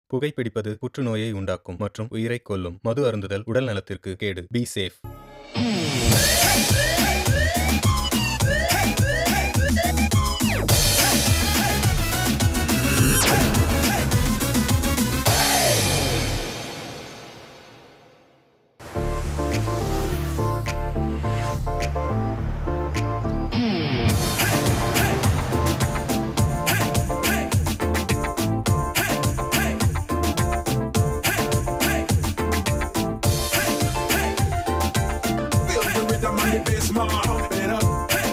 புகைப்பிடிப்பது புற்றுநோயை உண்டாக்கும் மற்றும் உயிரைக் கொல்லும் மது அருந்துதல் உடல் நலத்திற்கு கேடு be safe Feel the rhythm and the bass, ma, pump it up.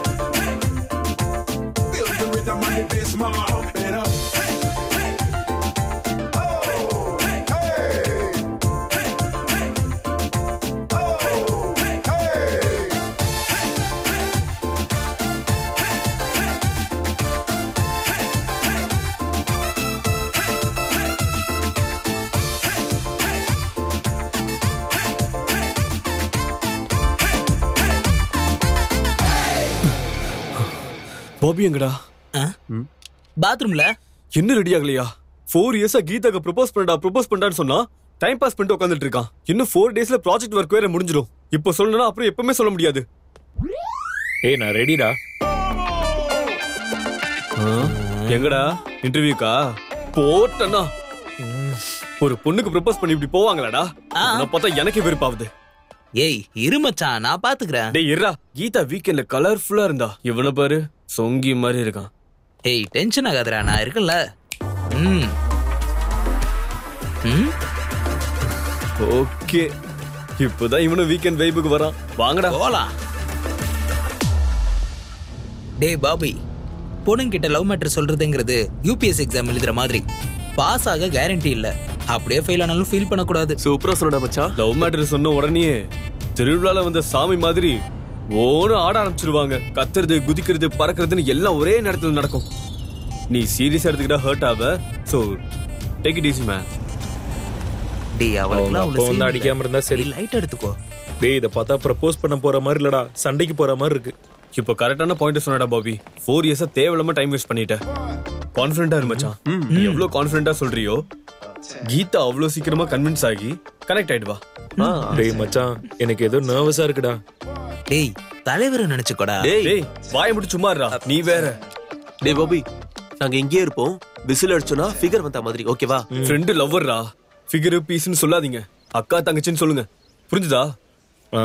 Feel the rhythm and the bass, ma, pump it up. Oh, hey. Oh, hey. Bobby எங்கடா பாத்ரூம்ல என்ன ரெடி ஆகலையா ஃபோர் இயர்ஸா கீதாக்கு ப்ரொபோஸ் பண்ணடா ப்ரொபோஸ் பண்ணான்னு சொன்னா டைம் பாஸ் பண்ணிட்டு உட்காந்துட்டு இருக்கான் இன்னும் ஃபோர் டேஸ்ல ப்ராஜெக்ட் ஒர்க் வேற முடிஞ்சிடும் இப்போ சொல்லணும்னா அப்புறம் எப்பவுமே சொல்ல முடியாது ஏய் நான் ரெடிடா எங்கடா இன்டர்வியூக்கா போட்டனா ஒரு பொண்ணுக்கு ப்ரொபோஸ் பண்ணி இப்படி போவாங்களாடா ஆ. நான் பார்த்தா எனக்கே வெறுப்பாகுது ஏய் இரு மச்சான் நான் பாத்துக்கிறேன் டேய் இருடா கீதா வீக்கெண்ட்ல கலர்ஃபுல்லா இருந்தா இவனை பாரு சொங்கி மாதிரி இருக்கான் ஏய் டென்ஷன் ஆகாதடா நான் இருக்கேன்ல ம் ம் ஓகே இப்போதான் இவனும் வீக்கெண்ட் வைபுக்கு வரான் வாங்கடா போலாம் டேய் பாபி பொண்ணுங்கிட்ட லவ் மேட்டர் சொல்றதுங்கிறது யூபிஎஸ் எக்ஸாம் எழுதுற மாதிரி பாஸ் ஆக கேரண்டி இல்ல அப்படியே ஃபெயில் ஆனாலும் ஃபீல் பண்ணக்கூடாது சூப்பரா சொல்லடா மச்சான் லவ் மேட்டர் சொன்ன உடனே திருவிழால வந்த சாமி மாதிரி ஓன ஆட ஆரம்பிச்சிருவாங்க கத்துறது குதிக்கிறது பறக்கிறதுன்னு எல்லாம் ஒரே நேரத்துல நடக்கும் நீ சீரியஸா எடுத்துக்கிட்டா ஹர்ட் ஆவ so take it easy man டேய் அவங்க அவளுக்குலாம் அப்பா வந்து அடிக்காம இருந்தா சரி. லைட் எடுத்துக்கோ டேய் இதை பார்த்தா ப்ரப்போஸ் பண்ண போற மாதிரி இல்லடா சண்டைக்கு போற மாதிரி இருக்கு இப்போ கரெக்டான பாயிண்ட் சொன்னடா பாபி ஃபோர் இயர்ஸா தேவையில்லாம டைம் வேஸ்ட் பண்ணிட்ட கான்ஃபிடண்டா இரு மச்சான் நீ எவ்வளவு கான்ஃபிடண்டா சொல்றியோ கீதா அவ்வளவு சீக்கிரமா கன்வின்ஸ் ஆகி கனெக்ட் ஆயிடுவா டேய் மச்சான் எனக்கு ஏதோ நர்வஸா இருக்குடா டேய் தலைவரை நினைச்சுக்கோடா டேய் வாய மட்டும் சும்மா இருடா நீ வேற டேய் பாபி நாங்க இங்கேயே இருப்போம் விசில் அடிச்சோன்னா ஃபிகர் வந்த மாதிரி ஓகேவா ஃப்ரெண்டு லவ்வர்ரா ஃபிகர் பீஸ்னு சொல்லாதீங்க அக்கா தங்கச்சின்னு சொல்லுங்க புரிஞ்சுதா ஆ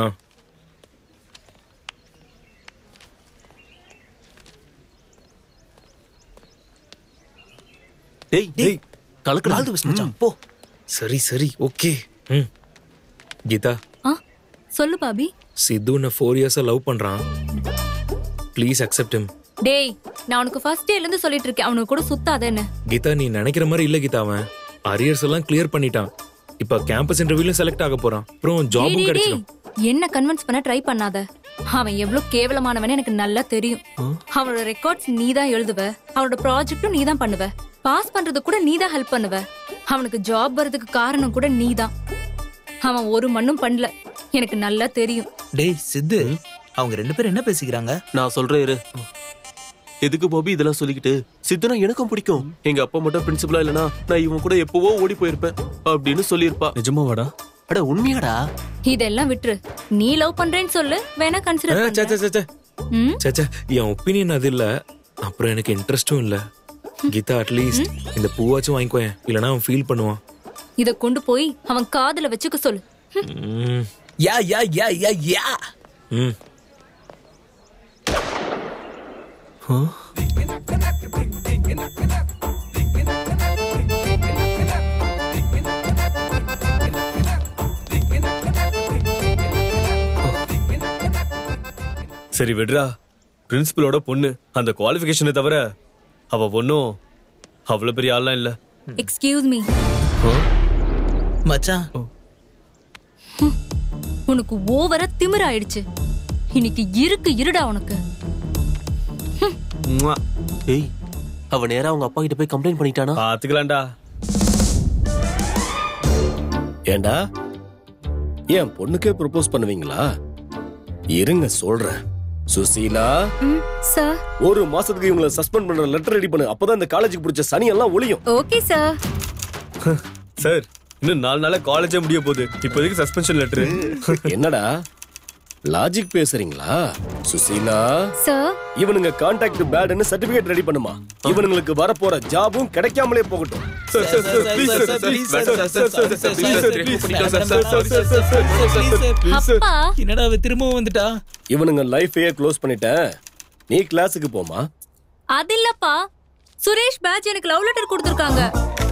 டேய் டேய் கலக்கு ஆல் தி பெஸ்ட் மச்சான் போ சரி சரி ஓகே ம் கீதா ஆ சொல்லு பாபி சித்து உன்னை ஃபோர் இயர்ஸா லவ் பண்றான் ப்ளீஸ் அக்செப்ட் him டேய் நான் உனக்கு ஃபர்ஸ்ட் டேல இருந்து சொல்லிட்டு இருக்கேன் அவனுக்கு கூட சுத்தாதேன்னு கீதா நீ நினைக்கிற மாதிரி இல்ல கீதா அவன் அரியர்ஸ் எல்லாம் கிளியர் பண்ணிட்டான் இப்ப கேம்பஸ் இன்டர்வியூல செலக்ட் ஆக போறான் அப்புறம் டேய், ஜாபும் டேய், கிடைச்சிடும் டேய், என்ன கன்வின்ஸ் பண்ண ட்ரை பண்ணாத அவன் எவ்வளவு கேவலமானவனே எனக்கு நல்லா தெரியும் அவனோட ரெக்கார்ட்ஸ் நீ தான் எழுதுவ அவனோட ப்ராஜெக்டும் நீ தான் பண்ணுவ பாஸ் பண்றது கூட நீ தான் ஹெல்ப் பண்ணுவ அவனுக்கு ஜாப் வர்றதுக்கு காரணம் கூட நீ தான் அவன் ஒரு மண்ணும் பண்ணல எனக்கு நல்லா தெரியும் டேய் சித்து அவங்க ரெண்டு பேரும் என்ன பேசிக்கிறாங்க நான் சொல்றேன் இரு எதுக்கு பாபி இதெல்லாம் சொல்லிக்கிட்டு சித்துனா எனக்கும் பிடிக்கும் எங்க அப்பா மட்டும் பிரின்சிபலா இல்லனா நான் இவன் கூட எப்பவோ ஓடி போயிருப்பேன் அப்படின்னு சொல்லியிருப்பா நிஜமாவாடா அட உண்மையாடா இதெல்லாம் விட்டுரு நீ லவ் பண்றேன்னு சொல்லு வேணா ஆ, கன்சிடர் சே, சே, சே, சே. ம் சே, சே, என் ஒப்பீனியன் அது இல்ல அப்புறம் எனக்கு இன்ட்ரெஸ்டும் இல்ல கீதா அட்லீஸ்ட் இந்த பூவாச்சும் வாங்கிக்கோயேன் இல்லனா அவன் ஃபீல் பண்ணுவான் இத கொண்டு போய் அவன் காதுல வச்சுக்க சொல்லு ம், யா யா யா யா யா ம். சரி விடுறா பிரின்சிபலோட பொண்ணு அந்த குவாலிஃபிகேஷனை தவிர அவ ஒன்றும் அவ்வளவு பெரிய ஆள்லாம் இல்ல எக்ஸ்கியூஸ் மீ மச்சான் உனக்கு ஓவரா திமிர ஆயிடுச்சு இன்னைக்கு இருக்கு இருடா உனக்கு ம்வா. டேய் அவ நேரா அவங்க அப்பா கிட்ட போய் கம்ப்ளைண்ட் பண்ணிட்டானா பாத்துக்கலாம்டா ஏண்டா என் பொண்ணுக்கே ப்ரொபோஸ் பண்ணுவீங்களா இருங்க சொல்றேன் சுசீலா ம் சார் ஒரு மாசத்துக்கு இவங்கள சஸ்பெண்ட் பண்ற லெட்டர் ரெடி பண்ணு அப்பதான் இந்த காலேஜுக்கு பிடிச்ச சனி எல்லாம் ஒளியும் ஓகே சார் சார் இன்னும் நாலு நாளா காலேஜே முடிய போகுது இப்போதைக்கு சஸ்பென்ஷன் லெட்டர் என்னடா லாஜிக் பேசுறீங்களா சுசீலா சார் இவனுங்க கான்டாக்ட் பேடுன்னு சர்டிபிகேட் ரெடி பண்ணுமா இவனுங்களுக்கு வரப்போற ஜாபும் கிடைக்காமலே போகட்டும் sir sir sir please sir please sir sir sir sir please sir please sir sir sir sir sir sir please sir அப்பா என்னடா அவ திரும்பவும் வந்துட்டா இவனுங்க லைஃபையே க்ளோஸ் பண்ணிட்டேன் நீ கிளாஸுக்கு போமா அது இல்லப்பா சுரேஷ் பேட்ச் எனக்கு லவ் லெட்டர் கொடுத்துருக்காங்க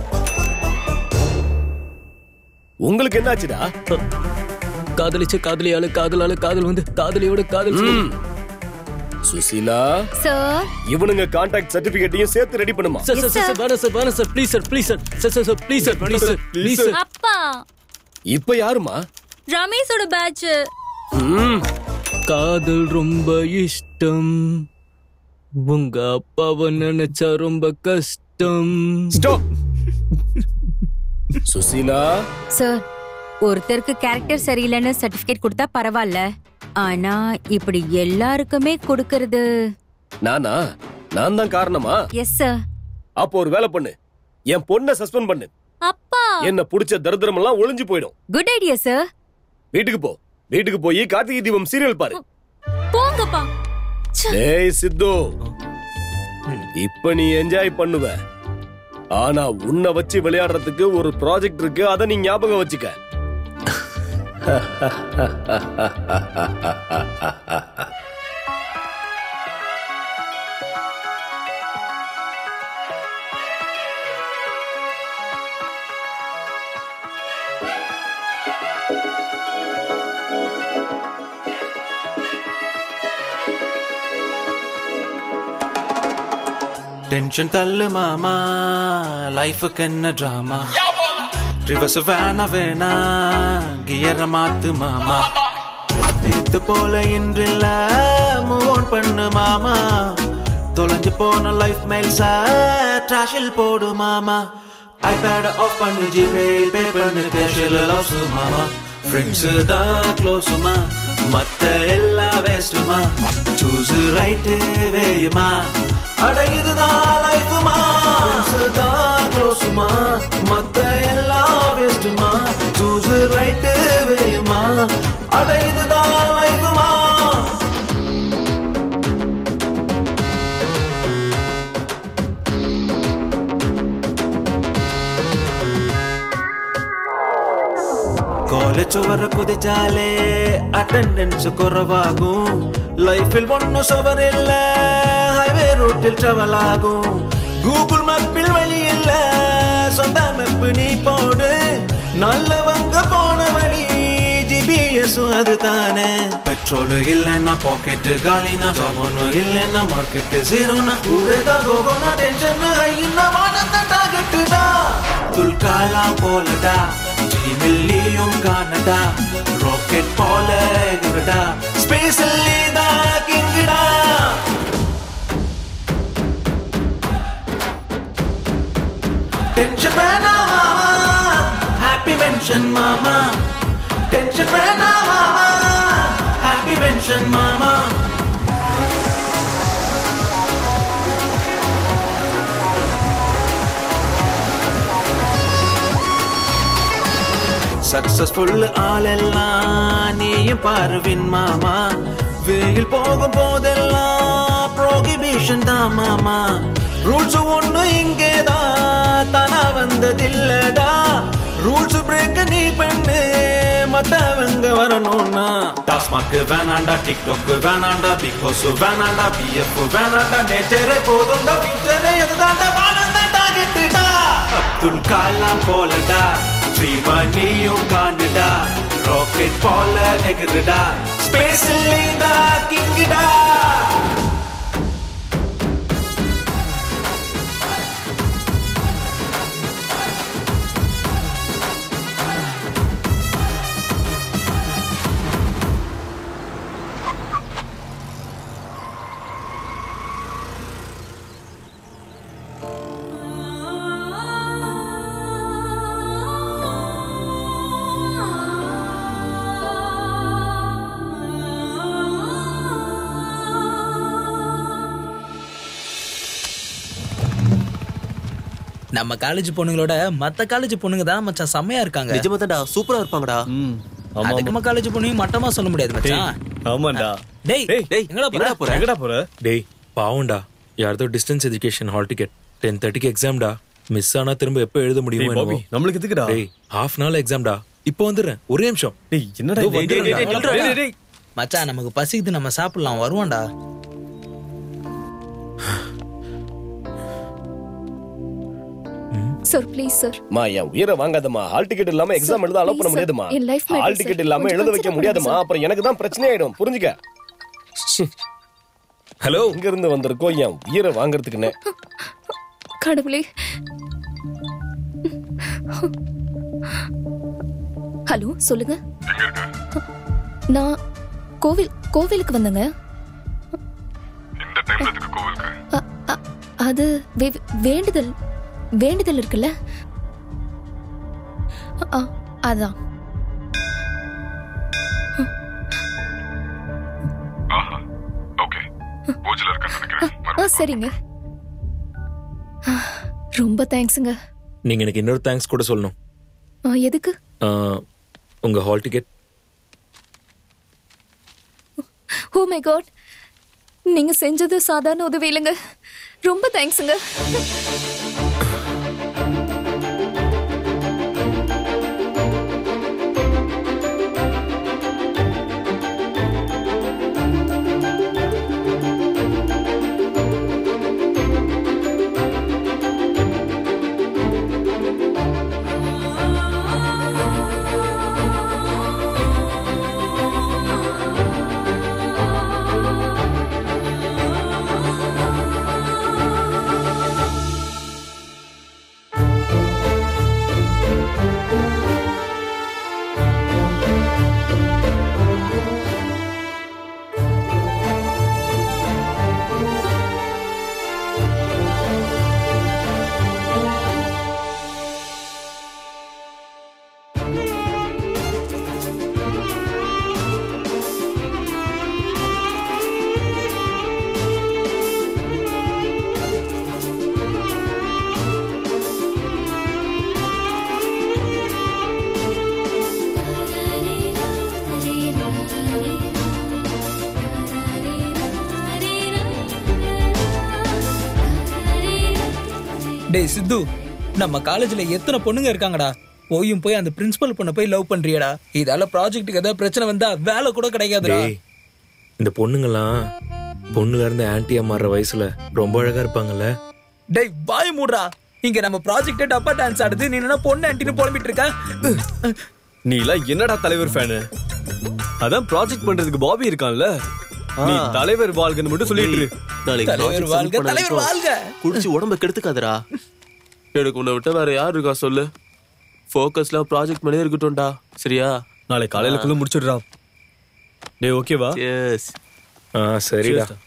உங்களுக்கு என்னாச்சுடா காதலிச்ச காதலியால காதலால காதல் வந்து காதலியோட காதல் ம். சுசீலா சார் இவனுங்க கான்டாக்ட் சர்டிபிகேட்டையும் சேர்த்து ரெடி பண்ணுமா சார் சார் சார் வேணாம் சார் வேணாம் sir please sir please sir sir sir sir please sir please sir please sir அப்பா இப்ப யாருமா ரமேஷோட பேட்ச் ம். காதல் ரொம்ப இஷ்டம் உங்க அப்பாவை நினைச்சா ரொம்ப கஷ்டம் ஸ்டாப் சுசீலா சார் ஒருத்தருக்கு கேரக்டர் சரியில்லைன்னு சர்டிபிகேட் கொடுத்தா பரவாயில்ல ஆனா இப்படி எல்லாருக்குமே கொடுக்கறது நானா நான் தான் காரணமா எஸ் சார் அப்போ ஒரு வேலை பண்ணு என் பொண்ணை சஸ்பெண்ட் பண்ணு அப்பா என்ன புடிச்ச தரித்திரம் எல்லாம் ஒளிஞ்சு போயிடும் குட் ஐடியா சார் வீட்டுக்கு போ வீட்டுக்கு போய் கார்த்திகை தீபம் சீரியல் பாரு போங்கப்பா டேய் சித்து இப்ப நீ என்ஜாய் பண்ணுவ ஆனா உன்னை வச்சு விளையாடுறதுக்கு ஒரு ப்ராஜெக்ட் இருக்கு அதை நீ ஞாபகம் வச்சுக்க டென்ஷன் தள்ளு மாமா லைஃபுக்கு என்ன ட்ராமா ரிவர்ஸ் வேணா வேணா கியர மாத்து மாமா இது போல இன்றில்ல மூவ் ஆன் பண்ணு மாமா தொலைஞ்சு போன லைஃப் மெயில்ஸ ட்ராஷில் போடு மாமா ஐபேட ஆஃப் பண்ணு ஜிமெயில் பே பண்ணு கேஷியல் லவ்ஸ் மாமா ஃப்ரெண்ட்ஸ் தான் க்ளோஸுமா மத்த எல்லா வேஸ்ட்டுமா சூஸ் ரைட்டு வேயுமா அட இதுதான் லைஃபுமா ஃப்ரெண்ட்ஸ் தான் க்ளோஸுமா மத்த எல்லா வேஸ்ட்டுமா சூஸ் ரைட்டு வேயுமா அட இதுதான் லைஃபுமா காலேஜ் வர குதிச்சாலே அட்டெண்டன்ஸ் குறைவாகும் லைஃபில் ஒன்னும் சவர் இல்ல ஹைவே ரூட்டில் டிராவல் ஆகும் கூகுள் மேப்பில் வழி இல்ல சொந்த மேப் நீ போடு நல்லவங்க போன வழி ஜிபிஎஸ் அது தானே பெட்ரோல் இல்லைன்னா பாக்கெட் காலினா ஜாப் ஒன்றும் இல்லைன்னா மார்க்கெட் ஜீரோனா ஊரே தான் போகணும் டென்ஷன் ஹையின்னா வானத்தை டாகெட்டுடா துல்காலா போலடா ஜிமில்லியும் காணடா ராக்கெட் போல எகுறடா ஸ்பேஸில் நீதா கிங்குடா டென்ஷன் வேணாம் மாமா ஹாப்பி மென்ஷன் மாமா டென்ஷன் வேணாம் மாமா ஹாப்பி மென்ஷன் மாமா சக்சஸ்ஃபுல் ஆளெல்லாம் நீயும் பாருவின் மாமா வெயில் போகும் போதெல்லாம் ப்ரோகிபிஷன் தான் மாமா ரூல்ஸ் ஒண்ணு இங்கேதான் தானா வந்ததில்லடா ரூல்ஸ் பிரேக் நீ பண்ணு மத்தவங்க வரணும்னா டாஸ்மாக் வேணாண்டா டிக்டாக் வேணாண்டா பிக் பாஸ் வேணாண்டா பிஎஃப் வேணாண்டா நேச்சரே போதும்டா ஃபியூச்சரே எதுதாண்டா வாழந்தா டார்கெட்டுடா அப்துல் கலாம் போலடா ஸ்ரீமணியும் காணுடா ராக்கெட் போல எகுருடா ஸ்பேஸில் நீதா கிங்குடா நம்ம காலேஜ் பொண்ணுங்களோட மத்த காலேஜ் பொண்ணுங்க தான் மச்சான் செம்மையா இருக்காங்க நிஜமா தான்டா சூப்பரா இருப்பாங்கடா ம் ஆமா அதுக்கு நம்ம காலேஜ் பொண்ணையும் மட்டமா சொல்ல முடியாது மச்சான் ஆமாண்டா டேய் டேய் டேய் எங்கடா போற? எங்கடா போற எங்கடா போற டேய் பாவம்டா யாரதோ distance education hall ticket ten தேர்ட்டிக்கு எக்ஸாம்டா மிஸ் ஆனா திரும்ப எப்போ எழுத டேய் முடியுமோ பாபி என்னவோ. நம்மளுக்கு எதுக்குடா டேய் ஹாஃப் அன் ஹவர் எக்ஸாம்டா இப்போ வந்துடுறேன் ஒரே நிமிஷம் டேய் என்னடா இதோ இது? டேய், டேய், டேய், வந்துடுறேன்டா. டேய், டேய், டேய். மச்சான் நமக்கு பசிக்குது நம்ம சாப்பிடலாம் வருவான்டா சார் ப்ளீஸ் சார் மா என் உயிரை வாங்காதம்மா ஹால் டிக்கெட் இல்லாம எக்ஸாம் எழுத அலோவ் பண்ண please, sir. முடியாதுமா என் life matter, hall sir. Ticket இல்லாம கொஞ்சம் எழுத வைக்க consider முடியாதுமா பண்ணுங்க, அப்புறம் எனக்கு தான் பிரச்சனை ஆயிடும் புரிஞ்சுக்க ஹலோ இங்க இருந்து வந்திருக்கோம் என் உயிரை வாங்குறதுக்குன்னு கடவுளே ஹலோ சொல்லுங்க நான் கோவில் கோவிலுக்கு வந்தேங்க அ- அ- அது வே- வேண்டுதல் வேண்டுதல் இருக்குல்ல அ, அதான் ஆ சரிங்க ஆ, ரொம்ப தேங்க்ஸுங்க நீங்க எனக்கு இன்னொரு தேங்க்ஸ் கூட சொல்லணும் ஆ, எதுக்கு ஆ, உங்க hall ticket oh my God நீங்க செஞ்சது சாதாரண உதவி இல்லைங்க ரொம்ப தேங்க்ஸுங்க டேய் சித்து நம்ம காலேஜ்ல எத்தனை பொண்ணுங்க இருக்காங்கடா போயும் போய் அந்த பிரின்சிபல் பொண்ணை போய் லவ் பண்றியடா இதால ப்ராஜெக்ட்டுக்கு ஏதாவது பிரச்சனை வந்தா வேலை கூட கிடைக்காதுடா டேய் இந்த பொண்ணுங்கெல்லாம் பொண்ணுல இருந்து ஆன்ட்டியா மாறுற வயசுல ரொம்ப அழகா இருப்பாங்கல்ல டேய் வாய் மூடுறா இங்க நம்ம ப்ராஜெக்ட்டே டப்பா டான்ஸ் ஆடுது நீ என்ன பொண்ணு ஆன்ட்டின்னு புலம்பிட்டு இருக்க நீ எல்லாம் என்னடா தலைவர் ஃபேனு அதான் ப்ராஜெக்ட் பண்றதுக்கு பாபி இருக்கான்ல நீ தலைவர் வாழ்கன்னு மட்டும் சொல்லிட்டு இரு. நாளைக்கு தலைவர் project வாழ்க, submit பண்ண தலைவர் வரைக்கும் வாழ்க. குடிச்சு உடம்ப கெடுத்துக்காதடா எனக்கு உன்னை விட்ட வேற யார் இருக்கா சொல்லு ஃபோக்கஸ்லாம் ப்ராஜெக்ட் மேலே இருக்கட்டும்டா சரியா நாளைக்கு காலையிலக்குள்ள முடிச்சிடுறா டேய் ஓகேவா எஸ் ஆ சரிடா Cheers டா.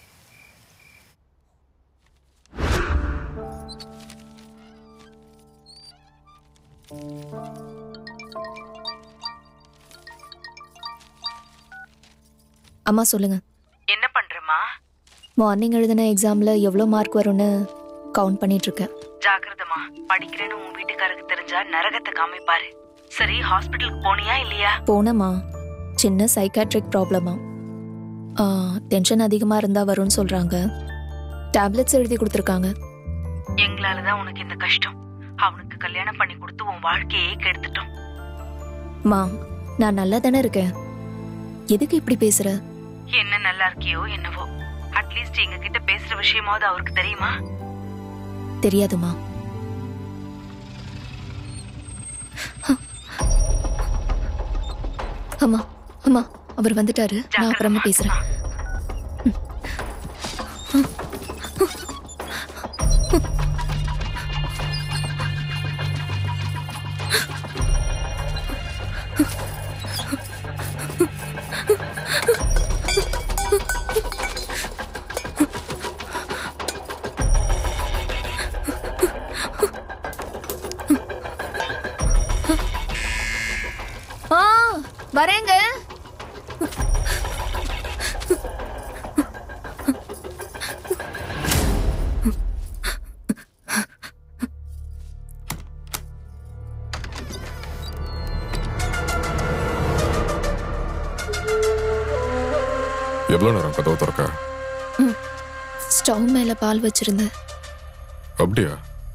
அம்மா சொல்லுங்க என்ன பண்றமா மார்னிங் எழுதின எக்ஸாம்ல எவ்வளோ மார்க் வரும்னு கவுண்ட் பண்ணிட்டு இருக்கேன் ஜாக்கிரதமா படிக்கிறேன்னு உன் வீட்டுக்காரருக்கு தெரிஞ்சா நரகத்தை காமிப்பாரு சரி ஹாஸ்பிட்டலுக்கு போனியா இல்லையா போனேம்மா சின்ன சைக்காட்ரிக் ப்ராப்ளமா டென்ஷன் அதிகமாக இருந்தால் வரும்னு சொல்கிறாங்க டேப்லெட்ஸ் எழுதி கொடுத்துருக்காங்க எங்களாலதான் உனக்கு இந்த கஷ்டம் அவனுக்கு கல்யாணம் பண்ணி கொடுத்து உன் வாழ்க்கையே கெடுத்துட்டோம் மா நான் நல்லா தானே இருக்கேன் எதுக்கு இப்படி பேசுற என்ன நல்லா இருக்கியோ என்னவோ அட்லீஸ்ட் எங்க கிட்ட பேசுற விஷயமாவது அவருக்கு தெரியுமா தெரியாதுமா அம்மா அம்மா அவர் வந்துட்டாரு நான் அப்புறமா பேசுறேன் ஆ வரேங்க எவ்வளோ நேரம் கதவை திறக்க ஸ்டவ் மேல பால் வச்சிருந்தேன் அப்படியா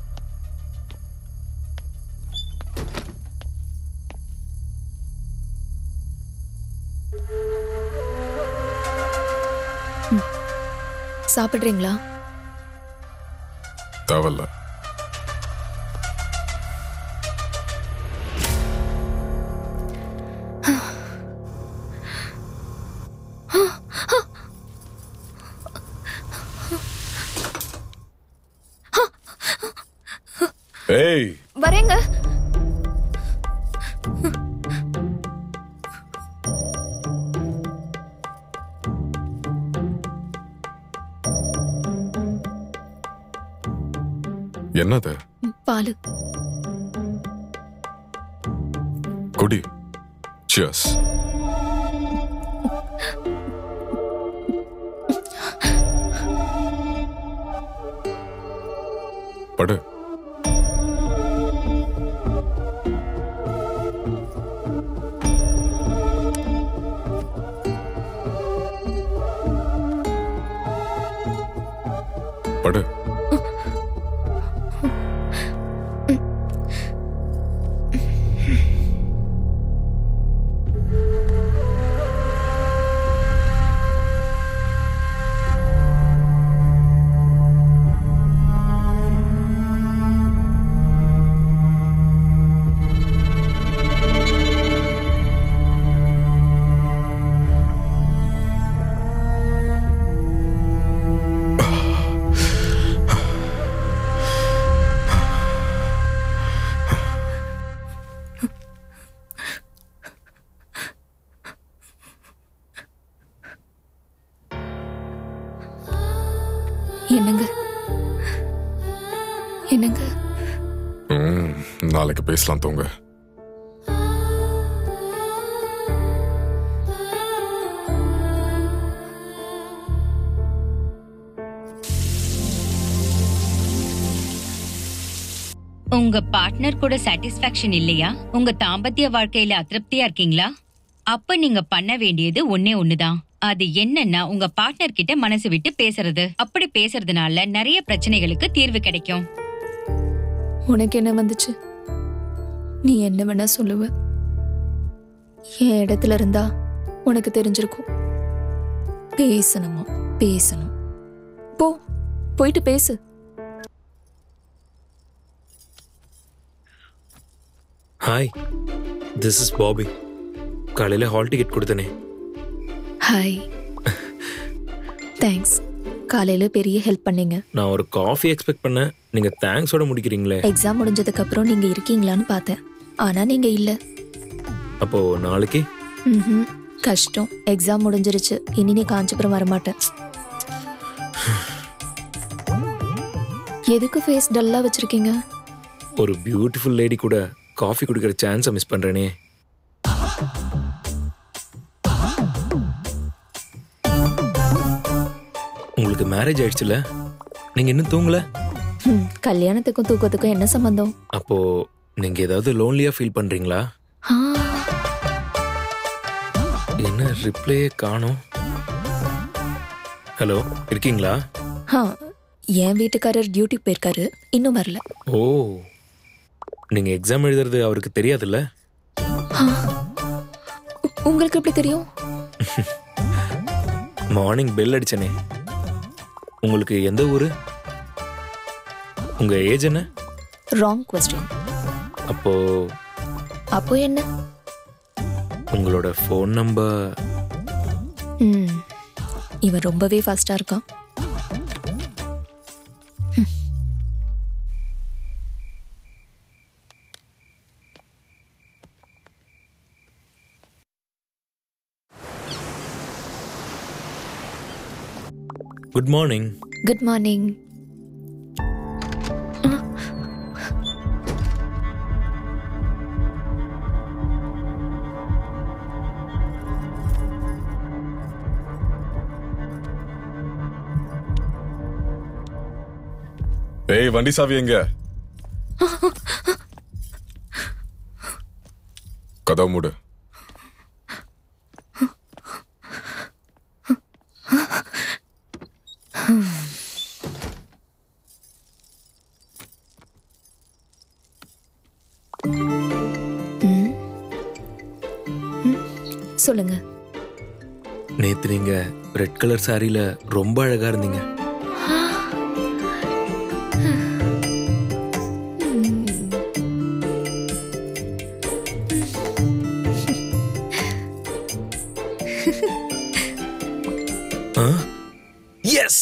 சாப்பிட்றீங்களா தேவையில்ல ஏய் வரேங்க என்னது பால் குடி சியர்ஸ் படு படு என்னங்க என்னங்க ம், நாளைக்கு பேசலாம் தூங்க உங்க பார்ட்னர் கூட சாட்டிஸ்பாக்சன் இல்லையா உங்க தாம்பத்திய வாழ்க்கையில அதிருப்தியா இருக்கீங்களா அப்ப நீங்க பண்ண வேண்டியது ஒன்னே ஒண்ணுதான் அது என்னன்னா உங்க பார்ட்னர் கிட்ட மனசு விட்டு பேசுறது அப்படி பேசுறதுனால நிறைய பிரச்சனைகளுக்கு தீர்வு கிடைக்கும் உனக்கு என்ன வந்துச்சு நீ என்ன வேணா சொல்லுவ என் இடத்துல இருந்தா உனக்கு தெரிஞ்சிருக்கும் பேசணுமா பேசணும் போ போயிட்டு பேசு ஹாய் திஸ் இஸ் பாபி காலையில் ஹால் டிக்கெட் கொடுத்தனே ஹாய் தேங்க்ஸ் காலையில பெரிய ஹெல்ப் பண்ணீங்க நான் ஒரு காஃபி எக்ஸ்பெக்ட் பண்ணேன் நீங்கள் தேங்க்ஸோட முடிக்கிறீங்களே எக்ஸாம் முடிஞ்சதுக்கு அப்புறம் நீங்க இருக்கீங்களான்னு பார்த்தேன் ஆனா நீங்க இல்ல அப்போ நாளைக்கு ம்ஹும். கஷ்டம் எக்ஸாம் முடிஞ்சிருச்சு இனி நீ காஞ்சிபுரம் வரமாட்டேன் எதுக்கு ஃபேஸ் டல்லா வச்சிருக்கீங்க ஒரு பியூட்டிஃபுல் லேடி கூட காஃபி குடிக்கிற சான்ஸை மிஸ் பண்ணுறேனே உங்களுக்கு மேரேஜ் ஆயிடுச்சுல நீங்க இன்னும் தூங்கல ஹம், கல்யாணத்துக்கும் தூக்கத்துக்கும் என்ன சம்பந்தம் அப்போ நீங்க ஏதாவது லோன்லியா ஃபீல் பண்றீங்களா ஆ, என்ன ரிப்ளையே காணோம் ஹலோ இருக்கீங்களா ஆ, என் வீட்டுக்காரர் டியூட்டி போயிருக்காரு இன்னும் வரல ஓ நீங்க எக்ஸாம் எழுதுறது அவருக்கு தெரியாதுல்ல ஆ, உ- உங்களுக்கு எப்படி தெரியும் மார்னிங் பெல் அடிச்சனே உங்களுக்கு எந்த ஊரு உங்க ஏஜ் என்ன ராங் கொஸ்டின் அப்போ அப்போ என்ன உங்களோட ஃபோன் நம்பர் ம் இவன் ரொம்பவே ஃபாஸ்டா இருக்கான் குட் மார்னிங் குட் மார்னிங் ஏய் வண்டி சாவி எங்க கதவு மூடு சொல்லுங்க நேத்து நீங்க ரெட் கலர் சாரியில ரொம்ப அழகா இருந்தீங்க எஸ்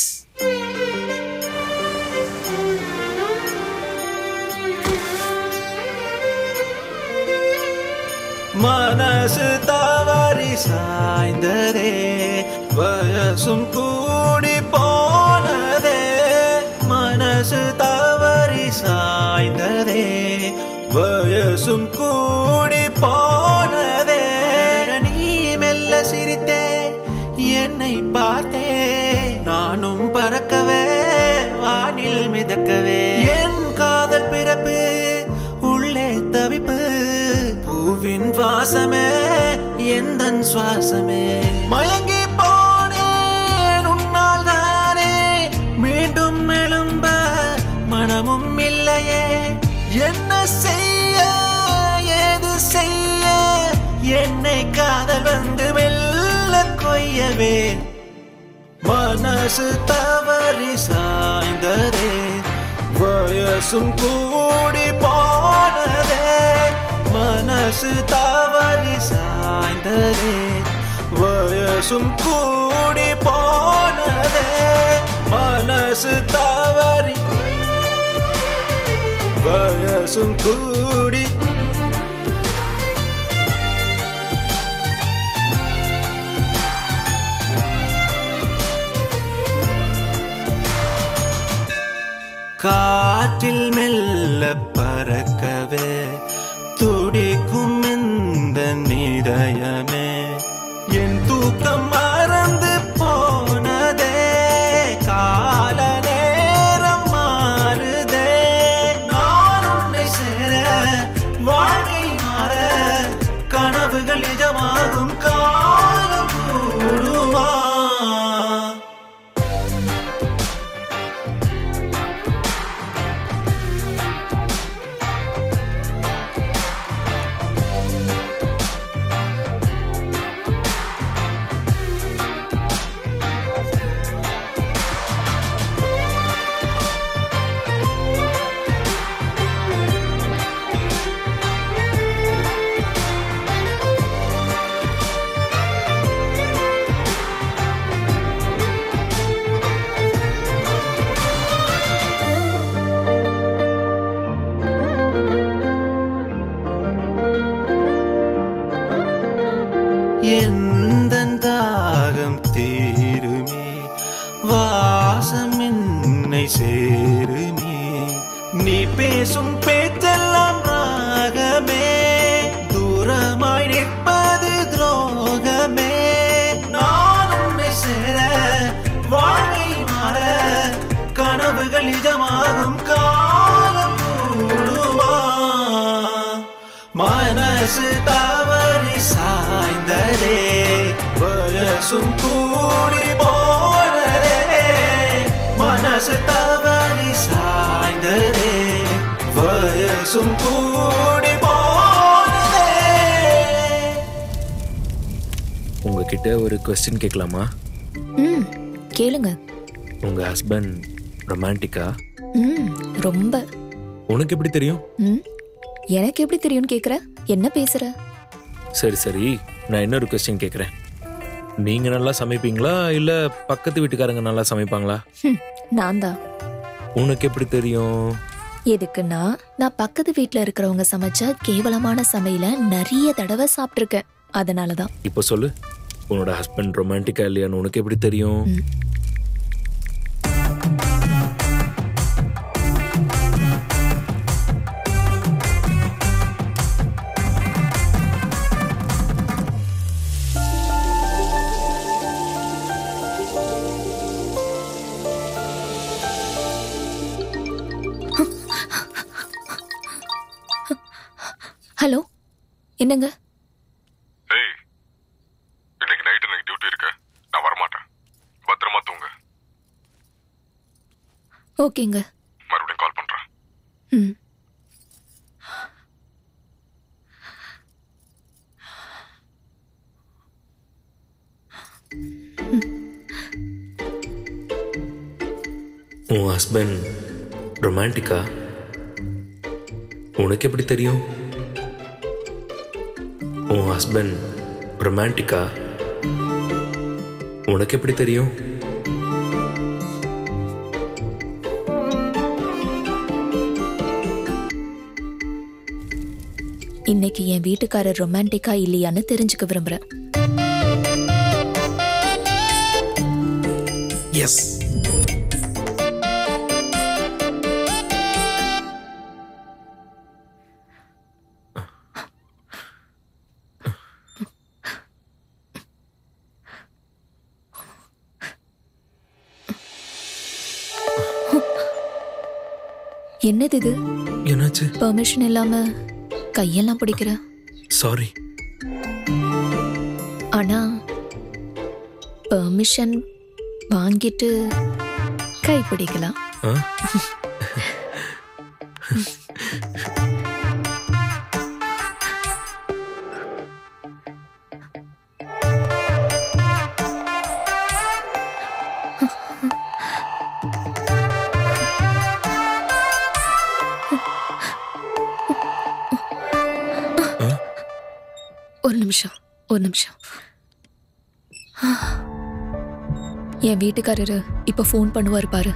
மனசு தவறி சாய்ந்ததே வயசும் கூடி போனதே மனசு தவறி சாய்ந்ததே வயசும் கூடி போனதே நீ மெல்ல சிரித்தே என்னை பார்த்தே நானும் பறக்கவே வானில் மிதக்கவே என் காதல் பிறப்பு உள்ளே தவிப்பு பூவின் வாசமே எந்தன் சுவாசமே மயங்கி போனேன் உன்னால் தானே மீண்டும் எழும்ப மனமும் இல்லையே என்ன செய்ய ஏது செய்ய என்னை காதல் வந்து மெல்ல கொய்யவே மனசு தவறி சாய்ந்ததே வயசும் கூடி போனதே மனசு தவறி சாய்ந்ததே வயசும் கூடி போனதே மனசு தவறி வயசும் கூடி காற்றில் மெல்ல பறக்கவே துடிக்கும் இந்த நிதயமே என் தூக்கம் மறந்து போனதே கால நேரம் மாறுதே நான் உன்னை சேர வாழ்க்கை மாற கனவுகள் நிஜமாகும் காலம் கூடுவா எந்தன் தாகம் தீருமே வாசம் என்னை சேருமே நீ பேசும் பேச்செல்லாம் ராகமே தூரமாய் நிற்பது துரோகமே நான் உன்னை சேர வாழ்க்கை மாற கனவுகள் நிஜமாகும் காலம் கூடுமா மனசு தவறி சாய்ந்ததே வயசும் கூடி போனதே மனசு தவறி சாய்ந்ததே வயசும் கூடி போனதே உங்ககிட்ட ஒரு கொஸ்டின் கேட்கலாமா ம் கேளுங்க உங்க ஹஸ்பண்ட் ரொமான்டிக்கா ம் ரொம்ப உனக்கு எப்படி தெரியும் ம் எனக்கு எப்படி தெரியும்னு கேக்குற என்ன பேசுற சரி சரி நான் இன்னொரு கொஸ்டின் கேட்குறேன் நீங்க நல்லா சமைப்பீங்களா இல்ல பக்கத்து வீட்டுக்காரங்க நல்லா சமைப்பாங்களா ஹம், நான் தான் உனக்கு எப்படி தெரியும் எதுக்குன்னா நான் பக்கத்து வீட்ல இருக்கிறவங்க சமைச்ச கேவலமான சமையல நிறைய தடவை சாப்பிட்டிருக்கேன் அதனால தான் இப்போ சொல்லு உன்னோட ஹஸ்பண்ட் ரொமான்டிக்கா இல்லையான்னு உனக்கு எப்படி தெரியும் ஹலோ என்னங்க ஏய் இன்னைக்கு நைட் எனக்கு டியூட்டி இருக்கு நான் வரமாட்டேன் பத்திரமா தூங்க ஓகேங்க மறுபடியும் கால் பண்றேன் ம் உன் ஹஸ்பண்ட் ரொமான்டிக்கா உனக்கு எப்படி தெரியும் உன் ஹஸ்பண்ட் ரொமான்டிக்கா உனக்கு எப்படி தெரியும் இன்னைக்கு என் வீட்டுக்காரர் ரொமான்டிக்கா இல்லையான்னு தெரிஞ்சுக்க விரும்புறேன் எஸ் என்னது இது என்னாச்சு பெர்மிஷன் இல்லாம கையெல்லாம் பிடிக்கிற சாரி ஆனா பெர்மிஷன் வாங்கிட்டு கை பிடிக்கலாம் ஆ ஒரு நிமிஷம் ஒரு நிமிஷம் என் வீட்டுக்காரரு இப்ப ஃபோன் பண்ணுவாரு பாரு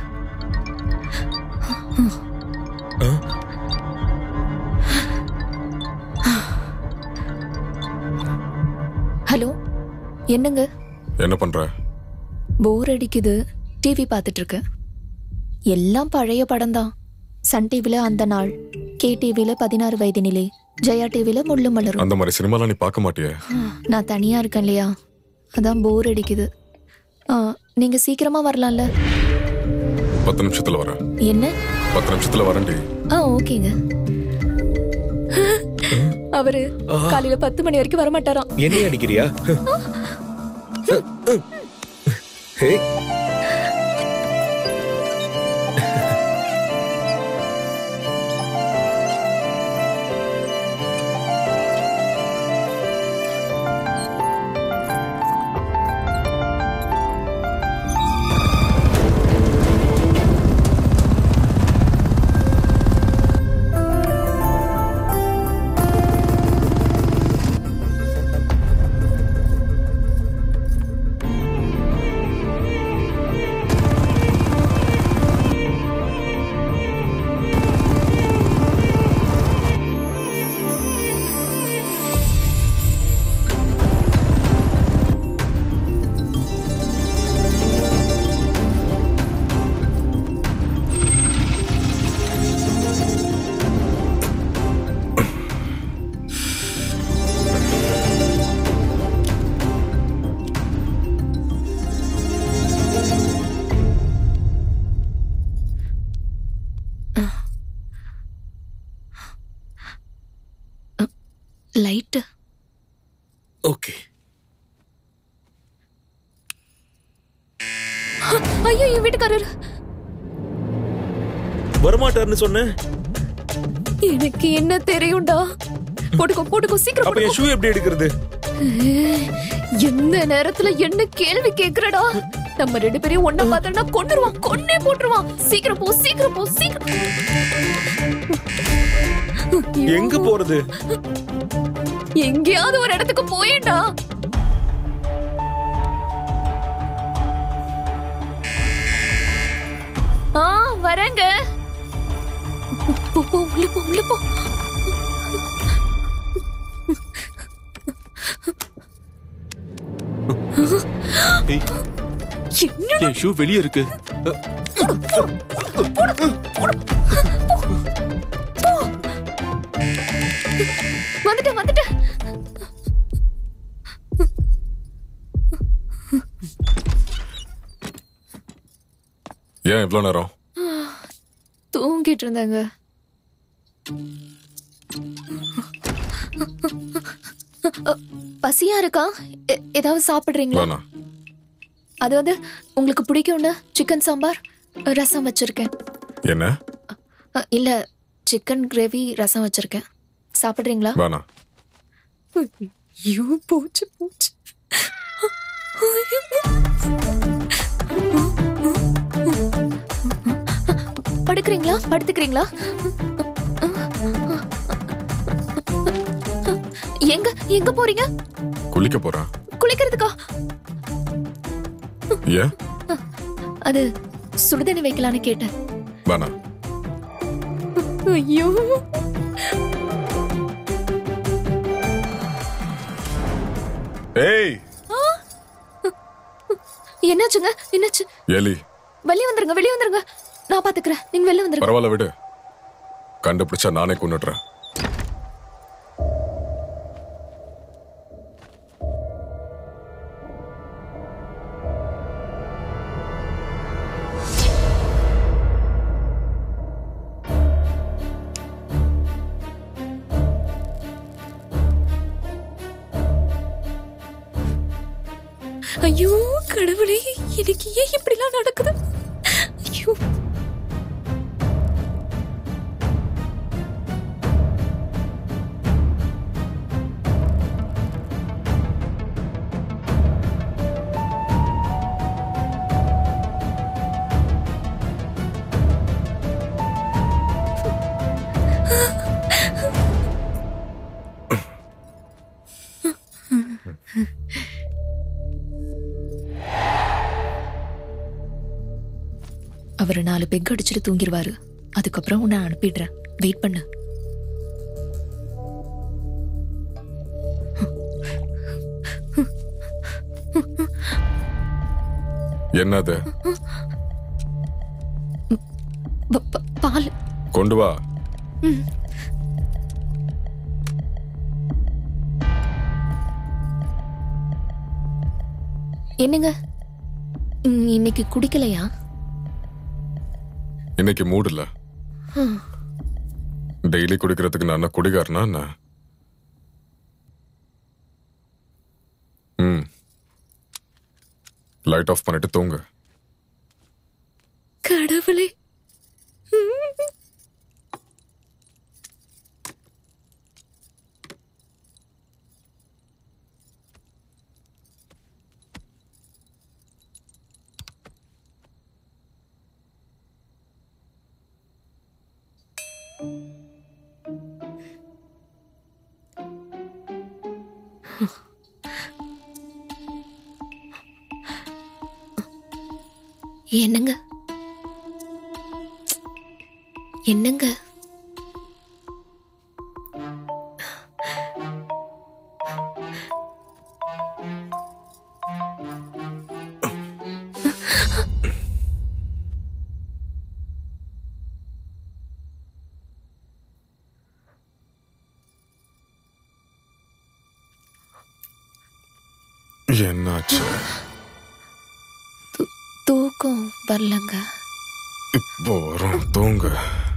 ஹலோ என்னங்க என்ன பண்ற போர் அடிக்குது டிவி பார்த்துட்டு இருக்கேன் எல்லாம் பழைய படம் தான் சன் டிவில அந்த நாள் கே டிவில பதினாறு வயது நிலை ஜெயா டிவில முள்ளு மலரும் அந்த மாதிரி சினிமாலாம் நீ பார்க்க மாட்டியே நான் தனியா இருக்கேன் இல்லையா அதான் போர் அடிக்குது ஆ, நீங்க சீக்கிரமா வரலாம்ல பத்து நிமிஷத்துல வரேன் என்ன பத்து நிமிஷத்துல வரேன்டி ஆ ஓகேங்க அவரு காலையில பத்து மணி வரைக்கும் வர மாட்டாராம் என்னை அடிக்கிறியா ஹே லைட்டு ஓகே ஐயோ என் வீட்டுக்காரர் வரமாட்டாருன்னு சொன்னேன் எனக்கு என்ன தெரியும்டா போட்டுக்கோ போட்டுக்கோ சீக்கிரம் அப்ப என் ஷூ எப்படி எடுக்கிறது ஏய், எந்த நேரத்துல என்ன கேள்வி கேக்குறடா நம்ம ரெண்டு பேரையும் ஒண்ணா பார்த்தா கொன்னுருவான் கொன்னே போட்டுருவான் சீக்கிரம் போ சீக்கிரம் போ சீக்கிரம் எங்க போறது எங்கேயாவது ஒரு இடத்துக்கு போயேண்டா ஆ வரேங்க போ போ உள்ள போ உள்ள போ ஏய், என் ஷூ வெளியே இருக்கு வந்துட்டேன் வந்துட்டேன் ஏன் இவ்வளோ நேரம் தூங்கிட்டு இருந்தாங்க அ, பசியா இருக்கா எ- ஏதாவது சாப்பிடுறீங்களா வேணாம் அது வந்து உங்களுக்கு பிடிக்கும்னு சிக்கன் சாம்பார் ரசம் வச்சிருக்கேன் என்ன அ, இல்ல சிக்கன் கிரேவி ரசம் வச்சிருக்கேன் சாப்பிடுறீங்களா வேணாம் ஐயோ போச்சு போச்சு படுக்கிறீங்களா படுத்துக்கிறீங்களா எங்க எங்க போறீங்க குளிக்க போறான் குளிக்கிறதுக்கா ஏன் அது சுடுதண்ணி வைக்கலான்னு கேட்டேன் வேணாம் ஐயோ ஏய் என்னாச்சுங்க என்னாச்சு எலி வெளியே வந்துருங்க வெளியே வந்துருங்க நான் பாத்துக்கிறேன் நீங்க வெளில வந்துருங்க பரவாயில்ல விடு கண்டுபிடிச்சா நானே கொண்டுடுறேன் ஐயோ கடவுளே எனக்கு ஏன் இப்படிலாம் நடக்குது ஐயோ அவர் நாலு பெக் அடிச்சுட்டு தூங்கிடுவாரு அதுக்கப்புறம் உன்னை அனுப்பிடுறேன் வெயிட் பண்ணு என்னது ப- ப- பால் கொண்டு வா ம். என்னங்க ம், இன்னைக்கு குடிக்கலையா இன்னைக்கு மூடு இல்ல ஹம். டெய்லி குடிக்கிறதுக்கு நான் என்ன குடிகாரனா என்ன ம் லைட் ஆஃப் பண்ணிட்டு தூங்கு கடவுளே என்னங்க என்னங்க என்னாச்சு தூக்கம் வரலங்க இப்போ வரும் தூங்கு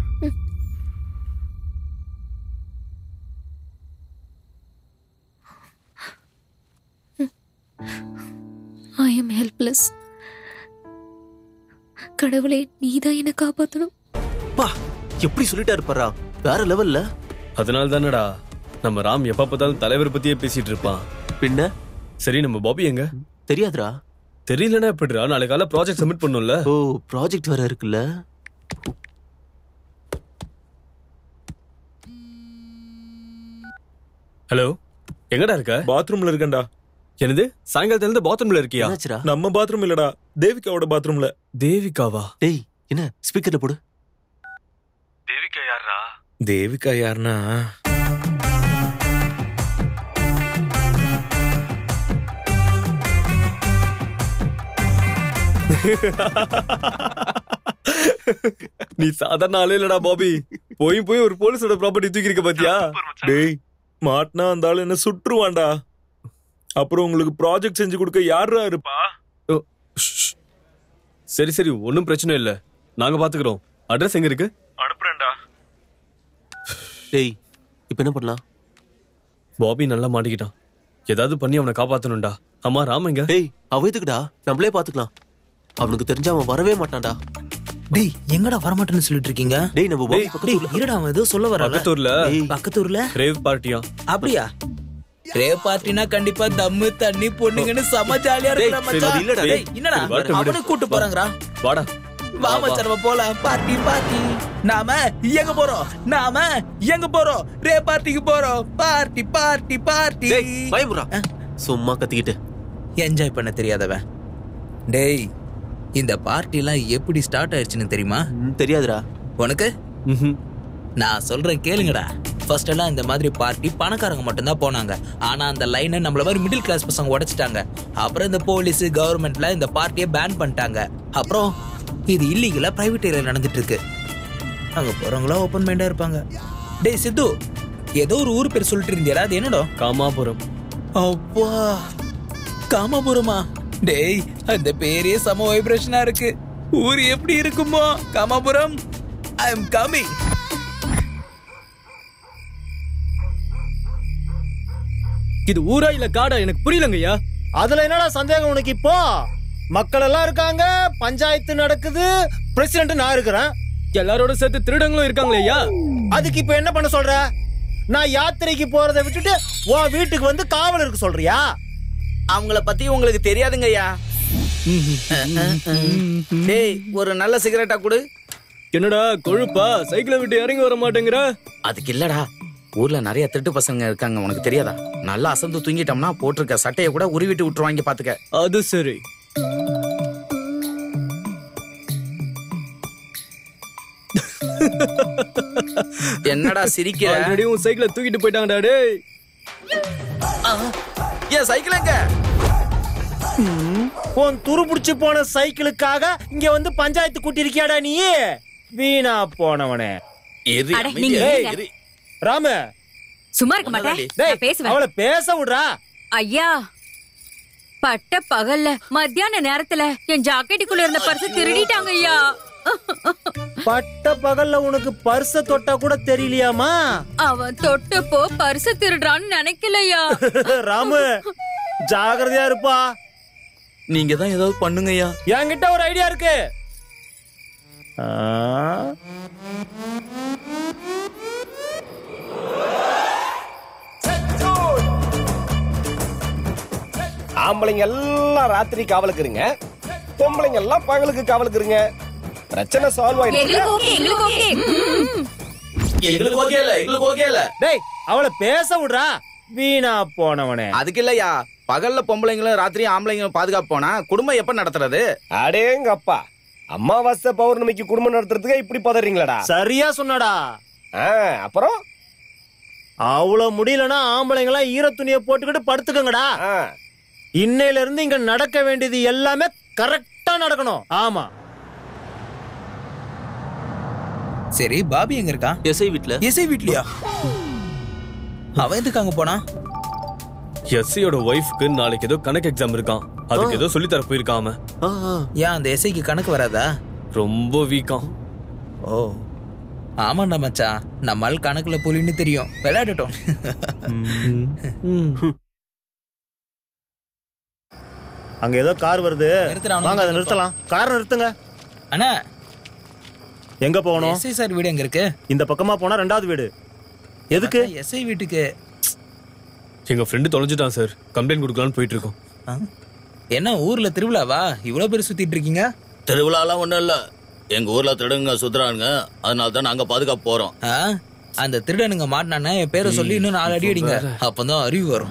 ஐ எம் ஹெல்ப்லெஸ் கடவுளே நீதான் என்ன காப்பாத்தணும் பா எப்படி சொல்லிட்டாரு பாரா வேற லெவல்ல அதனால தானடா நம்ம ராம் எப்ப பார்த்தாலும் தலைவர் பத்தியே பேசிட்டு இருப்பான் பின்ன சரி நம்ம பாபி எங்க தெரியாதுடா தெரியலனா எப்படிடா நாளைக்கு காலை ப்ராஜெக்ட் சப்மிட் பண்ணும்ல ஓ ப்ராஜெக்ட் வேற இருக்குல்ல ஹலோ எங்கடா இருக்க பாத்ரூம்ல இருக்கேன்டா என்னது சாயங்காலத்துல இருந்து பாத்ரூம்ல இருக்கியா என்னாச்சுடா நம்ம பாத்ரூம் இல்லடா தேவிகாவோட பாத்ரூம்ல தேவிகாவா டேய் என்ன ஸ்பீக்கர்ல போடு தேவிகா யாரா தேவிகா யாருன்னா நீ சாதாரண ஆளே இல்லடா பாபி போய் போய் ஒரு போலீஸோட ப்ராப்பர்ட்டி தூக்கி இருக்க பாத்தியா டேய் மாட்டினா அந்த ஆளு என்ன சுற்றுவான்டா அப்புறம் உங்களுக்கு ப்ராஜெக்ட் செஞ்சு கொடுக்க யாரா இருப்பா சரி சரி ஒன்றும் பிரச்சனை இல்ல நாங்க பாத்துக்கிறோம் அட்ரஸ் எங்க இருக்கு அனுப்புறேன்டா டேய் இப்போ என்ன பண்ணலாம் பாபி நல்லா மாட்டிக்கிட்டான் ஏதாவது பண்ணி அவனை காப்பாத்தணும்டா அம்மா ராம் எங்க டேய் அவ எதுக்குடா நம்மளே பாத்துக்கலாம் அவனுக்கு தெரிஞ்சா அவன் வரவே மாட்டான்டா டேய் எங்கடா வரமாட்டேன்னு சொல்லிட்டு இருக்கீங்க டேய் நம்ம பாபி டேய் இருடா அவன் ஏதோ சொல்ல வர பக்கத்தூர்ல பக்கத்தூர்ல ரேவ் பார்ட்டியா அப்படியா ரே பார்ட்டினா கண்டிப்பா தம்மு தண்ணி பொண்ணுங்கன்னு செம ஜாலியா டேய், இருக்கிற சரி, அது மச்சான் இல்லடா, டேய் டேய். என்னடா சரி, வரட்டும், விடு. அவனை கூட்டு போறாங்கடா வாடா வாமா சார் போலாம் பார்ட்டி பார்ட்டி நாம எங்க போறோம் நாம எங்க போறோம் ரே பார்ட்டிக்கு போறோம் பார்ட்டி பார்ட்டி பார்ட்டி டேய் பயமுறா சும்மா கத்திக்கிட்டு என்ஜாய் பண்ண தெரியாதவன் டேய் இந்த பார்ட்டிலாம் எப்படி ஸ்டார்ட் ஆயிடுச்சுன்னு தெரியுமா தெரியாதுடா உனக்கு நான் சொல்றேன் கேளுங்கடா ஃபர்ஸ்ட் எல்லாம் இந்த மாதிரி பார்ட்டி பணக்காரங்க மட்டும்தான் போனாங்க ஆனா அந்த லைனை நம்மள மாதிரி மிடில் கிளாஸ் பசங்க உடைச்சிட்டாங்க அப்புறம் இந்த போலீஸ் கவர்மெண்ட்ல இந்த பார்ட்டியை பேன் பண்ணிட்டாங்க அப்புறம் இது இல்லீகலா பிரைவேட் ஏரியா நடந்துட்டு இருக்கு அங்க போறவங்களா ஓப்பன் மைண்டா இருப்பாங்க டேய் சித்து ஏதோ ஒரு ஊர் பேர் சொல்லிட்டு இருந்தியடா அது என்னடா காமாபுரம் அப்பா காமாபுரமா டேய் அந்த பேரே சம வைப்ரேஷனா இருக்கு ஊர் எப்படி இருக்குமோ காமாபுரம் ஐ அம் கமிங் இது ஊரா இல்ல காடா எனக்கு புரியலங்கய்யா அதுல என்னடா சந்தேகம் உனக்கு இப்போ மக்கள் எல்லாம் இருக்காங்க பஞ்சாயத்து நடக்குது பிரசிடண்ட் நான் இருக்கிறேன் எல்லாரோட சேர்த்து திருடங்களும் இருக்காங்களே ஐயா அதுக்கு இப்ப என்ன பண்ண சொல்ற நான் யாத்திரைக்கு போறதை விட்டுட்டு உன் வீட்டுக்கு வந்து காவல் இருக்க சொல்றியா அவங்கள பத்தி உங்களுக்கு தெரியாதுங்கய்யா டேய் ஒரு நல்ல சிகரெட்டா கொடு என்னடா கொழுப்பா சைக்கிளை விட்டு இறங்கி வர மாட்டேங்கிற அதுக்கு இல்லடா ஊர்ல நிறைய திருட்டு பசங்க இருக்காங்க உனக்கு தெரியாதா நல்லா அசந்து தூங்கிட்டோம்னா போட்டிருக்க சட்டையை கூட உருவிட்டு விட்டுருவாங்க பாத்துக்க அது சரி என்னடா சிரிக்கிற ஆல்ரெடி உன் சைக்கிளை தூக்கிட்டு போயிட்டாங்கடா டேய் ஏன் சைக்கிள் எங்க உன் துரு புடிச்சு போன சைக்கிளுக்காக இங்க வந்து பஞ்சாயத்து கூட்டி இருக்கியாடா நீ வீணா போனவனே அட, நீங்க ஏய், இருங்க. ராமு சும்மா இருக்க மாட்டேன் டேய், நான் பேசுவேன் அவளை பேச விடுறா ஐயா பட்ட பகல்ல மத்தியான நேரத்துல என் ஜாக்கெட்டுக்குள்ள இருந்த பர்ஸ் திருடிட்டாங்க ஐயா பட்ட பகல்ல உனக்கு பர்ச தொட்டா கூட தெரியலையாமா அவன் தொட்டப்போ பர்ஸ் திருடுறான்னு நினைக்கலையா ராமு ஜாகிரதையா இருப்பா நீங்க தான் ஏதாவது பண்ணுங்கய்யா என்கிட்ட ஒரு ஐடியா இருக்கு ஆ, ஆம்பளைங்க எல்லாம் ராத்திரி காவலுக்கு இருங்க பொம்பளைங்க எல்லாம் பகலுக்கு காவலுக்கு இருங்க பிரச்சனை சால்வ் எங்களுக்கு ஓகே எங்களுக்கு ஓகே எங்களுக்கு ஓகே இல்ல எங்களுக்கு ஓகே இல்ல டேய் அவளை பேச விடுறா வீணா போனவனே அதுக்கு இல்லையா பகல்ல பொம்பளைங்களும் ராத்திரி ஆம்பளைங்களும் பாதுகாப்பு போனா குடும்பம் எப்ப நடத்துறது அடேங்க அப்பா அமாவாசை பௌர்ணமிக்கு குடும்பம் நடத்துறதுக்கு இப்படி பதறீங்களாடா சரியா சொன்னடா அப்புறம் அவ்வளவு முடியலன்னா ஆம்பளைங்களாம் ஈர துணியை போட்டுக்கிட்டு படுத்துக்கங்கடா இன்னையில இருந்து இங்க நடக்க வேண்டியது எல்லாமே கரெக்டா நடக்கணும் ஆமா சரி பாபி எங்க இருக்கான் எஸ்ஐ வீட்ல எஸ்ஐ வீட்லயா அவன் எதுக்கு அங்க போனா எஸ்சியோட ஒய்ஃப்க்கு நாளைக்கு ஏதோ கணக்கு எக்ஸாம் இருக்கான் அதுக்கு ஏதோ சொல்லி தர போயிருக்கான் அவன் ஏன் அந்த எஸ்ஐக்கு கணக்கு வராதா ரொம்ப வீக்காம் ஓ ஆமாண்டா மச்சான் நம்மால் கணக்குல புலின்னு தெரியும் விளையாடட்டும் அங்க ஏதோ கார் வருது நிறுத்துடா, அவனை வாங்க அதை நிறுத்து. நிறுத்தலாம் கார் நிறுத்துங்க அண்ணா எங்க போகணும் எஸ்ஐ சார் வீடு எங்க இருக்கு இந்த பக்கமா போனா ரெண்டாவது வீடு எதுக்கு எஸ்ஐ வீட்டுக்கு எங்க ஃப்ரெண்டு தொலைஞ்சிட்டான் சார் கம்ப்ளைண்ட் கொடுக்கலான்னு போயிட்டு இருக்கோம் ஆ? என்ன ஊர்ல திருவிழாவா இவ்வளவு பேர் சுத்திட்டு இருக்கீங்க திருவிழாலாம் ஒண்ணும் இல்ல எங்க ஊர்ல திருடுங்க சுத்துறானுங்க அதனால தான் நாங்க பாதுகாப்பு போறோம் ஆ? அந்த திருடனுங்க மாட்டினானே என் பேரை சொல்லி இன்னும் நாலு அடி அடிங்க அப்பதான் அறிவு வரும்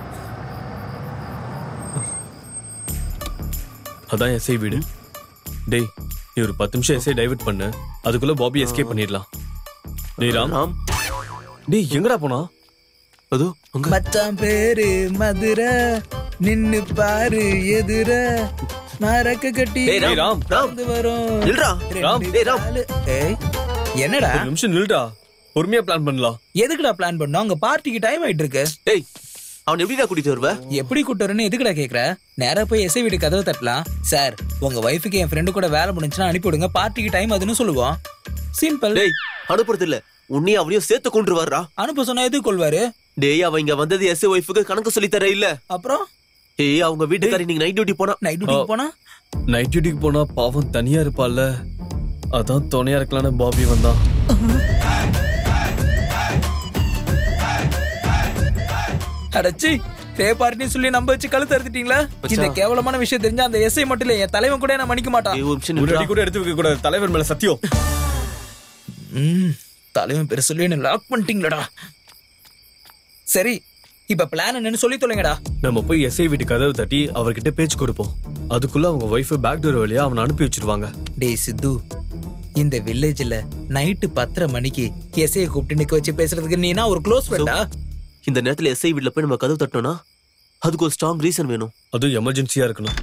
அதான் எஸ்ஐ வீடு டேய் நீ ஒரு பத்து நிமிஷம் எஸ்ஐ டைவர்ட் பண்ணு அதுக்குள்ள பாபி எஸ்கேப் பண்ணிடலாம் டேய் ராம் டேய் எங்கடா போனா அதோ மச்சான் பேரு மதுரை நின்னு பாரு எதிர மறக்க கட்டி டேய் ராம், ராம், ராம். வந்து வரும் நில்றா. ராம், ரெண்டு டேய் ராம். காலு. ஏய், என்னடா ஒரு நிமிஷம் நில்லுடா பொறுமையா பிளான் பண்ணலாம் எதுக்குடா பிளான் பண்ணோம் அங்க பார்ட்டிக்கு டைம் ஆயிட்டு இருக்கு டேய் அவன் எப்படிடா கூட்டிட்டு வருவ எப்படி கூட்டுறன்னு எதுக்குடா கேக்குற நேரா போய் எஸ்ஐ வீட்டு கதவை தட்டலாம் சார் உங்க ஒய்ஃபுக்கு என் ஃப்ரெண்டு கூட வேலை முடிஞ்சுன்னா அனுப்பி விடுங்க பார்ட்டிக்கு டைம் அதுன்னு சொல்லுவோம் சிம்பிள் டேய் அனுப்புறது இல்ல உன்னையும் அவனையும் சேர்த்து கொண்டு வர்றா அனுப்ப சொன்னா எதுக்கு கொள்வாரு டேய் அவன் இங்க வந்தது எஸ் ஒய்ஃபுக்கு கணக்கு சொல்லி தர இல்ல அப்புறம் ஏய் அவங்க வீட்டுக்காரி நீங்க நைட் டியூட்டி போனா நைட் டியூட்டிக்கு போனா நைட் டியூட்டிக்கு போனா பாவம் தனியா இருப்பாள்ல அதான் துணையா இருக்கலாம்னு பாபி வந்தான் அடச்சி ரே பார்ட்டின்னு சொல்லி நம்ப வச்சு கழுத்து அறுத்துட்டீங்களா இந்த கேவலமான விஷயம் தெரிஞ்சா அந்த எஸ்ஐ மட்டும் இல்ல என் தலைவன் கூட என்ன மன்னிக்க மாட்டான் ஒரு அடி கூட எடுத்து வைக்க கூடாது தலைவர் மேல சத்தியம் ம், தலைவன் பேர் சொல்லி என்ன லாக் பண்ணிட்டீங்களடா சரி இப்ப பிளான் என்னன்னு சொல்லி தொலைங்கடா நம்ம போய் எஸ்ஐ வீட்டு கதவு தட்டி அவர்கிட்ட பேச்சு கொடுப்போம் அதுக்குள்ள அவங்க ஒய்ஃப் பேக் டோர் வழியா அவனை அனுப்பி வச்சிருவாங்க டேய் சித்து இந்த வில்லேஜ்ல நைட்டு பத்தரை மணிக்கு எஸ்ஐ கூப்பிட்டு நிக்க வச்சு பேசுறதுக்கு நீனா ஒரு க்ளோஸ் ஃப்ரெண்டா இந்த நேரத்துல எஸ்ஐ வீட்ல போய் நம்ம கதவு தட்டணும்னா அதுக்கு ஒரு ஸ்ட்ராங் ரீசன் வேணும் அதுவும் எமர்ஜென்சியா இருக்கணும்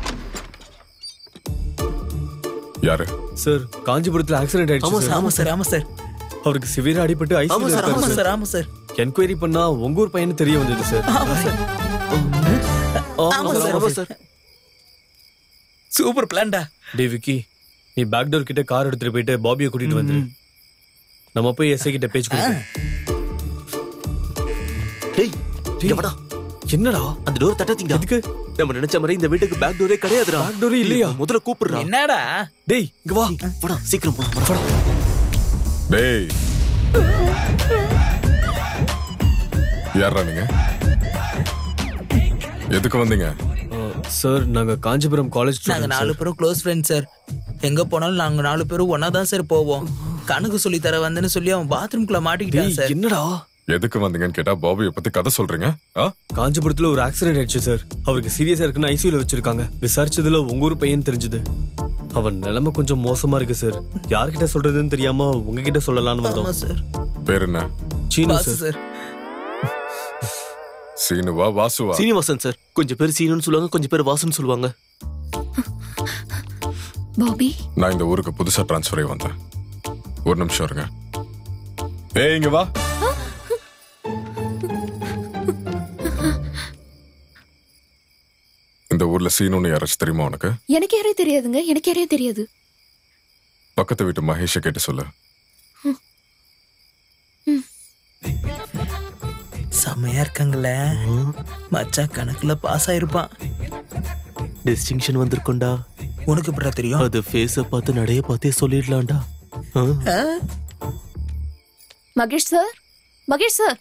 யாரு சார் காஞ்சிபுரத்துல ஆக்சிடென்ட் ஆமா ஆயிடுச்சு சார் ஆமா சார் ஆமா சார் அவருக்கு சிவியரா அடிபட்டு ஆமா சார் ஆமா ஐசியூ சார் ஆமா சார் என்கொயரி பண்ணா உங்க ஊர் பையனு தெரிய வந்தது சார் ஆமா சார் ஆமா சார் ஆமா சார் சூப்பர் பிளான்டா டே விக்கி நீ பேக் டோர் கிட்ட கார் எடுத்துட்டு போயிட்டு பாபியை கூட்டிட்டு வந்துரு நம்ம போய் எஸ்ஐ கிட்ட பேச்சு கொடுப்போம் டேய் இங்க வாடா என்னடா அந்த டோர் தட்டாதீங்க எதுக்கு நம்ம நினைச்ச மாதிரி இந்த வீட்டுக்கு பேக் டோரே கிடையாதுடா பேக் டோரே இல்லையா முதல்ல கூப்பிடுறா என்னடா டேய் இங்க வா வாடா சீக்கிரம் போலாம் வாடா டேய் யாரா நீங்க எதுக்கு வந்தீங்க சார் நாங்க காஞ்சிபுரம் காலேஜ் நாங்க நாலு பேரும் க்ளோஸ் ஃப்ரெண்ட்ஸ் சார் எங்க போனாலும் நாங்க நாலு பேரும் ஒன்னா தான் சார் போவோம் கணக்கு சொல்லி தர வந்தேன்னு சொல்லி அவன் பாத்ரூம்குள்ள மாட்டிக்கிட்டான் சார் என்னடா எதுக்கு வந்தீங்கன்னு கேட்டா பாபியை பத்தி கதை சொல்றீங்க ஆ காஞ்சிபுரத்துல ஒரு ஆக்சிடென்ட் ஆயிடுச்சு சார் அவருக்கு சீரியஸா இருக்குன்னு ஐசியூல வச்சிருக்காங்க விசாரிச்சதுல உங்க ஊர் பையன் தெரிஞ்சது அவன் நிலைமை கொஞ்சம் மோசமா இருக்கு சார் யார்கிட்ட சொல்றதுன்னு தெரியாம உங்ககிட்ட சொல்லலாம்னு ஆமா வந்தோம் சார் பேர் என்ன சீனு பாசு சார் சார் சீனுவா வாசுவா சீனிவாசன் சார் கொஞ்சம் பேர் சீனுன்னு சொல்லுவாங்க கொஞ்சம் பேர் வாசுன்னு சொல்லுவாங்க பாபி நான் இந்த ஊருக்கு புதுசா டிரான்ஸ்ஃபர் ஆகி வந்தேன் ஒரு நிமிஷம் இருங்க ஏய் இங்க வா இந்த ஊர்ல சீனுன்னு யாராச்சும் தெரியுமா உனக்கு எனக்கு யாரையும் தெரியாதுங்க எனக்கு யாரையும் தெரியாது பக்கத்து வீட்டு மகேஷை கேட்டு சொல்லு செம்மையா இருக்காங்களே மச்சா கணக்குல பாஸ் ஆயிருப்பான் டிஸ்டிங்ஷன் வந்திருக்கும்டா உனக்கு எப்படா தெரியும் அது ஃபேஸ பார்த்து நடைய பார்த்தே சொல்லிடலாம்டா ஆ? ஆ? மகேஷ் சார் மகேஷ் சார்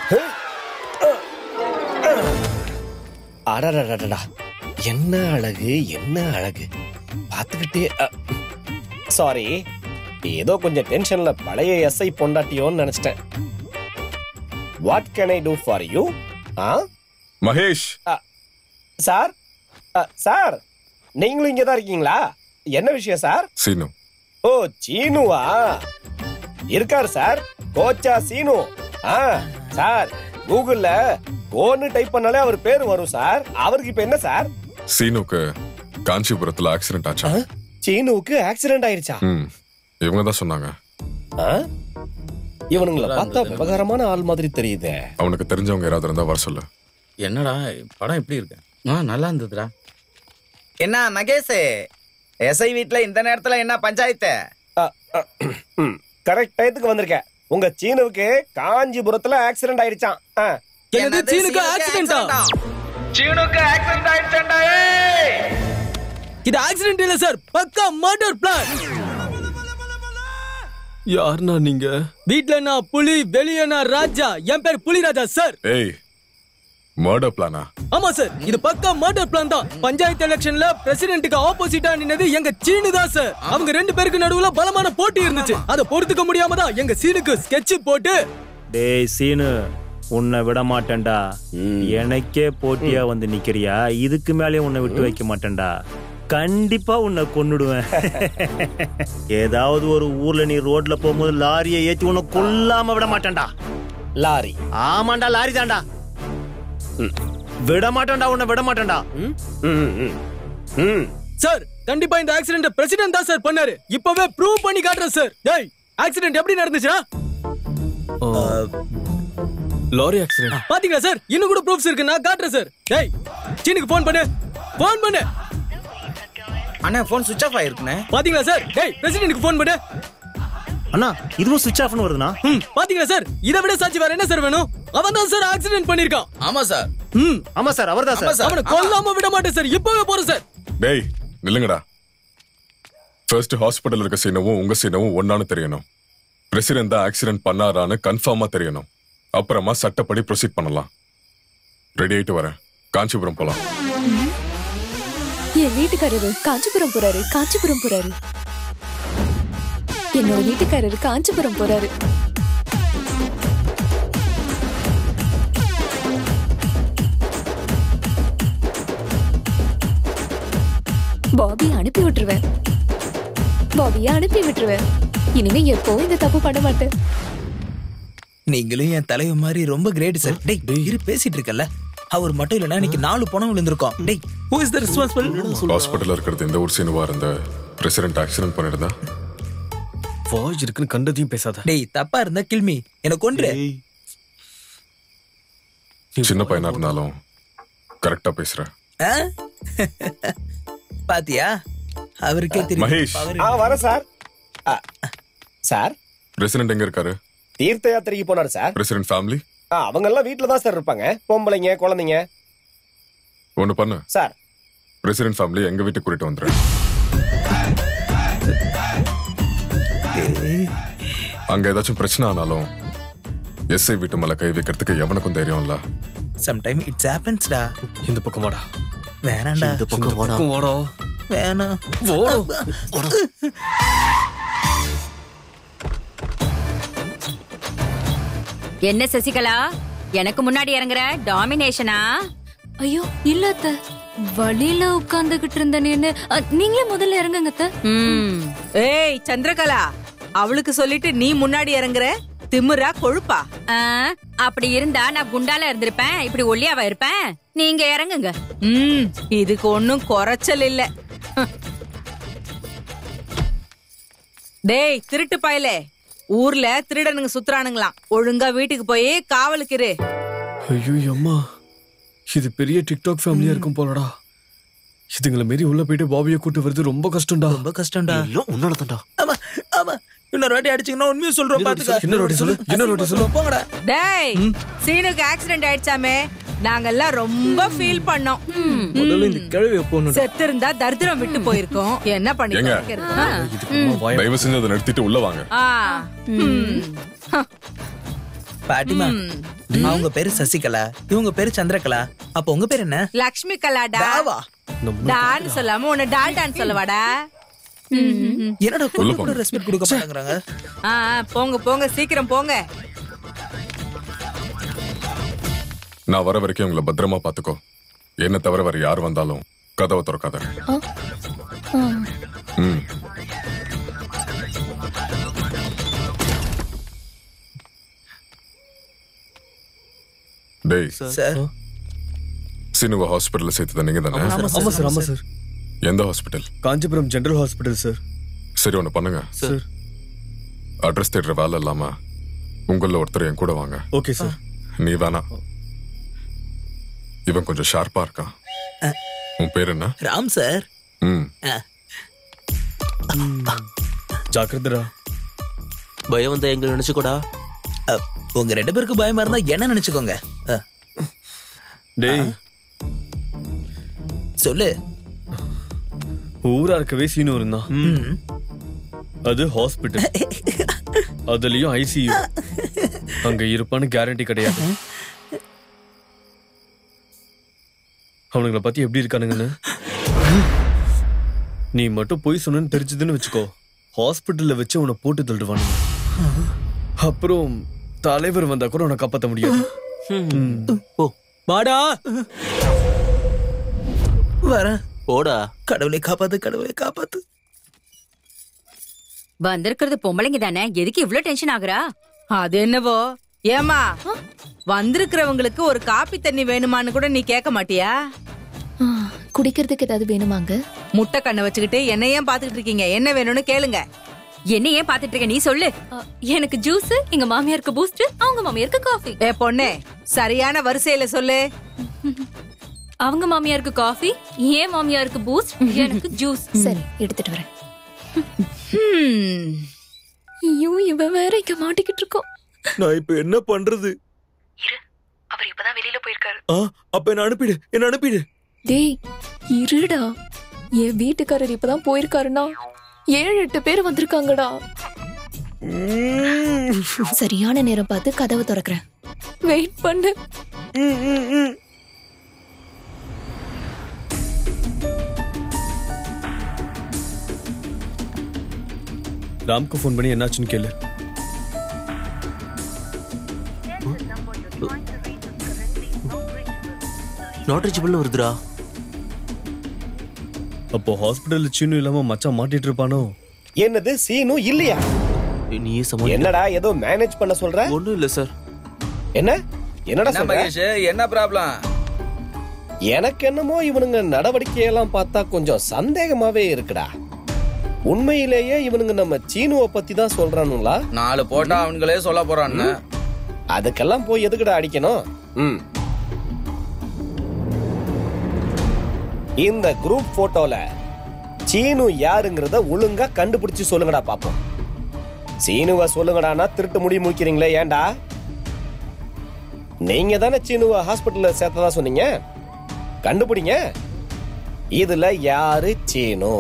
அடடடடடா என்ன அழகு என்ன அழகு பார்த்துக்கிட்டே சாரி ஏதோ கொஞ்சம் டென்ஷன்ல பழைய எஸ்ஐ பொண்டாட்டியோன்னு நினைச்சிட்டேன் what can I do for you ஆ மகேஷ் சார் அ, சார் நீங்களும் இங்கே தான் இருக்கீங்களா என்ன விஷயம் சார் சீனு ஓ சீனுவா இருக்காரு சார் கோச்சா சீனு ஆ சார் கூகுள்ல ஓன்னு டைப் பண்ணாலே அவர் பேர் வரும் சார் அவருக்கு இப்ப என்ன சார் சீனுக்கு காஞ்சிபுரத்துல ஆக்சிடென்ட் ஆச்சா சீனுவுக்கு ஆக்சிடென்ட் ஆயிருச்சா ம் இவங்க தான் சொன்னாங்க ஆ? இவனுங்கள பார்த்தா விவகாரமான ஆள் மாதிரி தெரியுதே அவனுக்கு தெரிஞ்சவங்க யாராவது இருந்தா வர சொல்லு என்னடா படம் எப்படி இருக்கு ஆ நல்லா இருந்ததுடா என்ன மகேஷ் எஸ்ஐ வீட்ல இந்த நேரத்துல என்ன பஞ்சாயத்து கரெக்ட் டயத்துக்கு வந்திருக்கேன் உங்க சீனுவுக்கு காஞ்சிபுரத்துல ஆக்சிடென்ட் ஆயிருச்சான் ஆ. என்னது சீனுக்கு ஆக்சிடென்டா சீனுக்கு ஆக்சிடென்ட் ஆயிடுச்சேன்டா ஏய் இது ஆக்சிடென்ட் இல்ல சார் பக்கா மர்டர் பிளான் யாருண்ணா நீங்க வீட்ல நான் புலி வெளியே நான் ராஜா என் பேர் புலி ராஜா சார் ஏய் மர்டர் பிளானா ஆமா சார் இது பக்கா மர்டர் பிளான் தான் பஞ்சாயத்து எலெக்ஷன்ல பிரசிடென்ட்டுக்கு ஆப்போசிட்டா நின்னது எங்க சீனு தான் சார் அவங்க ரெண்டு பேருக்கு நடுவுல பலமான போட்டி இருந்துச்சு அதை பொறுத்துக்க முடியாம தான் எங்க சீனுக்கு ஸ்கெட்ச் போட்டு டேய் சீனு உன்னை விட மாட்டேன்டா எனக்கே போட்டியா வந்து நிக்கிறியா இதுக்கு மேலே உன்னை விட்டு வைக்க மாட்டேன்டா கண்டிப்பா உன்னை கொன்னுடுவேன் ஏதாவது ஒரு ஊர்ல நீ ரோட்ல போகும்போது லாரியை ஏத்தி உன்னை கொல்லாம விட மாட்டேன்டா லாரி ஆமாண்டா லாரி தான்டா ம். விட மாட்டேன்டா உன்னை விட மாட்டேன்டா ம்? ம், ம். ம். சார் கண்டிப்பா இந்த ஆக்சிடென்ட் பிரசிடென்ட் தான் சார் பண்ணாரு இப்பவே ப்ரூவ் பண்ணி காட்டுறேன் சார் டேய் ஆக்சிடென்ட் எப்படி நடந்துச்சுனா லாரி ஆக்சிடென்ட் பாத்தீங்களா சார் இன்னும் கூட ப்ரூஃப்ஸ் இருக்கு நான் காட்டுறேன் சார் டேய் சீனுக்கு ஃபோன் பண்ணு ஃபோன் பண்ணு அண்ணா ஃபோன் சுவிட்ச் ஆஃப் ஆயிருக்குண்ணே பாத்தீங்களா சார் டேய் பிரசிடென்ட்க்கு ஃபோன் பண்ணு அண்ணா இதுவும் சுவிட்ச் ஆஃப்னு வருதுண்ணா ம் பாத்தீங்களா சார் இதை விட சாட்சி வேற என்ன சார் வேணும் அவன் தான் சார் ஆக்சிடென்ட் பண்ணிருக்கான் ஆமா சார் ம் ஆமா சார் அவர்தான் சார் அவனை கொல்லாம விட மாட்டேன் சார் இப்பவே போறேன் சார் டேய் நில்லுங்கடா ஃபர்ஸ்ட் ஹாஸ்பிட்டல் இருக்க சீனவும் உங்க சீனவும் ஒன்னான்னு தெரியணும் பிரசிடென்ட் தான் ஆக்சிடென்ட் பண்ணாரான்னு கன்ஃபார்மா தெரியணும் அப்புறமா சட்டப்படி ப்ரொசீட் பண்ணலாம் ரெடி ஆயிட்டு வரேன் காஞ்சிபுரம் போலாம் என் வீட்டுக்காரரு காஞ்சிபுரம் போறாரு காஞ்சிபுரம் போறாரு என்னோட வீட்டுக்காரரு காஞ்சிபுரம் போறாரு பாபி அனுப்பி விட்டுருவேன் பாபியை அனுப்பி விட்டுருவேன் இனிமே எப்பவும் இந்த தப்பு பண்ண மாட்டேன் நீங்களும் என் தலைவன் மாதிரி ரொம்ப கிரேட் சார் டேய் இரு பேசிட்டு இருக்கல அவர் மட்டும் இல்லைன்னா இன்னைக்கு நாலு பணம் விழுந்திருக்கோம் டேய் ஹூ இஸ் த ரெஸ்பான்சிபிள் ஹாஸ்பிட்டல்ல இருக்கிறது இந்த ஊர் சீனுவா இருந்த பிரசிடென்ட் ஆக்சிடென்ட் பண்ணிருந்தா வாய் இருக்குன்னு கண்டதையும் பேசாத டேய் தப்பா இருந்தா கில்மி என்ன கொன்று சின்ன பையனா இருந்தாலும் கரெக்டா பேசுற ஆ? பாத்தியா அவருக்கே தெரியும் மகேஷ். power ஆ வரேன் சார் ஆ, சார் பிரசிடென்ட் எங்க இருக்காரு தீர்த்த யாத்திரைக்கு போனார் சார் பிரசிடென்ட் ஃபேமிலி ஆ, அவங்க எல்லாம் வீட்ல தான் சார் இருப்பாங்க பொம்பளைங்க குழந்தைங்க ஒண்ணு பண்ணு சார் பிரசிடென்ட் ஃபேமிலி எங்க வீட்டுக்கு கூட்டிட்டு வந்துரு அங்க ஏதாச்சும் பிரச்சனை ஆனாலும் எஸ்ஐ வீட்டு மேல கை வைக்கிறதுக்கு எவனுக்கும் தைரியம் இல்ல சம்டைம் இட்ஸ் ஹேப்பன்ஸ்டா இந்த பக்கம் வாடா வேணாம்டா இந்த பக்கம் வாடா வாடா வேணாம் என்ன சசிகலா எனக்கு முன்னாடி இறங்குற டாமினேஷனா ஐயோ இல்ல அத்த வழியில உட்கார்ந்துகிட்டு இருந்தேன்னு அ, நீங்களே முதல்ல இறங்குங்க அத்த ஏய் சந்திரகலா அவளுக்கு சொல்லிட்டு நீ முன்னாடி இறங்குற திமிரா கொழுப்பா ஆ, அப்படி இருந்தா நான் குண்டால இருந்திருப்பேன் இப்படி ஒல்லியாவா இருப்பேன் நீங்க இறங்குங்க ம் இதுக்கு ஒண்ணும் குறைச்சல் இல்ல டேய் திருட்டு பயலே ஊர்ல திருடனுங்க சுத்துறானுங்களாம் ஒழுங்கா வீட்டுக்கு போய் காவலுக்கு இரு ஐயோ அம்மா இது பெரிய டிக்டாக் ஃபேமிலியா இருக்கும் போலடா இதுங்களை மாரி உள்ள போயிட்டு பாபியை கூட்டு வருது ரொம்ப கஷ்டம்டா ரொம்ப கஷ்டம்டா எல்லாம் உன்னால தான்டா ஆமா ஆமா இன்னொரு வாட்டி அடிச்சீங்கன்னா உண்மையை சொல்றோம் பாத்துக்க இன்னொரு வாட்டி சொல்லு இன்னொரு வாட்டி சொல்லு போங்கடா டேய் சீனுக்கு ஆக்சிடென்ட் ஆயிடுச்சாமே நாங்கெல்லாம் ரொம்ப ஃபீல் பண்ணோம் முதல்ல இந்த கிழவிய போகணும் செத்து இருந்தா தரித்திரம் விட்டு போயிருக்கோம் என்ன பண்ணி ஏங்க? தொலைக்கிறது? தயவு செஞ்சு அதை நிறுத்திட்டு உள்ள வாங்க ஆ ம். பாட்டிமா அவங்க பேரு சசிகலா இவங்க பேரு சந்திரகலா அப்ப உங்க பேர் என்ன லக்ஷ்மி கலாடா டாவா டான்னு சொல்லாம உன்னை டால்டான்னு சொல்லவாடா என்னடா உள்ள கொஞ்சம் போங்க. கூட ரெஸ்பெக்ட் கொடுக்க மாட்டேங்கிறாங்க ஆ ஆ, போங்க போங்க சீக்கிரம் போங்க நான் வர வரைக்கும் உங்களை பத்திரமா பாத்துக்கோ என்ன தவிர வேற யார் வந்தாலும் கதவை திறக்காத ம் டேய் சார் சினுவ ஹாஸ்பிட்டல்ல சேர்த்தது நீங்க தானே ஆமா சார் ஆமா சார் எந்த hospital Kanchipuram general hospital sir சரி ஒண்ணு பண்ணுங்க சார் அட்ரஸ் தேடுற வேலை இல்லாம உங்கள ஒருத்தர் என் கூட வாங்க ஓகே சார் நீ வேணா இவன் கொஞ்சம் ஷார்ப்பா இருக்கான் உன் பேர் என்ன ராம் சார் ம் ஜாக்கிரதடா பயம் வந்தா எங்க நினைச்சுக்கூடா உங்க ரெண்டு பேருக்கு பயமா இருந்தா என்ன நினைச்சுக்கோங்க அ, டேய் சொல்லு ஊரா இருக்கவே சீனு இருந்தான் ம். அது ஹாஸ்பிட்டல் அதுலயும் ஐசியூ அங்க இருப்பான்னு கேரண்டி கிடையாது அவனுங்களை பத்தி எப்படி இருக்கானுங்கன்னு நீ மட்டும் போய் சொன்னு தெரிஞ்சதுன்னு வச்சுக்கோ ஹாஸ்பிட்டல்ல வச்சு உன்னை போட்டு தள்ளுவானுங்க அப்புறம் தலைவர் வந்தா கூட உன்னை காப்பாத்த முடியாது ஓ வாடா வரேன் போடா கடவுளை காப்பாத்து கடவுளை காப்பாத்து வந்திருக்கிறது பொம்பளைங்க தானே எதுக்கு இவ்ளோ டென்ஷன் ஆகுறா அது என்னவோ ஏமா வந்திருக்கிறவங்களுக்கு ஒரு காப்பி தண்ணி வேணுமான்னு கூட நீ கேட்க மாட்டியா ஆ, குடிக்கிறதுக்கு ஏதாவது வேணுமாங்க முட்டை கண்ணை வச்சுக்கிட்டு என்ன ஏன் பாத்துக்கிட்டு இருக்கீங்க என்ன வேணும்னு கேளுங்க என்ன ஏன் பாத்துட்டு இருக்க நீ சொல்லு எனக்கு ஜூஸ் எங்க மாமியாருக்கு பூஸ்ட் அவங்க மாமியாருக்கு காஃபி ஏ பொண்ணே சரியான வரிசையில சொல்லு அவங்க மாமியாருக்கு காஃபி ஏன் மாமியாருக்கு பூஸ்ட் எனக்கு ஜூஸ் சரி எடுத்துட்டு வரேன் ஹம். ஐயோ இவன் வேற இங்க மாட்டிக்கிட்டு இருக்கோம் நான் இப்ப என்ன பண்றது அவர் இப்பதான் வெளியில போயிருக்காரு ஆ அப்ப என்ன அனுப்பிடு என்ன அனுப்பிடு டேய் இருடா என் வீட்டுக்காரர் இப்பதான் போயிருக்காருன்னா ஏழு எட்டு பேர் வந்திருக்காங்கடா சரியான நேரம் பார்த்து கதவை திறக்கிறேன் வெயிட் பண்ணு ராம்க்கு ஃபோன் பண்ணி என்னாச்சுன்னு கேளு நாட் ரீச்சபிள்னு வருதுடா அப்போ ஹாஸ்பிட்டல்ல சீனு இல்லாம மச்சான் மாட்டிட்டு இருப்பானோ என்னது சீனு இல்லையா நீயே சமாளி என்னடா ஏதோ மேனேஜ் பண்ண சொல்ற ஒண்ணும் இல்ல சார் என்ன என்னடா என்ன சொல்ற மகேஷ் என்ன ப்ராப்ளம் எனக்கு என்னமோ இவனுங்க நடவடிக்கையெல்லாம் பார்த்தா கொஞ்சம் சந்தேகமாவே இருக்குடா உண்மையிலேயே இவனுங்க நம்ம சீனுவை பத்தி தான் சொல்றானுங்களா நாலு போட்டா அவனுங்களே சொல்ல போறான்னு அதுக்கெல்லாம் போய் எதுக்குடா அடிக்கணும் ம் இந்த குரூப் போட்டோல சீனு யாருங்கிறத ஒழுங்கா கண்டுபிடிச்சு சொல்லுங்கடா பாப்போம் சீனுவை சொல்லுங்கடான்னா திருட்டு முடி முடிக்கிறீங்களே ஏன்டா நீங்க தானே சீனுவை ஹாஸ்பிட்டல்ல சேர்த்ததா சொன்னீங்க கண்டுபிடிங்க இதுல யாரு சீனு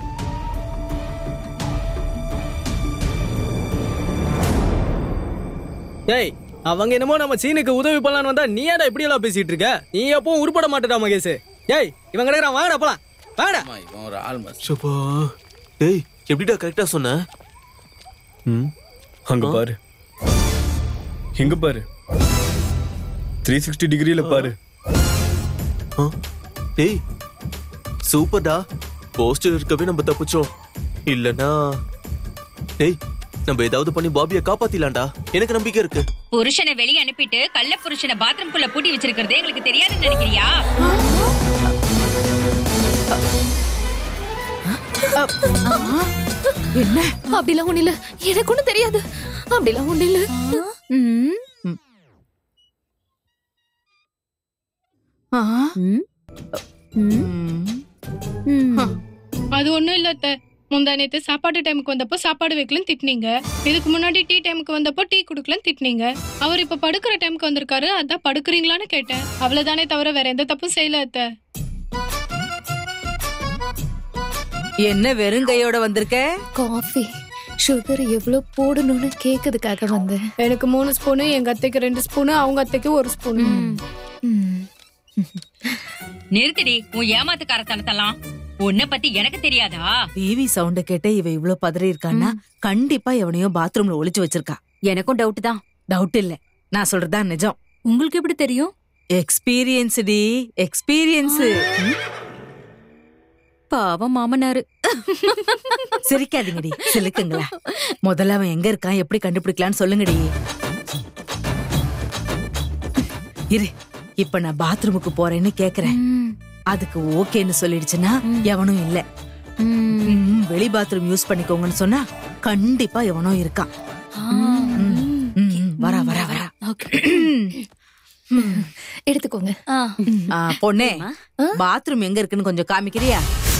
ஏய் அவங்க என்னமோ நம்ம சீனுக்கு உதவி பண்ணலான்னு வந்தா நீ ஏன்டா இப்படி எல்லாம் பேசிட்டு இருக்க நீ எப்பவும் உருப்பட மாட்டேடா மகேஷ் ஏய் இவன் கிடக்குறான் வாங்கடா போலாம் வாங்கடா இவன் ஒரு ஆள் மஸ்ட் சப்பா டேய் எப்படிடா கரெக்டா சொன்ன ம் அங்க பாரு எங்க பாரு த்ரீ சிக்ஸ்டி டிகிரியில பாரு டேய் சூப்பர்டா போஸ்டர் இருக்கவே நம்ம தப்பிச்சோம் இல்லனா டேய் நம்ம ஏதாவது பண்ணி பாபியை காப்பாத்திலாம்டா எனக்கு நம்பிக்கை இருக்கு புருஷனை வெளிய அனுப்பிட்டு கள்ள புருஷனை பாத்ரூம்குள்ள பூட்டி வச்சிருக்கிறது எங்களுக்கு தெரியாதுன்னு நினைக்கிறியா என்ன அப்படிலாம் ஒண்ணு இல்ல எனக்கு ஒண்ணும் தெரியாது அப்படிலாம் ஒண்ணு இல்ல ம். ம். அது ஒண்ணும் இல்ல அத்தை முந்தா நேத்து சாப்பாடு டைமுக்கு வந்தப்போ சாப்பாடு வைக்கலன்னு திட்டினீங்க இதுக்கு முன்னாடி டீ டைமுக்கு வந்தப்போ டீ குடுக்கலன்னு திட்டினீங்க அவர் இப்ப படுக்கிற டைமுக்கு வந்திருக்காரு அதான் படுக்கிறீங்களான்னு கேட்டேன் அவ்வளவுதானே தவிர வேற எந்த தப்பும் செய்யல அத்தை என்ன வெறுங்கையோட வந்திருக்க காஃபி சுகர் எவ்வளவு போடணும்னு கேக்குறதுக்காக வந்தேன் எனக்கு மூணு ஸ்பூனு எங்க அத்தைக்கு ரெண்டு ஸ்பூனு அவங்க அத்தைக்கு ஒரு ஸ்பூனு நிறுத்திடி உன் ஏமாத்துக்காரத்தனத்தெல்லாம் உன்னை பத்தி எனக்கு தெரியாதா டிவி சவுண்ட கேட்டு இவ இவ்ளோ பதறி இருக்கான்னா கண்டிப்பா எவனையோ பாத்ரூம்ல ஒளிச்சு வச்சிருக்கா எனக்கும் டவுட் தான் டவுட் இல்ல நான் சொல்றதா நிஜம் உங்களுக்கு எப்படி தெரியும் எக்ஸ்பீரியன்ஸ் டி எக்ஸ்பீரியன்ஸ் பாவம் மாமனாரு சிரிக்காதீங்கடி சிலுக்குங்களா முதல்ல அவன் எங்க இருக்கான் எப்படி கண்டுபிடிக்கலாம்னு சொல்லுங்கடி இரு இப்ப நான் பாத்ரூமுக்கு போறேன்னு கேக்குறேன் அதுக்கு ஓகேன்னு சொல்லிடுச்சுன்னா எவனும் இல்ல ம், வெளி பாத்ரூம் யூஸ் பண்ணிக்கோங்கன்னு சொன்னா கண்டிப்பா எவனோ இருக்கான் ம், ம், வரா வரா வரா எடுத்துக்கோங்க ஆ, பொண்ணே பாத்ரூம் எங்க இருக்குன்னு கொஞ்சம் காமிக்கிறியா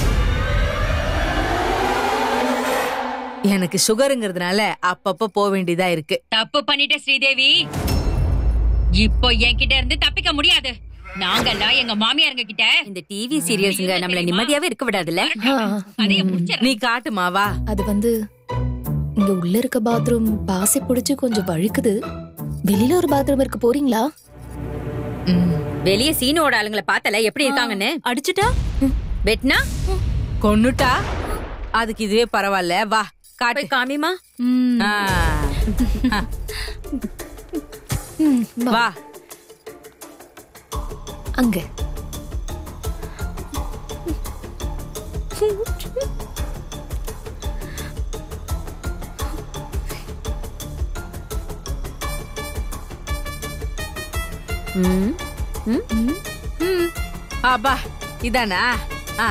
எனக்கு சுகருங்கிறதுனால அப்பப்ப போக வேண்டியதா இருக்கு தப்பு பண்ணிட்ட ஸ்ரீதேவி இப்போ என்கிட்ட இருந்து தப்பிக்க முடியாது நாங்கெல்லாம் எங்க மாமியாருங்க கிட்ட இந்த டிவி சீரியல்ஸ்ங்க நம்மள நிம்மதியாவே இருக்க விடாதுல்ல நீ காட்டுமா வா அது வந்து இங்க உள்ள இருக்க பாத்ரூம் பாசி பிடிச்சு கொஞ்சம் வழுக்குது வெளியில ஒரு பாத்ரூம் இருக்கு போறீங்களா வெளிய சீனோட ஆளுங்களை பார்த்தல எப்படி இருக்காங்கன்னு அடிச்சுட்டா வெட்னா கொன்னுட்டா அதுக்கு இதுவே பரவாயில்ல வா காட்டு காமிமா வா அங்க ம் ம் ம் அப்பா இதானா ஆ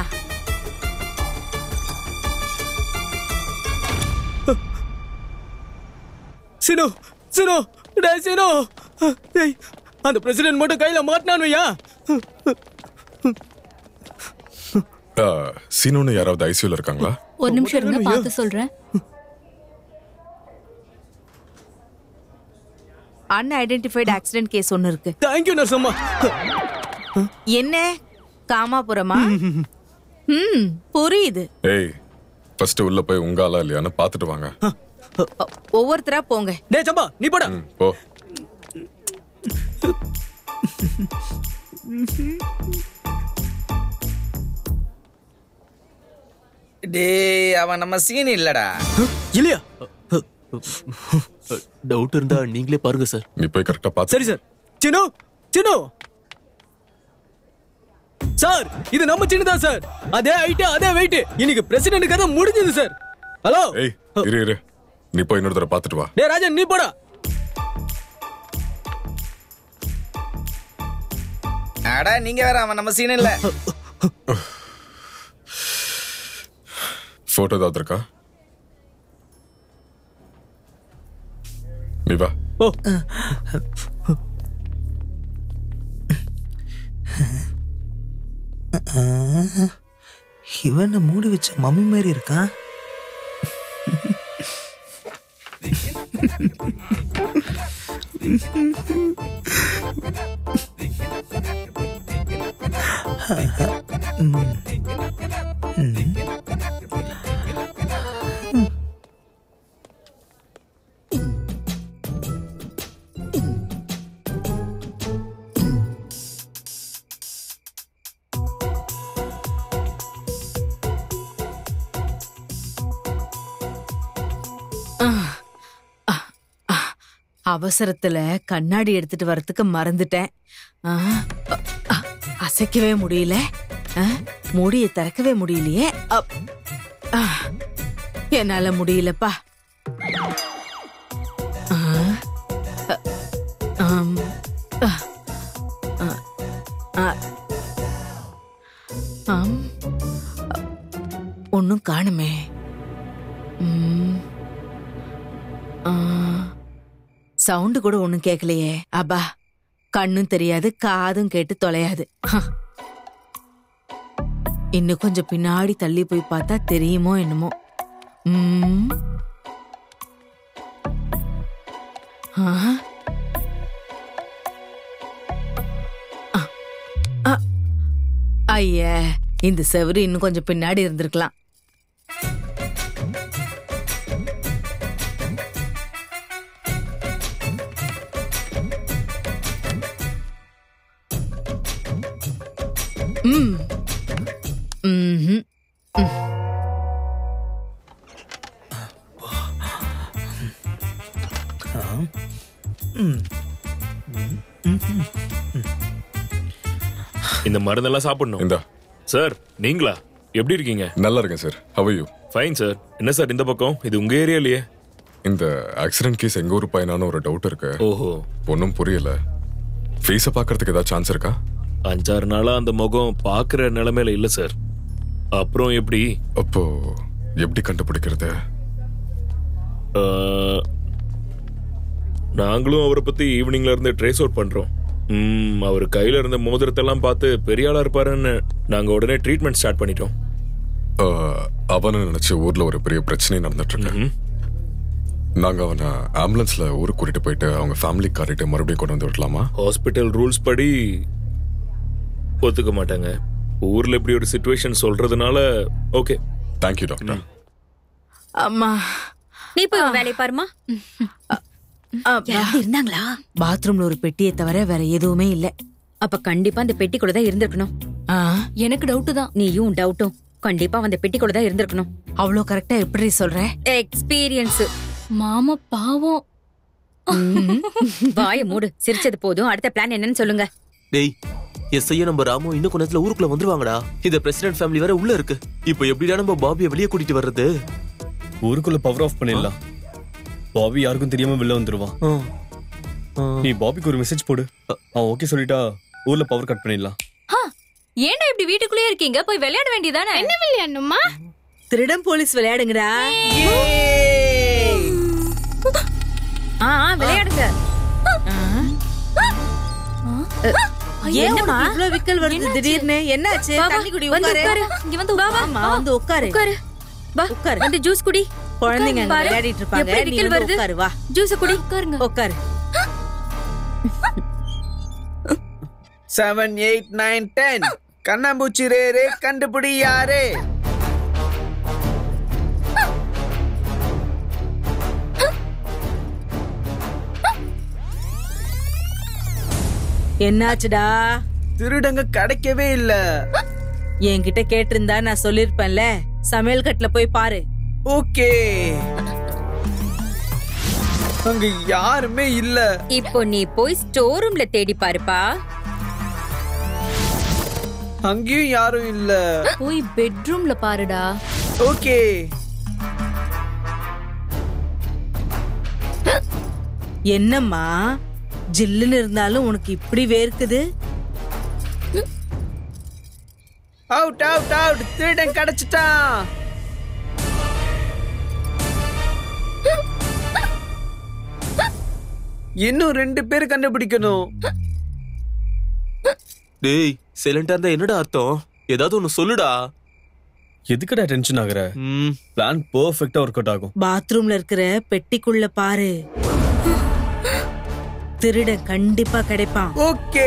சினு சினு டேய் சினு டேய் அந்த பிரசிடென்ட் மட்டும் கையில மாட்டினானு ஐயா சீனோன்னு யாராவது ஐசியூல இருக்காங்களா ஒரு நிமிஷம் இருங்க பார்த்து சொல்றேன் அன்ஐடென்டிஃபைடு ஆக்சிடென்ட் கேஸ் ஒன்னு இருக்கு தேங்க்யூ நர்சம்மா என்ன காமாபுரமா ம் புரியுது ஏய் ஃபர்ஸ்ட் உள்ள போய் உங்க ஆளா இல்லையான்னு பாத்துட்டு வாங்க ஒ- ஒவ்வொருத்தரா போங்க டேய் சம்பா நீ போடா ம், போ டேய் அவன் நம்ம சீன் இல்லடா இல்லையா டவுட் இருந்தா நீங்களே பாருங்க சார் நீ போய் கரெக்டா பாத்து சரி சார் சின்னு சின்னு சார் இது நம்ம சின்னதான் சார் அதே ஹைட் அதே வெயிட் இன்னைக்கு பிரசிடென்ட் கதை முடிஞ்சது சார் ஹலோ ஏய் இரு இரு நீ போய் இன்னொரு தடவை பாத்துட்டு வா டேய் ராஜன் நீ போடா அட நீங்க வேற அவன் நம்ம சீன் இல்ல போட்டோ ஏதாவது இருக்கா நீ வா ஓ இவன் மூடி வச்ச மம்மி மாதிரி இருக்கான் அவசரத்துல கண்ணாடி எடுத்துட்டு வரதுக்கு மறந்துட்டேன் ஆ, அ, அ, அசைக்கவே முடியல ஆ, மூடியை திறக்கவே முடியலையே அப், ஆ, என்னால முடியலப்பா ஆ, அ, ஆம், அ, அ, அ, ஆம் ஒன்னும் காணுமே ம், ஆ சவுண்டு கூட ஒண்ணும் கேட்கலையே அப்பா கண்ணும் தெரியாது காதும் கேட்டு தொலையாது ஹ. இன்னும் கொஞ்சம் பின்னாடி தள்ளி போய் பார்த்தா தெரியுமோ என்னமோ ம். ஆ. அ. அ. ஐயே இந்த செவரு இன்னும் கொஞ்சம் பின்னாடி இருந்திருக்கலாம் ம் ம்ஹும். ம். இந்த மருந்தெல்லாம் சாப்பிடணும் இந்தா சார் நீங்களா எப்படி இருக்கீங்க நல்லா இருக்கேன் sir how you fine sir என்ன சார் இந்த பக்கம் இது உங்க ஏரியாலயே இந்த ஆக்சிடென்ட் கேஸ் எங்க ஊர் பையனான ஒரு டவுட் இருக்கு ஓஹோ ஒன்றும் புரியல ஃபேஸை பார்க்கறதுக்கு ஏதாவது சான்ஸ் இருக்கா அஞ்சாறு நாளா அந்த முகம் பாக்குற நிலைமையில இல்ல சார் அப்புறம் எப்படி அப்போ எப்படி கண்டுபிடிக்கிறது ஆஹ், நாங்களும் அவரை பத்தி ஈவினிங்ல இருந்து ட்ரேஸ் அவுட் பண்றோம் ம், அவர் கையில இருந்த மோதிரத்தெல்லாம் பார்த்து பெரிய ஆளா இருப்பாருன்னு நாங்க உடனே ட்ரீட்மெண்ட் ஸ்டார்ட் பண்ணிட்டோம் அஹ், அவனை நினைச்சு ஊர்ல ஒரு பெரிய பிரச்சனை நடந்துட்டு இருக்கு நாங்க அவனை ஆம்புலன்ஸ்ல ஊருக்கு கூட்டிட்டு போயிட்டு அவங்க ஃபேமிலி காரிட்டு மறுபடியும் கொண்டு வந்து விடலாமா ஹாஸ்பிட்டல் ரூல்ஸ் படி ஒத்துக்க மாட்டாங்க ஊர்ல இப்படி ஒரு சுச்சுவேஷன் சொல்றதுனால ஓகே தேங்க்யூ டாக்டர் அம்மா நீ போய் உன் வேலையை பாருமா யாராவது இருந்தாங்களா பாத்ரூம்ல ஒரு பெட்டியை தவிர வேற எதுவுமே இல்ல அப்ப கண்டிப்பா அந்த பெட்டிக்குள்ள தான் இருந்திருக்கணும் எனக்கு டவுட் தான் நீயும் டவுட்டும் கண்டிப்பா அந்த பெட்டிக்குள்ள தான் இருந்திருக்கணும் அவ்வளோ கரெக்டா எப்படி சொல்ற எக்ஸ்பீரியன்ஸ் மாமா பாவம் வாய மூடு சிரிச்சது போதும் அடுத்த பிளான் என்னன்னு சொல்லுங்க டேய் எஸ்ஐயா நம்ம ராமு இன்னும் கொஞ்ச நேரத்துல ஊருக்குள்ள வந்துருவாங்கடா இந்த பிரசிடென்ட் ஃபேமிலி வேற உள்ள இருக்கு இப்போ எப்படிடா நம்ம பாபியை வெளியே கூட்டிட்டு வர்றது ஊருக்குள்ள பவர் ஆஃப் பண்ணிடலாம் பாபி யாருக்கும் தெரியாம வெளில வந்துருவான் நீ பாபிக்கு ஒரு மெசேஜ் போடு அவன் ஓகே சொல்லிட்டா ஊர்ல பவர் கட் பண்ணிடலாம் ஏன்டா இப்படி வீட்டுக்குள்ளேயே இருக்கீங்க போய் விளையாட வேண்டியதானே என்ன விளையாடணுமா திருடம் போலீஸ் விளையாடுங்கடா ஆ ஆ, விளையாடுங்க ஏன் என்னம்மா? உனக்கு இவ்ளோ விக்கல் வருது திடீர்னு என்னாச்சு வா, வா, தண்ணி குடி வந்து உட்காரு உட்காரு. இங்க வந்து வா வாமா வந்து உட்காரு உட்காரு வா உட்காரு. வந்து ஜூஸ் குடி குழந்தைங்க அங்க பாரு. விளையாடிட்டு இருப்பாங்க எப்படி நீ விக்கல் வந்து வருது உட்காரு வா ஜூஸ் குடி உட்காருங்க உட்காரு செவன் எயிட் நைன் டென் கண்ணாம்பூச்சி ரேரு கண்டுபிடி யாரு என்னாச்சுடா திருடங்க கிடைக்கவே இல்ல என்கிட்ட கேட்டிருந்தா நான் சொல்லிருப்பேன்ல சமையல் கட்டுல போய் பாரு ஓகே அங்க யாருமே இல்ல இப்போ நீ போய் ஸ்டோர் ரூம்ல தேடி பாருப்பா அங்கேயும் யாரும் இல்ல போய் பெட்ரூம்ல பாருடா ஓகே என்னம்மா ஜில்லுன்னு இருந்தாலும் உனக்கு இப்படி வேர்க்குது அவுட் அவுட் அவுட் திருடன் கிடைச்சிட்டான் இன்னும் ரெண்டு பேர் கண்டுபிடிக்கணும் டேய் சைலண்டா இருந்தா என்னடா அர்த்தம் ஏதாவது ஒண்ணு சொல்லுடா எதுக்குடா டென்ஷன் ஆகுற பிளான் பெர்ஃபெக்ட்டா ஒர்க் அவுட் ஆகும் பாத்ரூம்ல இருக்கிற பெட்டிக்குள்ள பாரு திருடன் கண்டிப்பா கிடைப்பான் ஓகே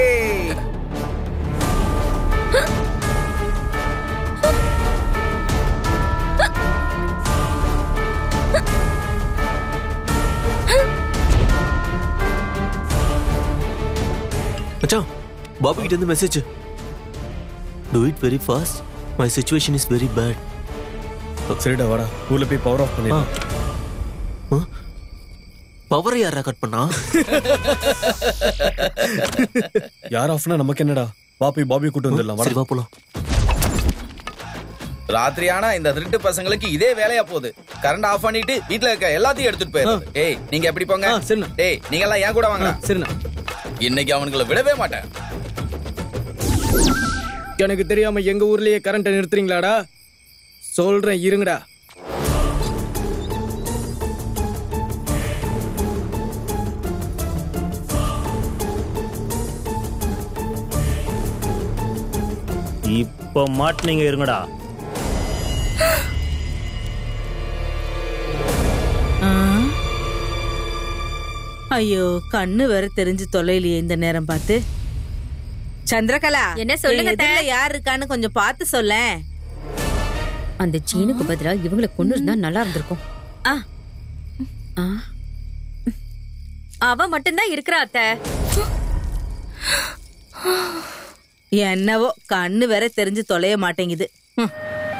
மச்சான் பாபு கிட்ட இருந்து message do it very fast my situation is very bad சரிடா வாடா ஊர்ல போய் பவர் ஆஃப் பண்ணிடு பவரை யாரா கட் பண்ணா யார் ஆஃப்னா நமக்கு என்னடா வா போய் பாபி கூட்டு வந்துடலாம் சரி வா போலாம் ராத்திரி ஆனா இந்த திருட்டு பசங்களுக்கு இதே வேலையா போகுது கரண்ட் ஆஃப் பண்ணிட்டு வீட்ல இருக்க எல்லாத்தையும் எடுத்துட்டு போயிரு ஏய் நீங்க எப்படி போங்க டேய் நீங்க எல்லாம் ஏன் கூட வாங்க சரிண்ணா இன்னைக்கு அவனுங்களை விடவே மாட்டேன் எனக்கு தெரியாம எங்க ஊர்லயே கரண்ட்டை நிறுத்துறீங்களாடா சொல்றேன் இருங்கடா இப்ப மாட்டினீங்க இருங்கடா ஆ? ஐயோ கண்ணு வேற தெரிஞ்சு தொலைலையே இந்த நேரம் பார்த்து சந்திரகலா என்ன சொல்லுங்க, என் எதிர்ல யார் இருக்கான்னு கொஞ்சம் பார்த்து சொல்லேன் அந்த சீனுக்கு பதிலா இவங்களை கொண்டு இருந்தா நல்லா இருந்திருக்கும் ஆ ஆ. அவ மட்டும்தான் இருக்கிறா அத்தை என்னவோ கண்ணு வேற தெரிஞ்சு தொலைய மாட்டேங்குது ம்.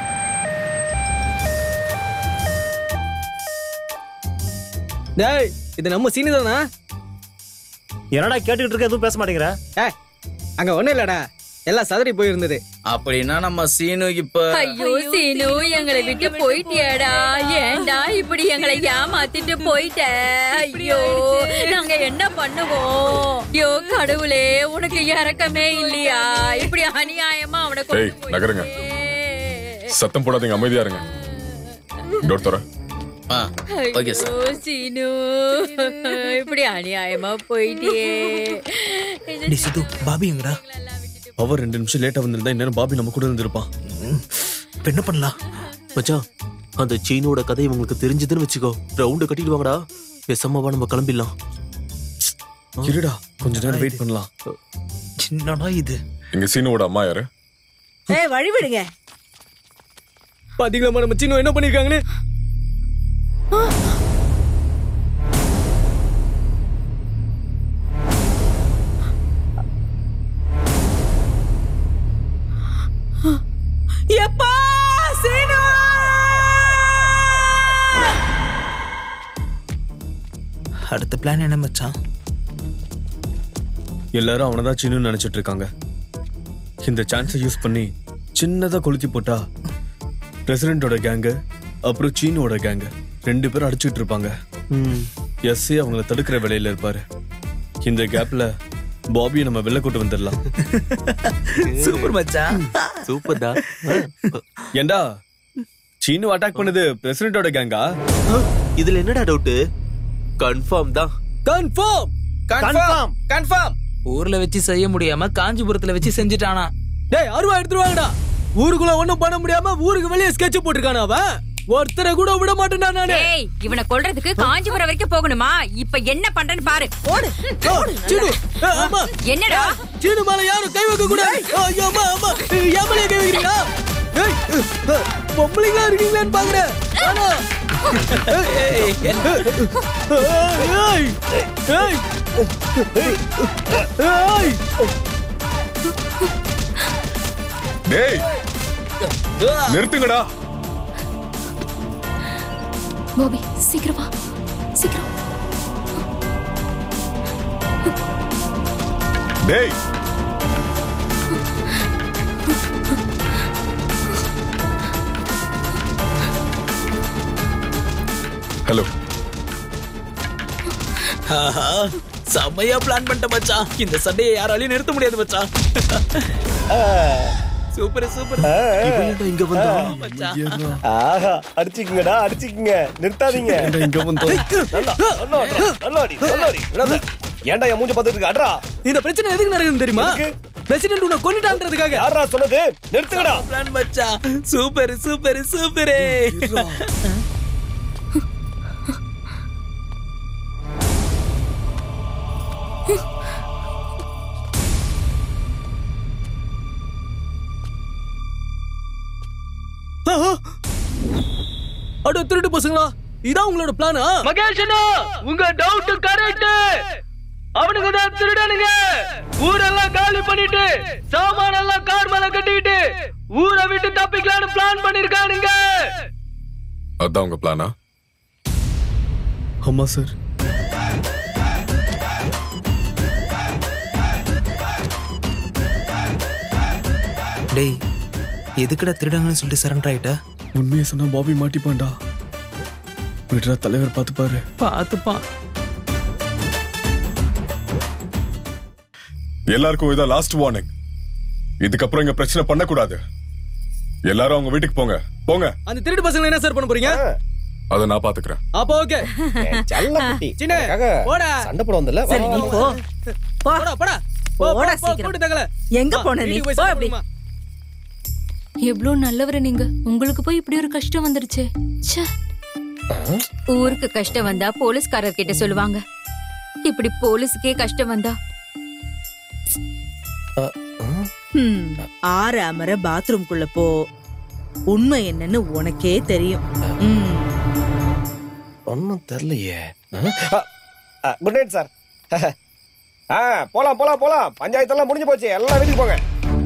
டேய் இது நம்ம சீனு தானா என்னடா கேட்டுக்கிட்டு இருக்க எதுவும் பேச மாட்டேங்கிற ஏ அங்க ஒண்ணும் இல்லடா எல்லாம் சதறி போயிருந்தது அப்படின்னா நம்ம சீனு இப்ப ஐயோ சீனு எங்களை விட்டு போயிட்டியாடா ஏன்டா இப்படி எங்களை ஏமாத்திட்டு போயிட்ட ஐயோ நாங்க என்ன பண்ணுவோம் ஐயோ கடவுளே உனக்கு இறக்கமே இல்லையா இப்படி அநியாயமா அவனை ஏய் நகருங்க சத்தம் போடாதீங்க அமைதியா இருங்க டோர் தர ஓகே சார் ஐயோ சீனு இப்படி அநியாயமா போயிட்டியே டேய் சித்து பாபி எங்கடா அவர் ரெண்டு நிமிஷம் லேட்டா வந்திருந்தா இந்நேரம் பாபி நம்ம கூட இருந்திருப்பான் இப்ப என்ன பண்ணலாம் மச்சான் அந்த சீனோட கதை இவங்களுக்கு தெரிஞ்சதுன்னு வச்சுக்கோ ரவுண்டு கட்டிடுவாங்கடா பேசாமவா நம்ம கிளம்பிடலாம் இருடா கொஞ்ச நேரம் வெயிட் பண்ணலாம் என்னடா இது எங்க சீனுவோட அம்மா யாரு ஏய் வழி விடுங்க பாத்தீங்களா நம்ம சீனு என்ன பண்ணிருக்காங்கன்னு எப்பா சீனு அடுத்த பிளான் என்ன மச்சான் எல்லாரும் அவனதான் சின்னு நினைச்சிட்டு இருக்காங்க இந்த சான்ஸை யூஸ் பண்ணி சின்னதா கொளுத்தி போட்டா பிரசிடென்ட்டோட கேங்கு அப்புறம் சீனோட கேங்கு ரெண்டு பேரும் அடிச்சுட்டு இருப்பாங்க எஸ்ஏ அவங்கள தடுக்கிற வேலையில இருப்பாரு இந்த கேப்ல பாபியை நம்ம வெளில கூட்டு வந்துடலாம் சூப்பர் மச்சான் சூப்பர்டா ஏண்டா சீனு அட்டாக் பண்ணது பிரசிடென்ட்டோட கேங்கா இதுல என்னடா டவுட் கன்ஃபார்ம் தான் கன்ஃபார்ம் கன்ஃபார்ம் கன்ஃபார்ம் ஊர்ல வச்சு செய்ய முடியாம காஞ்சிபுரத்துல வச்சு செஞ்சுட்டானா டேய் அருவா எடுத்துருவாங்கடா ஊருக்குள்ள ஒண்ணும் பண்ண முடியாம ஊருக்கு வெளியே ஸ்கெட்ச் போட்டிருக்கானா அவன் ஒருத்தரை கூட விட மாட்டேன்டா நானு ஏய் இவனை கொல்றதுக்கு காஞ்சிபுரம் வரைக்கும் போகணுமா இப்ப என்ன பண்றேன்னு பாரு ஓடு ஓடு சீனு ஏ, அம்மா என்னடா சீனு மேல யாரும் கை வைக்க கூடாது ஐயோ அம்மா அம்மா என் மேலயே கை வைக்கிறீங்களா ஏய், அஹ், பொம்பளைங்களா இருக்கீங்களான்னு பாக்குறேன் ஆனா ஏய், ஏய், ஏய், ஏய், ஏய். டேய் நிறுத்துங்கடா பாபி சீக்கிரம் வா சீக்கிரம் டேய் ஹலோ ஆஹா, செம்மையா பிளான் பண்ணிட்ட மச்சான் இந்த சண்டையை யாராலையும் நிறுத்த முடியாது மச்சான் சூப்பர் சூப்பர் இங்க ஆஹா அடிச்சுக்குங்கடா அடிச்சுக்குங்க நிறுத்தாதீங்க இங்க வந்தோம். நல்லா நல்லா அடிடா, நல்லா அடி நல்லா அடி விடாத. ஏன்டா என் மூஞ்ச பார்த்துட்டு இருக்க அட்ரா இந்த பிரச்சனை எதுக்கு நடக்குதுன்னு தெரியுமா பிரசிடென்ட் உன்னை கொண்டுட்டான்றதுக்காக யாரா சொன்னது நிறுத்துங்கடா பிளான் மச்சான் சூப்பர் சூப்பர் சூப்பரே அட திருட்டு பசங்களா இதான் உங்களோட பிளானா மகேஷ் அண்ணா உங்க டவுட் கரெக்ட் அவனுங்க தான் திருடனுங்க ஊரெல்லாம் காலி பண்ணிட்டு சாமானெல்லாம் கார் மேல கட்டிக்கிட்டு ஊரை விட்டு தப்பிக்கலாம்னு பிளான் பண்ணிருக்கானுங்க அதான் உங்க பிளானா ஆமா சார் டேய் எதுக்குடா திருடங்கன்னு சொல்லிட்டு சரண்டர் ஆயிட்ட உண்மையை சொன்னா பாபி மாட்டிப்பான்டா விடுறா தலைவர் பார்த்துப்பாரு பார்த்துப்பான் எல்லாருக்கும் இதான் லாஸ்ட் வார்னிங் இதுக்கப்புறம் இங்க பிரச்சனை பண்ணக்கூடாது எல்லாரும் அவங்க வீட்டுக்கு போங்க போங்க அந்த திருட்டு பசங்களை என்ன சார் பண்ண போறீங்க அதை நான் பாத்துக்கிறேன் அப்ப ஓகே செல்லக்குட்டி சின்ன எனக்காக போடா சண்டை போட வந்தல சரி நீ போ போடா போடா போடா சீக்கிரம். கூட்டு தகல எங்க போன நீ போ அப்படி எவ்ளோ நல்லவரு நீங்க உங்களுக்கு போய் இப்படி ஒரு கஷ்டம் வந்துருச்சு ச்சே ஊருக்கு கஷ்டம் வந்தா போலீஸ்காரர் கிட்ட சொல்லுவாங்க இப்படி போலீஸுக்கே கஷ்டம் வந்தா ஹம், ஆற அமர பாத்ரூம்குள்ள போ உண்மை என்னன்னு உனக்கே தெரியும் ம். ஒன்னும் தெரியலையே குட் நைட் சார் ஆ போலாம் போலாம் போலாம் பஞ்சாயத்தெல்லாம் முடிஞ்சு போச்சு எல்லாம் வீட்டுக்கு போங்க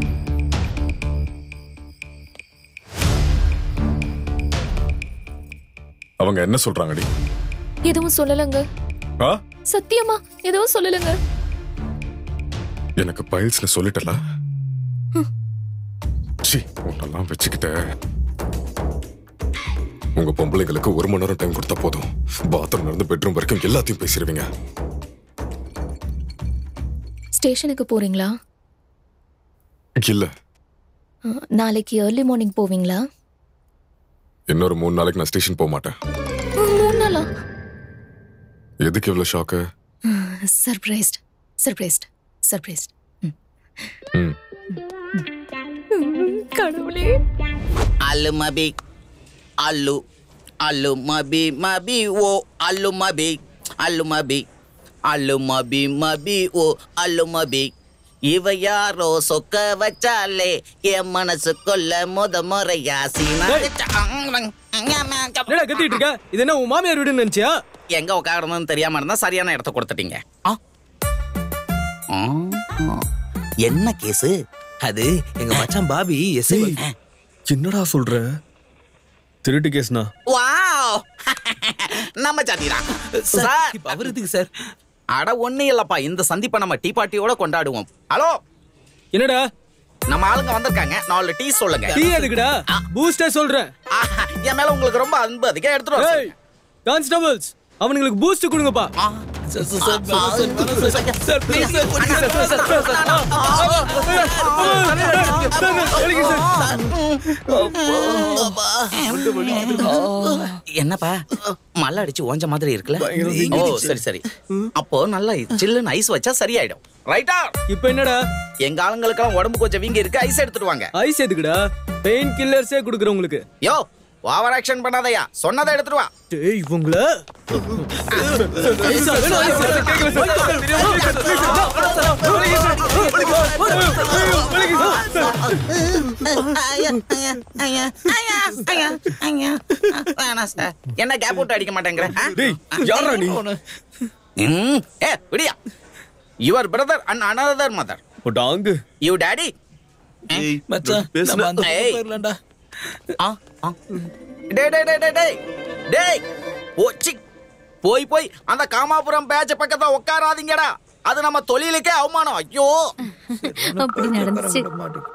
அவங்க என்ன சொல்றாங்கடி எதுவும் சொல்லலங்க ஆ சத்தியமா எதுவும் சொல்லலங்க எனக்கு பைல்ஸ்ல சொல்லிட்டல சி உன்னெல்லாம் வச்சுக்கிட்ட உங்க பொம்பளைங்களுக்கு ஒரு மணி நேரம் டைம் கொடுத்தா போதும் பாத்ரூம்ல இருந்து பெட்ரூம் வரைக்கும் எல்லாத்தையும் பேசிடுவீங்க ஸ்டேஷனுக்கு போறீங்களா இல்ல அஹ், நாளைக்கு ஏர்லி மார்னிங் போவீங்களா இன்னொரு மூணு நாளைக்கு நான் ஸ்டேஷன் போக மாட்டேன் அஹ், மூணு நாளா எதுக்கு இவ்வளவு ஷாக்கு சர்ப்ரைஸ்ட் சர்ப்ரைஸ்ட் சர்ப்ரைஸ்ட் ம் கடவுளே அல்லு மபி அல்லு அல்லு மபி மபி ஓ அல்லு மபி அல்லு மபி அல்லு மபி மபி ஓ அல்லு மபி இவ யாரோ சொக்க வச்சாலே என் மனசுக்குள்ள முத முறையா என்னடா கத்திட்டு இருக்க இது என்ன உன் மாமியார் வீடுன்னு நினைச்சியா எங்க உட்காரணும்னு தெரியாம இருந்தா சரியான இடத்த கொடுத்துட்டீங்க ஆ. ஆ. என்ன கேஸு அது எங்க மச்சான் பாபி எஸ் என்னடா சொல்ற திருட்டு கேஸ்னா வாவ் நம்ம ஜாதிடா சார் இப்ப அவர் எதுக்கு சார் அட ஒண்ணு இல்லப்பா இந்த சந்திப்பை நம்ம டீ பார்ட்டியோட கொண்டாடுவோம் ஹலோ என்னடா நம்ம ஆளுங்க வந்திருக்காங்க நாலு டீ சொல்லுங்க டீ எதுக்குடா பூஸ்டே சொல்றேன் ஆஹா, என் மேல உங்களுக்கு ரொம்ப அன்பு அதிகம் எடுத்துட்டு வர ஏய் கான்ஸ்டபிள்ஸ் அவனுங்களுக்கு பூஸ்ட் கொடுங்கப்பா என்னப்பா மழை அடிச்சு ஓஞ்ச மாதிரி இருக்குல்ல ஓ சரி சரி அப்போ நல்லா சில்லுன்னு ஐஸ் வச்சா சரியாயிடும் ரைட்டா இப்போ என்னடா எங்க ஆளுங்களுக்கெல்லாம் உடம்பு கொஞ்சம் வீங்கி இருக்கு ஐஸ் எடுத்துட்டு வாங்க ஐஸ் எதுக்குடா பெயின் கில்லர்ஸே கொடுக்குறேன் உங்களுக்கு யோ ஓவர் ஆக்ஷன் பண்ணாதயா சொன்னதை எடுத்துட்டு வா டேய் இவங்கள வேணாம் சார் என்ன கேப் விட்டு அடிக்க மாட்டேங்கிறேன் டேய் யாரா நீ ம், ஏ விடியா your brother and another mother thank you daddy மச்சான் நம்ம அந்த பக்கம் போயிரலாம்டா டேய் டேய் டேய் டேய் டேய் டேய் ஓ சி போய் போய் அந்த காமாபுரம் பேட்ச் பக்கத்துல உட்காராதீங்கடா அது நம்ம தொழிலுக்கே அவமானம் ஐயோ அப்படி நடந்துச்சு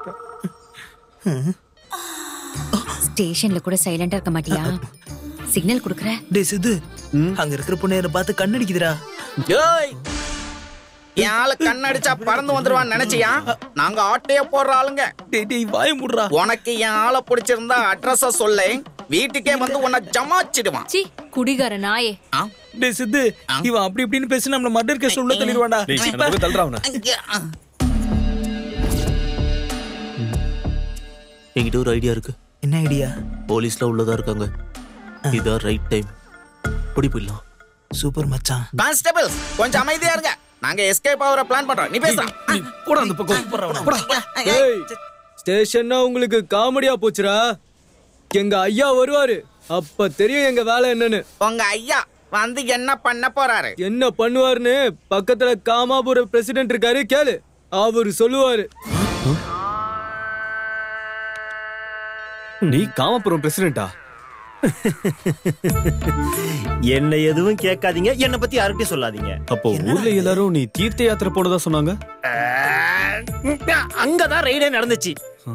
ஸ்டேஷன்ல கூட சைலண்டா இருக்க மாட்டியா சிக்னல் குடுக்கற டேய் சித்து அங்க இருக்கிற பொண்ணு என்ன பார்த்து கண்ணடிக்குதுடா ஏய் என் ஆளு கண்ணடிச்சா பறந்து வந்துருவான்னு நினைச்சியா நாங்க ஆட்டைய போடுற ஆளுங்க டேய் டேய் வாய முடுறா உனக்கு என் ஆளை பிடிச்சிருந்தா அட்ரஸ சொல்ல வீட்டுக்கே வந்து உன்னை ஜமாச்சிடுவான் சி குடிகார நாயே டேய் சித்து இவன் அப்படி இப்படின்னு பேசி நம்மள மர்டர் கேஸ் உள்ள தள்ளிடுவான்டா டேய், அந்த பக்கம் தள்ளுறா அவனை. என்கிட்ட ஒரு ஐடியா இருக்கு என்ன ஐடியா போலீஸ்ல உள்ளதா இருக்காங்க இதான் ரைட் டைம் பிடி போயிடலாம் சூப்பர் மச்சான் கான்ஸ்டபிள் கொஞ்சம் அமைதியா இருங்க நாங்க எஸ்கேப் ஆகுற பிளான் பண்றோம் நீ பேசுறா போடா அந்த பக்கம் போடா ஏய் ஸ்டேஷன்னா உங்களுக்கு காமெடியா போச்சுடா எங்க ஐயா வருவாரு அப்ப தெரியும் எங்க வேலை என்னன்னு உங்க ஐயா வந்து என்ன பண்ண போறாரு என்ன பண்ணுவாருன்னு பக்கத்துல காமாபுரம் பிரசிடென்ட் இருக்காரு கேளு அவரு சொல்லுவாரு நீ காமாபுரம் பிரசிடென்டா என்ன எதுவும் கேட்காதீங்க என்ன பத்தி யார்கிட்டயும் சொல்லாதீங்க அப்போ ஊர்ல எல்லாரும் நீ தீர்த்த யாத்திரை போனதா சொன்னாங்க அங்கதான் ரைடே நடந்துச்சு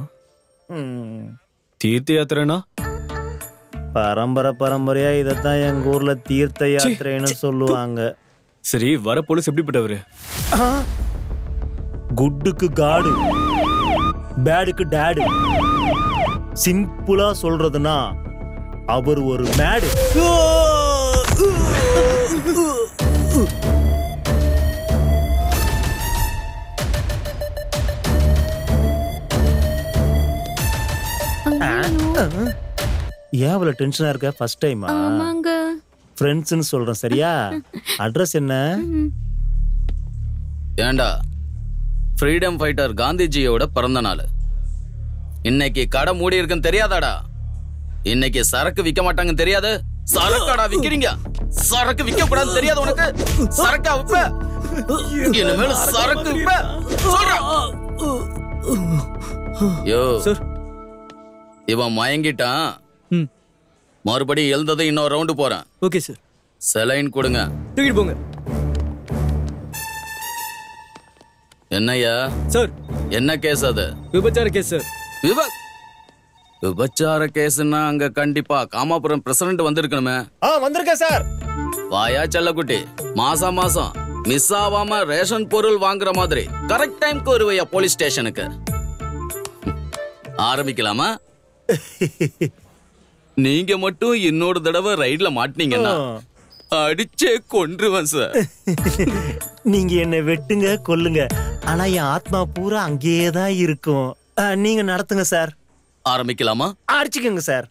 தீர்த்த யாத்திரைனா பரம்பரை பரம்பரையா இதத்தான் எங்க ஊர்ல தீர்த்த யாத்திரைன்னு சொல்லுவாங்க சரி வர போலீஸ் எப்படிப்பட்டவரு குட்டுக்கு காடு பேடுக்கு டேடு சிம்பிளா சொல்றதுன்னா அவர் ஒரு மேடு ஏன் அவ்வளவு டென்ஷனா இருக்க ஃபர்ஸ்ட் டைமா ஆமாங்க ஃப்ரெண்ட்ஸ்னு சொல்றேன் சரியா அட்ரஸ் என்ன ஏண்டா ஃப்ரீடம் ஃபைட்டர் காந்திஜியோட பிறந்த நாள் இன்னைக்கு கடை மூடி இருக்குன்னு தெரியாதாடா இன்னைக்கு சரக்கு விக்க மாட்டாங்கன்னு தெரியாது சரக்காடா விக்கிறீங்க சரக்கு விக்க கூடாதுன்னு தெரியாது உனக்கு சரக்கா விப்ப இனிமேல் சரக்கு விப்ப சொல்றா. யோ இவன் மயங்கிட்டான் மறுபடியும் எழுந்ததும் இன்னொரு ரவுண்டு போறேன் ஓகே சார் செலைன் கொடுங்க தூக்கிட்டு போங்க என்னய்யா சார் என்ன கேஸ் அது விபச்சார கேஸ் சார் விப விபச்சார கேஸ்னா அங்க கண்டிப்பா காமாபுரம் பிரசிடண்ட் வந்திருக்கணுமே ஆ வந்திருக்கேன் சார் வாயா செல்லக்குட்டி மாசம் மாசம் மிஸ் ஆகாம ரேஷன் பொருள் வாங்குற மாதிரி கரெக்ட் டைம்க்கு வருவையா போலீஸ் ஸ்டேஷனுக்கு ஆரம்பிக்கலாமா நீங்க மட்டும் இன்னொரு தடவை ரைட்ல மாட்டினீங்கன்னா அடிச்சே கொன்றுவேன் சார் நீங்க என்ன வெட்டுங்க கொல்லுங்க ஆனா என் ஆத்மா பூரா அங்கேயே தான் இருக்கும் ஆ, நீங்க நடத்துங்க சார் ஆரம்பிக்கலாமா அடிச்சுக்கோங்க சார்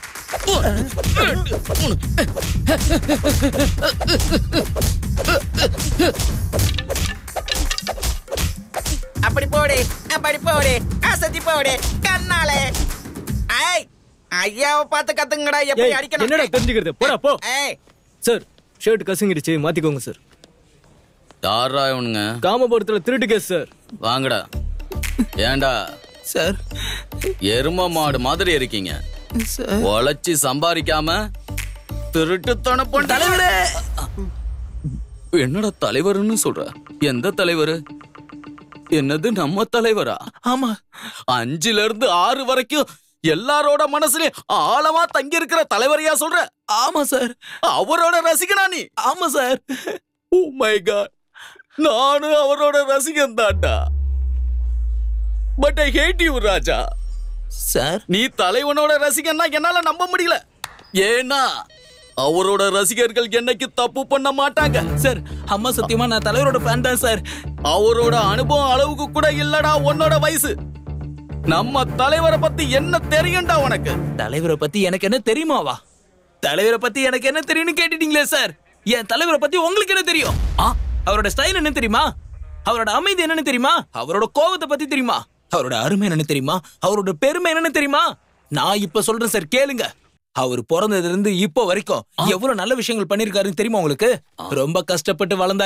அப்படி போடு அப்படி போடு அசத்தி போடு கண்ணாலே ஐ ஐயாவை பார்த்து கத்துங்கடா எப்படி ஏய், அடிக்கணும் என்னடா தெரிஞ்சுக்கிறது போடா போ ஏய் சார் ஷர்ட் கசங்கிடுச்சு மாத்திக்கோங்க சார் யாரா இவனுங்க காமபுரத்துல திருட்டு கேஸ் சார் வாங்கடா ஏன்டா சார் எரும மாடு மாதிரி இருக்கீங்க உழைச்சி சம்பாதிக்காம திருட்டுத்தனம் பண்ண தலைவரே என்னடா தலைவர்னு சொல்ற எந்த தலைவர் என்னது நம்ம தலைவரா ஆமா அஞ்சுல இருந்து ஆறு வரைக்கும் எல்லாரோட மனசுலயும் ஆழமா தங்கி இருக்கிற தலைவரையா சொல்ற ஆமா சார் அவரோட ரசிகனா நீ ஆமா சார் ஓ மை காட் நானும் அவரோட ரசிகன் தான்டா but I hate you Raja sir நீ தலைவனோட ரசிகன்னா என்னால நம்ப முடியல ஏன்னா அவரோட ரசிகர்கள் என்னைக்கு தப்பு பண்ண மாட்டாங்க சார் அம்மா சத்தியமா நான் தலைவரோட ஃபேன் தான் சார் அவரோட அனுபவம் அளவுக்கு கூட இல்லடா உன்னோட வயசு நம்ம தலைவரை பத்தி என்ன தெரியும்டா உனக்கு தலைவரை பத்தி எனக்கு என்ன தெரியுமாவா தலைவரை பத்தி எனக்கு என்ன தெரியும்னு கேட்டுட்டீங்களே சார் என் தலைவரை பத்தி உங்களுக்கு என்ன தெரியும் ஆ அவரோட ஸ்டைல் என்ன தெரியுமா அவரோட அமைதி என்னன்னு தெரியுமா அவரோட கோவத்தை பத்தி தெரியுமா அவரோட அருமை என்னன்னு தெரியுமா அவரோட பெருமை என்னன்னு தெரியுமா நான் இப்ப சொல்றேன் சார் கேளுங்க அவர் பிறந்ததுல இருந்து இப்போ வரைக்கும் எவ்வளவு நல்ல விஷயங்கள் பண்ணிருக்காருன்னு தெரியுமா உங்களுக்கு ரொம்ப கஷ்டப்பட்டு வளர்ந்தாரு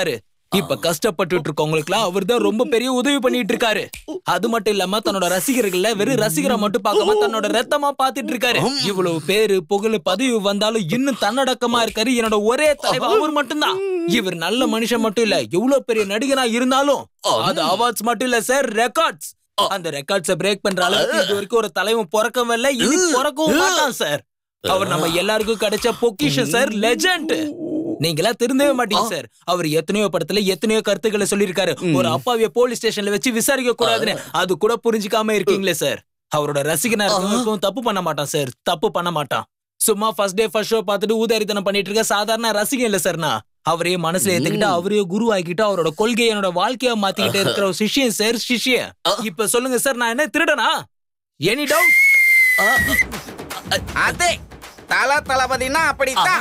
இப்ப கஷ்டப்பட்டுட்டு இருக்கவங்களுக்குலாம் அவர் தான் ரொம்ப பெரிய உதவி பண்ணிட்டு இருக்காரு அது மட்டும் இல்லாம தன்னோட ரசிகர்கள்ல வெறும் ரசிகரை மட்டும் பார்க்காம தன்னோட ரத்தமா பாத்துட்டு இருக்காரு இவ்வளவு பேரு புகழ் பதவி வந்தாலும் இன்னும் தன்னடக்கமா இருக்காரு என்னோட ஒரே தலைவர் அவர் மட்டும்தான் இவர் நல்ல மனுஷன் மட்டும் இல்ல எவ்வளவு பெரிய நடிகனா இருந்தாலும் அது அவார்ட்ஸ் மட்டும் இல்ல சார் ரெக்கார்ட்ஸ் அந்த ரெக்கார்ட்ஸ பிரேக் பண்ற அளவுக்கு இது வரைக்கும் ஒரு தலைவன் பிறக்கவும் இல்ல இனி பிறக்கவும் மாட்டான் சார் அவர் நம்ம எல்லாருக்கும் கிடைச்ச பொக்கிஷன் சார் லெஜண்ட் நீங்களா திருந்தவே மாட்டீங்க சார் அவர் எத்தனையோ படத்துல எத்தனையோ கருத்துக்களை சொல்லியிருக்காரு ஒரு அப்பாவிய போலீஸ் ஸ்டேஷன்ல வச்சு விசாரிக்க கூடாதுன்னு அது கூட புரிஞ்சுக்காம இருக்கீங்களே சார் அவரோட ரசிகனா இருக்கவங்களுக்கும் தப்பு பண்ண மாட்டான் சார் தப்பு பண்ண மாட்டான் சும்மா ஃபர்ஸ்ட் டே ஃபர்ஸ்ட் ஷோ பார்த்துட்டு ஊதாரித்தனம் பண்ணிட்டு இருக்க சாதாரண ரசிகன் இல்ல சார் நான் அவரையே மனசுல ஏத்துக்கிட்டு அவரையே குரு ஆக்கிட்டு அவரோட கொள்கையை என்னோட வாழ்க்கையா மாத்திக்கிட்டு இருக்கிற ஒரு சிஷ்யன் சார் சிஷ்யன் இப்ப சொல்லுங்க சார் நான் என்ன திருடனா எனி டவுட் அதே தல தளபதினா அப்படித்தான்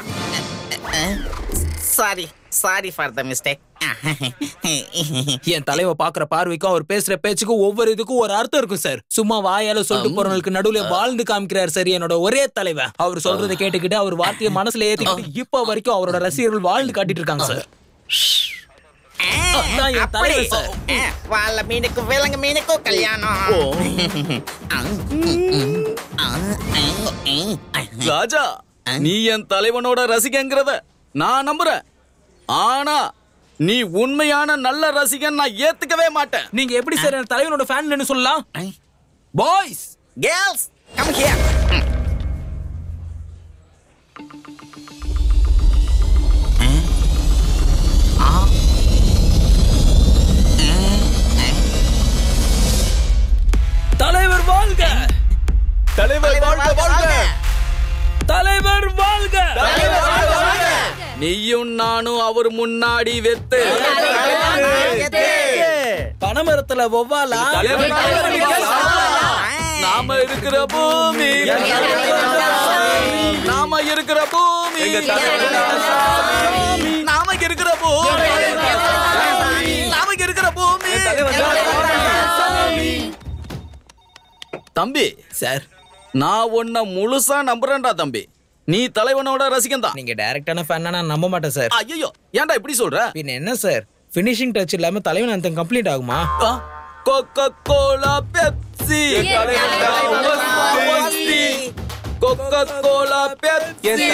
sorry sorry for the mistake என் தலைவ பாக்குற பார்வைக்கும் அவர் பேசுற பேச்சுக்கும் ஒவ்வொரு இதுக்கும் ஒரு அர்த்தம் இருக்கும் சார் சும்மா வாயால சொல்லிட்டு போறவங்களுக்கு நடுவுல வாழ்ந்து காமிக்கிறார் சார் என்னோட ஒரே தலைவன் அவர் சொல்றதை கேட்டுக்கிட்டு அவர் வார்த்தையை மனசுல ஏத்திக்கிட்டு இப்ப வரைக்கும் அவரோட ரசிகர்கள் வாழ்ந்து காட்டிட்டு இருக்காங்க சார் அதான் என் தலைவர் சார் వాళ్ళ மீனுக்கு விலங்கு மீனுக்கும் கல்யாணம் ராஜா நீ என் தலைவனோட ரசிகங்கிறத நான் நம்புறேன் ஆனா நீ உண்மையான நல்ல ரசிகன் நான் ஏத்துக்கவே மாட்டேன் நீங்க எப்படி சார் என் தலைவனோட ஃபேன் சொல்லலாம் பாய்ஸ் கேர்ள்ஸ் கம் ஹியர் தலைவர் வாழ்க தலைவர் வாழ்க வாழ்க தலைவர் வாழ்க நீயும் நானும் அவர் முன்னாடி வெத்து பனமரத்துல ஒவ்வாலா நாம இருக்கிற பூமி நாம இருக்கிற பூமி நாம இருக்கிற பூமி நாம இருக்கிற பூமி தம்பி சார் நான் உன்னை முழுசா நம்புறேன்டா தம்பி நீ தலைவனோட ரசிகன் தான் நீங்க டைரக்டான ஃபேனா நான் நம்ப மாட்டேன் சார் ஐயோ ஏன்டா இப்படி சொல்ற பின்ன என்ன சார் ஃபினிஷிங் டச் இல்லாம தலைவன் அந்த கம்ப்ளீட் ஆகுமா Coca Cola Pepsi Coca Cola Pepsi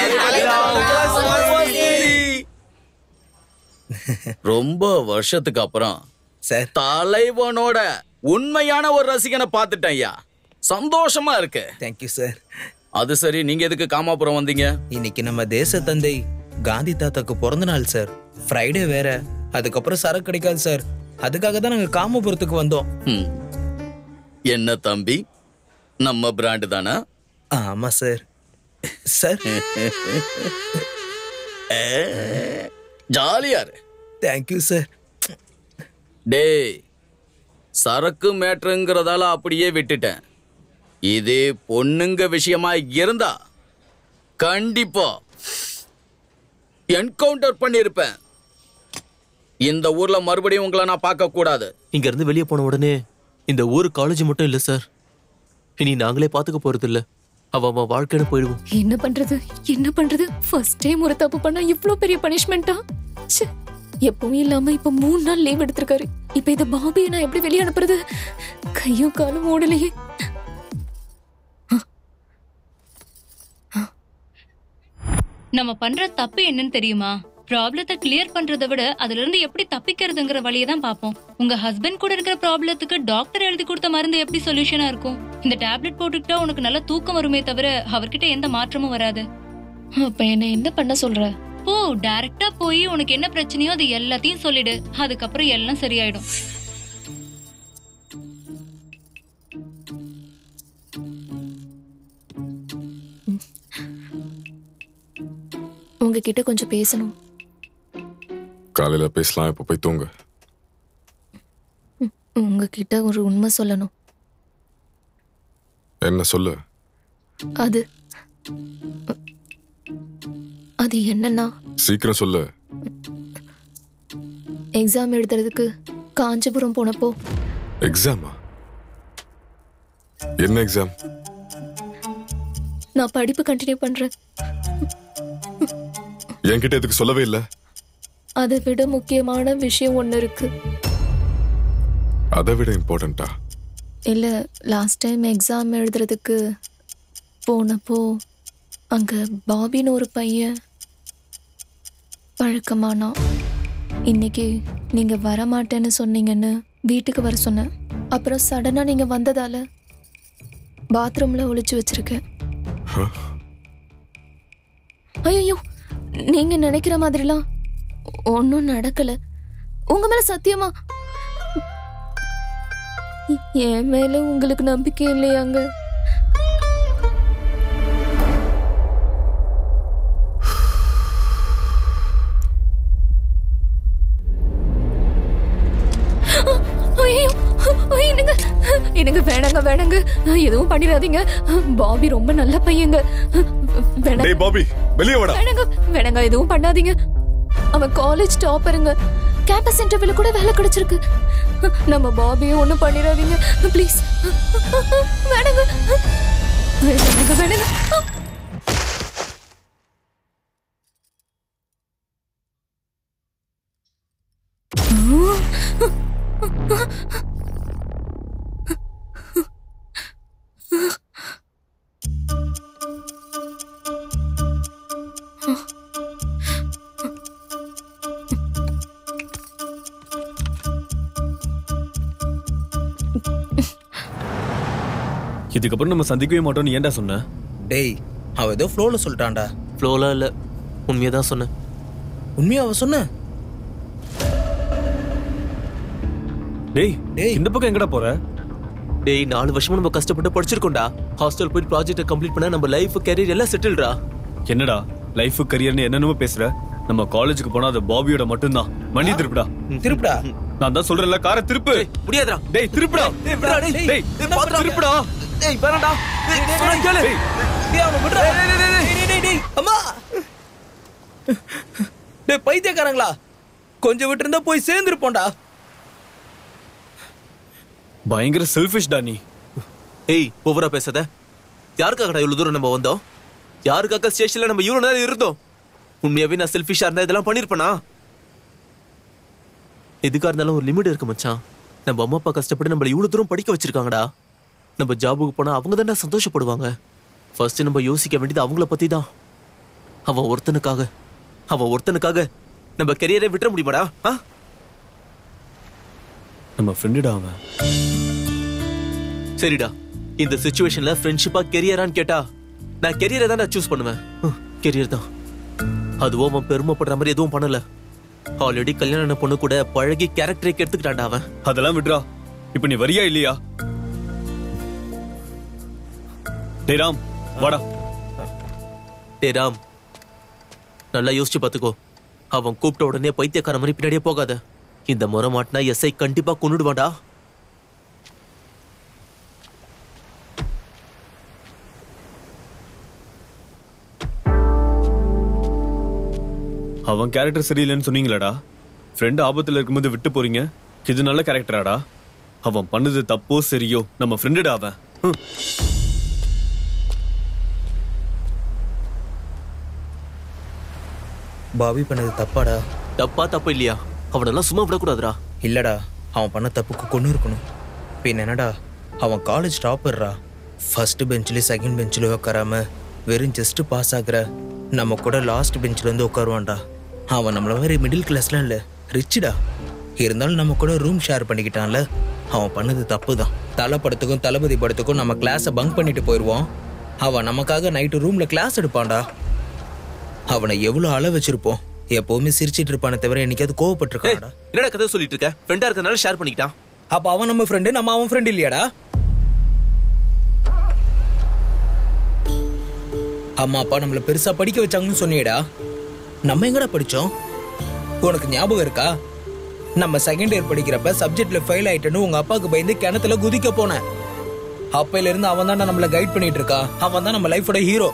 ரொம்ப வருஷத்துக்கு அப்புறம் சார் தலைவனோட உண்மையான ஒரு ரசிகனை பார்த்துட்டேன் ஐயா சந்தோஷமா இருக்கு தேங்க்யூ சார் அது சரி நீங்க எதுக்கு காமாபுரம் வந்தீங்க இன்னைக்கு நம்ம தேச தந்தை காந்தி தாத்தாக்கு பிறந்த நாள் சார் ஃப்ரைடே வேற அதுக்கப்புறம் சரக்கு கிடைக்காது சார் அதுக்காக தான் நாங்க காமபுரத்துக்கு வந்தோம் ம். என்ன தம்பி நம்ம பிராண்டு தானா ஆமா சார் சார் ஜாலியா இரு தேங்க்யூ சார் டேய் சரக்கு மேட்ருங்கிறதால அப்படியே விட்டுட்டேன் இதே பொண்ணுங்க விஷயமா இருந்தா கண்டிப்பா என்கவுண்டர் பண்ணிருப்பேன் இந்த ஊர்ல மறுபடியும் உங்களை நான் பார்க்க கூடாது இங்க இருந்து வெளியே போன உடனே இந்த ஊர் காலேஜ் மட்டும் இல்ல சார் இனி நாங்களே பாத்துக்க போறது இல்ல அவ அவன் வாழ்க்கைன்னு போயிடுவோம் என்ன பண்றது என்ன பண்றது ஃபர்ஸ்ட் டைம் ஒரு தப்பு பண்ணா இவ்ளோ பெரிய பனிஷ்மெண்டா எப்பவும் இல்லாம இப்ப மூணு நாள் லீவ் எடுத்திருக்காரு இப்ப இத பாபியை நான் எப்படி வெளியே அனுப்புறது கையும் காலும் ஓடலையே நம்ம பண்ற தப்பு என்னன்னு தெரியுமா ப்ராப்ளத்தை கிளியர் பண்றதை விட அதுல இருந்து எப்படி தப்பிக்கிறதுங்கிற வழியை தான் பார்ப்போம் உங்க ஹஸ்பண்ட் கூட இருக்கிற ப்ராப்ளத்துக்கு டாக்டர் எழுதி கொடுத்த மருந்து எப்படி சொல்யூஷனா இருக்கும் இந்த டேப்லெட் போட்டுக்கிட்டா உனக்கு நல்ல தூக்கம் வருமே தவிர அவர்கிட்ட எந்த மாற்றமும் வராது அப்ப என்ன என்ன பண்ண சொல்ற போ டைரக்டா போய் உனக்கு என்ன பிரச்சனையோ அது எல்லாத்தையும் சொல்லிடு அதுக்கப்புறம் எல்லாம் சரியாயிடும் உங்ககிட்ட கொஞ்சம் பேசணும் காலையில பேசலாம் இப்ப போய் தூங்க உங்ககிட்ட ஒரு உண்மை சொல்லணும் என்ன சொல்லு அது அது என்னன்னா சீக்கிரம் சொல்லு எக்ஸாம் எழுதுறதுக்கு காஞ்சிபுரம் போனப்போ எக்ஸாமா என்ன எக்ஸாம் நான் படிப்பு கண்டினியூ பண்றேன் என்கிட்ட எதுக்கு சொல்லவே இல்ல அதை விட முக்கியமான விஷயம் ஒன்று இருக்கு அதை விட இம்பார்ட்டண்டா இல்லை லாஸ்ட் டைம் எக்ஸாம் எழுதுறதுக்கு போனப்போ அங்கே பாபின்னு ஒரு பையன் பழக்கமானான் இன்னைக்கு நீங்கள் வரமாட்டேன்னு சொன்னீங்கன்னு வீட்டுக்கு வர சொன்னேன் அப்புறம் சடனாக நீங்கள் வந்ததால பாத்ரூமில் ஒளிச்சு வச்சிருக்கேன் ஐயோ நீங்கள் நினைக்கிற மாதிரிலாம் ஒன்றும் நடக்கலை உங்கள் மேலே சத்தியமா என் மேல உங்களுக்கு நம்பிக்கை இல்லையாங்க ஐயோ என்னங்க என்னங்க வேணாங்க வேணாங்க எதுவும் பண்ணிடாதீங்க பாபி ரொம்ப நல்ல பையங்க வேணாங்க டேய் பாபி வெளியே வாடா வேணாங்க வேணாங்க எதுவும் பண்ணாதீங்க அவன் காலேஜ் டாப்பருங்க கேம்பஸ் இன்டர்வியூல கூட வேலை கிடைச்சிருக்கு நம்ம பாபியை ஒன்றும் பண்ணிடாதீங்க ப்ளீஸ் வேணாங்க வேணாங்க வேணாங்க இதுக்கப்புறம் நம்ம சந்திக்கவே மாட்டோம்னு ஏன்டா சொன்ன டேய் அவ ஏதோ ஃப்ளோல சொல்லிட்டான்டா ஃப்ளோலாம் இல்லை உண்மையை தான் சொன்னேன் உண்மையா அவ சொன்ன டேய் டேய் இந்த பக்கம் எங்கடா போற டேய் நாலு வருஷமா நம்ம கஷ்டப்பட்டு படிச்சிருக்கோம்டா ஹாஸ்டல் போய் ப்ராஜெக்ட்டை கம்ப்ளீட் பண்ணா நம்ம லைஃப் கேரியர் எல்லாம் செட்டில்டா என்னடா லைஃப் கரியர்னு என்னென்னமோ பேசுற நம்ம காலேஜுக்கு போனா அது பாபியோட மட்டும்தான் வண்டி திருப்புடா திருப்புடா நான் தான் சொல்றேன்ல காரை திருப்பு முடியாதுடா டேய் திருப்புடா டேய் விடுடா டேய் டேய் டேய் பாத்துடா திருப்புடா டேய் வேணாம்டா டேய் சொன்னா கேளு டேய் அவன விடுடா டேய் டேய் டேய் டேய் டேய் அம்மா டேய் பைத்தியக்காரங்களா கொஞ்சம் விட்டு போய் சேர்ந்துருப்போம்டா பயங்கர செல்ஃபிஷ்டா நீ ஏய் ஓவரா பேசாத யாருக்காகடா இவ்வளவு தூரம் நம்ம வந்தோம் யாருக்காக ஸ்டேஷன்ல நம்ம இவ்வளவு நேரம் இருந்தோம் உண்மையாவே நான் செல்ஃபிஷா இருந்தா இதெல்லாம் பண்ணிருப்பேனா எதுக்கா இருந்தாலும் ஒரு லிமிட் இருக்கு மச்சான் நம்ம அம்மா அப்பா கஷ்டப்பட்டு நம்மள இவ்வளவு தூரம் படிக்க வச்சிருக்காங்கடா நம்ம ஜாபுக்கு போனா அவங்க தானே சந்தோஷப்படுவாங்க ஃபர்ஸ்ட் நம்ம யோசிக்க வேண்டியது அவங்கள பத்தி தான் அவன் ஒருத்தனுக்காக அவன் ஒருத்தனுக்காக நம்ம கெரியரை விட்டுற முடியுமாடா ஆ நம்ம ஃப்ரெண்டுடா அவன் சரிடா இந்த சுச்சுவேஷன்ல ஃப்ரெண்ட்ஷிப்பா கெரியரான்னு கேட்டா நான் கெரியரை தான் சூஸ் பண்ணுவேன் கெரியர் தான் அதுவும் அவன் பெருமைப்படுற மாதிரி எதுவும் பண்ணல ஆல்ரெடி கல்யாணம் ஆன பொண்ணு கூட பழகி கேரக்டரை எடுத்துக்கிட்டான்டா அவன் அதெல்லாம் விட்றா இப்ப நீ வரியா இல்லையா டேய் ராம் வாடா டேய் ராம் நல்லா யோசிச்சு பாத்துக்கோ அவன் கூப்பிட்ட உடனே பைத்தியக்கார மாதிரி பின்னாடியே போகாத இந்த முறை மாட்டினா எஸ்ஐ கண்டிப்பா கொன்னுடுவான்டா அவன் கேரக்டர் சரியில்லைன்னு சொன்னீங்களாடா ஃப்ரெண்ட் ஆபத்துல இருக்கும்போது விட்டு போறீங்க இது நல்ல கேரக்டராடா அவன் பண்ணது தப்போ சரியோ நம்ம ஃப்ரெண்டுடா அவன் ஹம். பாபி பண்ணது தப்பாடா தப்பா தப்பு இல்லையா அவனெல்லாம் சும்மா விடக்கூடாதுடா இல்லடா அவன் பண்ண தப்புக்கு கொண்டு இருக்கணும் பின் என்னடா அவன் காலேஜ் டாப்பர்ரா ஃபர்ஸ்ட் பெஞ்சில் செகண்ட் பெஞ்சில் உட்காராம வெறும் ஜஸ்ட் பாஸ் ஆகுற நம்ம கூட லாஸ்ட் பெஞ்சில் வந்து உட்காருவான்டா அவன் நம்மள மாதிரி மிடில் கிளாஸ்லாம் இல்லை ரிச்சுடா இருந்தாலும் நம்ம கூட ரூம் ஷேர் பண்ணிக்கிட்டான்ல அவன் பண்ணது தப்பு தான் தலை படத்துக்கும் தளபதி படத்துக்கும் நம்ம கிளாஸை பங்க் பண்ணிட்டு போயிடுவோம் அவன் நமக்காக நைட்டு ரூம்ல கிளாஸ் எடுப்பான்டா அவனை எவ்வளோ அள வச்சிருப்போம் எப்பவுமே சிரிச்சிட்டு இருப்பானே தவிர என்னைக்காவது கோவப்பட்டிருக்காடா என்னடா கதை சொல்லிட்டு இருக்க ஃப்ரெண்டா இருக்கறனால ஷேர் பண்ணிக்கிட்டான் அப்ப அவன் நம்ம ஃப்ரெண்டு நம்ம அவன் ஃப்ரெண்ட் இல்லையாடா அம்மா அப்பா நம்மள பெருசா படிக்க வச்சாங்கன்னு சொன்னியேடா நம்ம எங்கடா படிச்சோம் உனக்கு ஞாபகம் இருக்கா நம்ம செகண்ட் இயர் படிக்கிறப்ப சப்ஜெக்ட்ல ஃபெயில் ஆயிட்டேன்னு உங்க அப்பாவுக்கு பயந்து கிணத்துல குதிக்க போனேன் அப்பையில இருந்து அவன் தான் நம்மள கைட் பண்ணிட்டு இருக்கா அவன் தான் நம்ம லைஃபோட ஹீரோ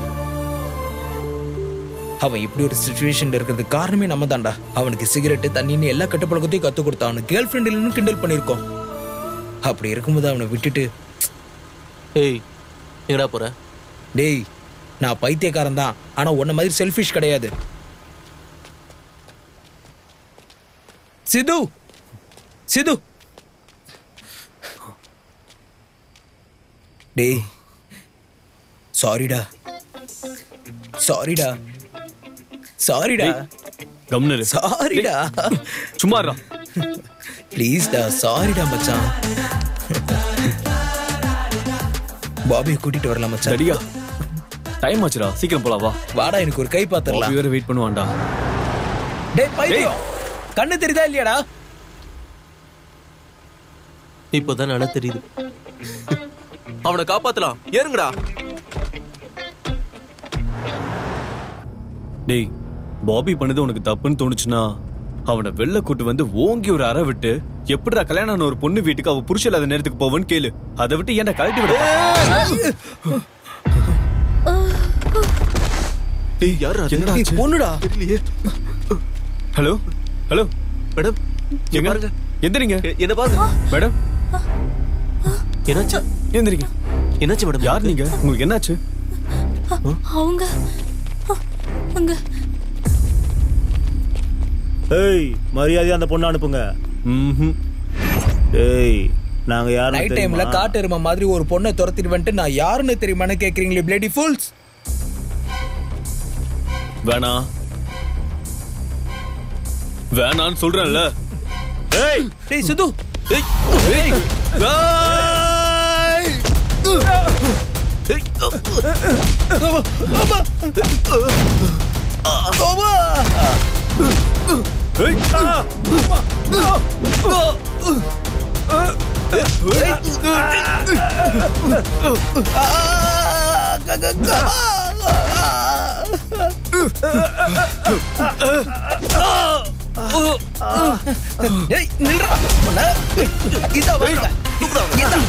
அவன் இப்படி ஒரு சுச்சுவேஷன்ல இருக்கிறதுக்கு காரணமே நம்ம தான்டா அவனுக்கு சிகரெட்டு தண்ணின்னு எல்லா கட்டுப்பழக்கத்தையும் கத்து கொடுத்தான் அவனுக்கு கேர்ள் ஃப்ரெண்ட் இல்லைன்னு கிண்டல் பண்ணியிருக்கோம் அப்படி இருக்கும்போது அவனை விட்டுட்டு ஏய் எங்கடா போற டேய் நான் பைத்தியக்காரன் தான் ஆனா உன்ன மாதிரி செல்ஃபிஷ் கிடையாது சிது சிது டேய் சாரிடா சாரிடா சாரிடா கம்னரு சாரிடா சும்மா இருடா. ப்ளீஸ்டா சாரிடா மச்சான் பாபியை கூட்டிட்டு வரலாம் மச்சான் சரியா டைம் ஆச்சுடா சீக்கிரம் போலாம் வா வாடா எனக்கு ஒரு கை பாத்திரலாம் பாபி வேற வெயிட் பண்ணுவான்டா டேய் பைத்தியம் கண்ணு தெரியுதா இல்லையாடா இப்போதான் நல்லா தெரியுது அவனை காப்பாத்தலாம் ஏறுங்கடா டேய் பாபி பண்ணது உனக்கு தப்புன்னு தோணுச்சுன்னா அவனை வெளில கூட்டு வந்து ஓங்கி ஒரு அறை விட்டு எப்படிடா கல்யாணம் ஆன ஒரு பொண்ணு வீட்டுக்கு அவ புருஷன் இல்லாத நேரத்துக்கு போவன்னு கேளு அதை விட்டு ஏன்டா கழட்டி விட டேய் யாரா அது? என்னடா ஆச்சு? பொண்ணுடா ஹலோ ஹலோ மேடம் எங்க பாருங்க. எந்திரிங்க என்ன பாருங்க மேடம் என்னாச்சு எந்திரிங்க என்னாச்சு மேடம் யார் நீங்க உங்களுக்கு என்னாச்சு அவங்க அங்க ஏய் மரியாதையா அந்த பொண்ணை அனுப்புங்க ஏய் நாங்க யாரும் நைட் டைம்ல காட்டு எருமை மாதிரி ஒரு பொண்ணை துரத்திட்டு வந்துட்டு நான் யாருன்னு தெரியுமான்னு கேக்குறீங்களே பிளேடி ஃபுல்ஸ் வேணாம் வேணான்னு சொல்றேன்ல ஏய் டேய் சிது ஏய் ஏய் டேய் நில்றா உன்னை. இதா வாங்க இதா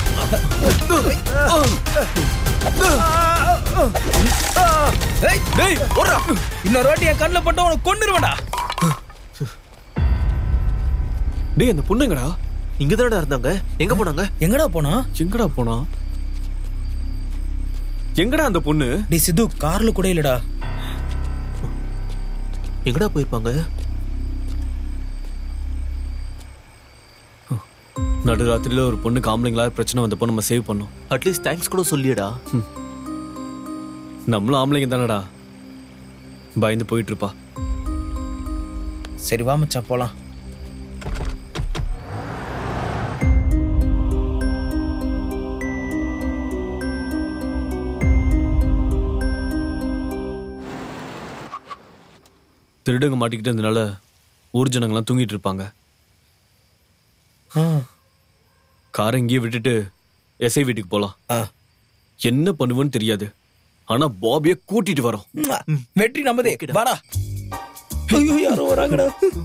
டேய் டேய் ஓடுறா இன்னொரு வாட்டி என் கண்ணில் பட்டு உனக்கு கொண்டுருவேடா டேய் அந்த பொண்ணுங்கடா இங்க இருந்தாங்க எங்க போனாங்க எங்கடா போனா எங்கடா போனா எங்கடா அந்த பொண்ணு டேய் சித்து கார்ல கூட இல்லடா எங்கடா போயிருப்பாங்க நடுராத்திரியில ஒரு பொண்ணுக்கு ஆம்பளைங்களா பிரச்சனை வந்தப்போ நம்ம சேவ் பண்ணோம் அட்லீஸ்ட் தேங்க்ஸ் கூட சொல்லியடா நம்மளும் ஆம்பளைங்க தானடா பயந்து போயிட்டு இருப்பா சரி வா மச்சான் போலாம் திருடங்க மாட்டிக்கிட்டு இருந்தனால ஊர் ஜனங்கள்லாம் தூங்கிட்டு இருப்பாங்க காரை இங்கேயே விட்டுட்டு எஸ்ஐ வீட்டுக்கு போலாம் என்ன பண்ணுவேன்னு தெரியாது ஆனா பாபிய கூட்டிட்டு வரோம் வெற்றி நம்மதே வாடா ஐயோ யாரோ வராங்கடா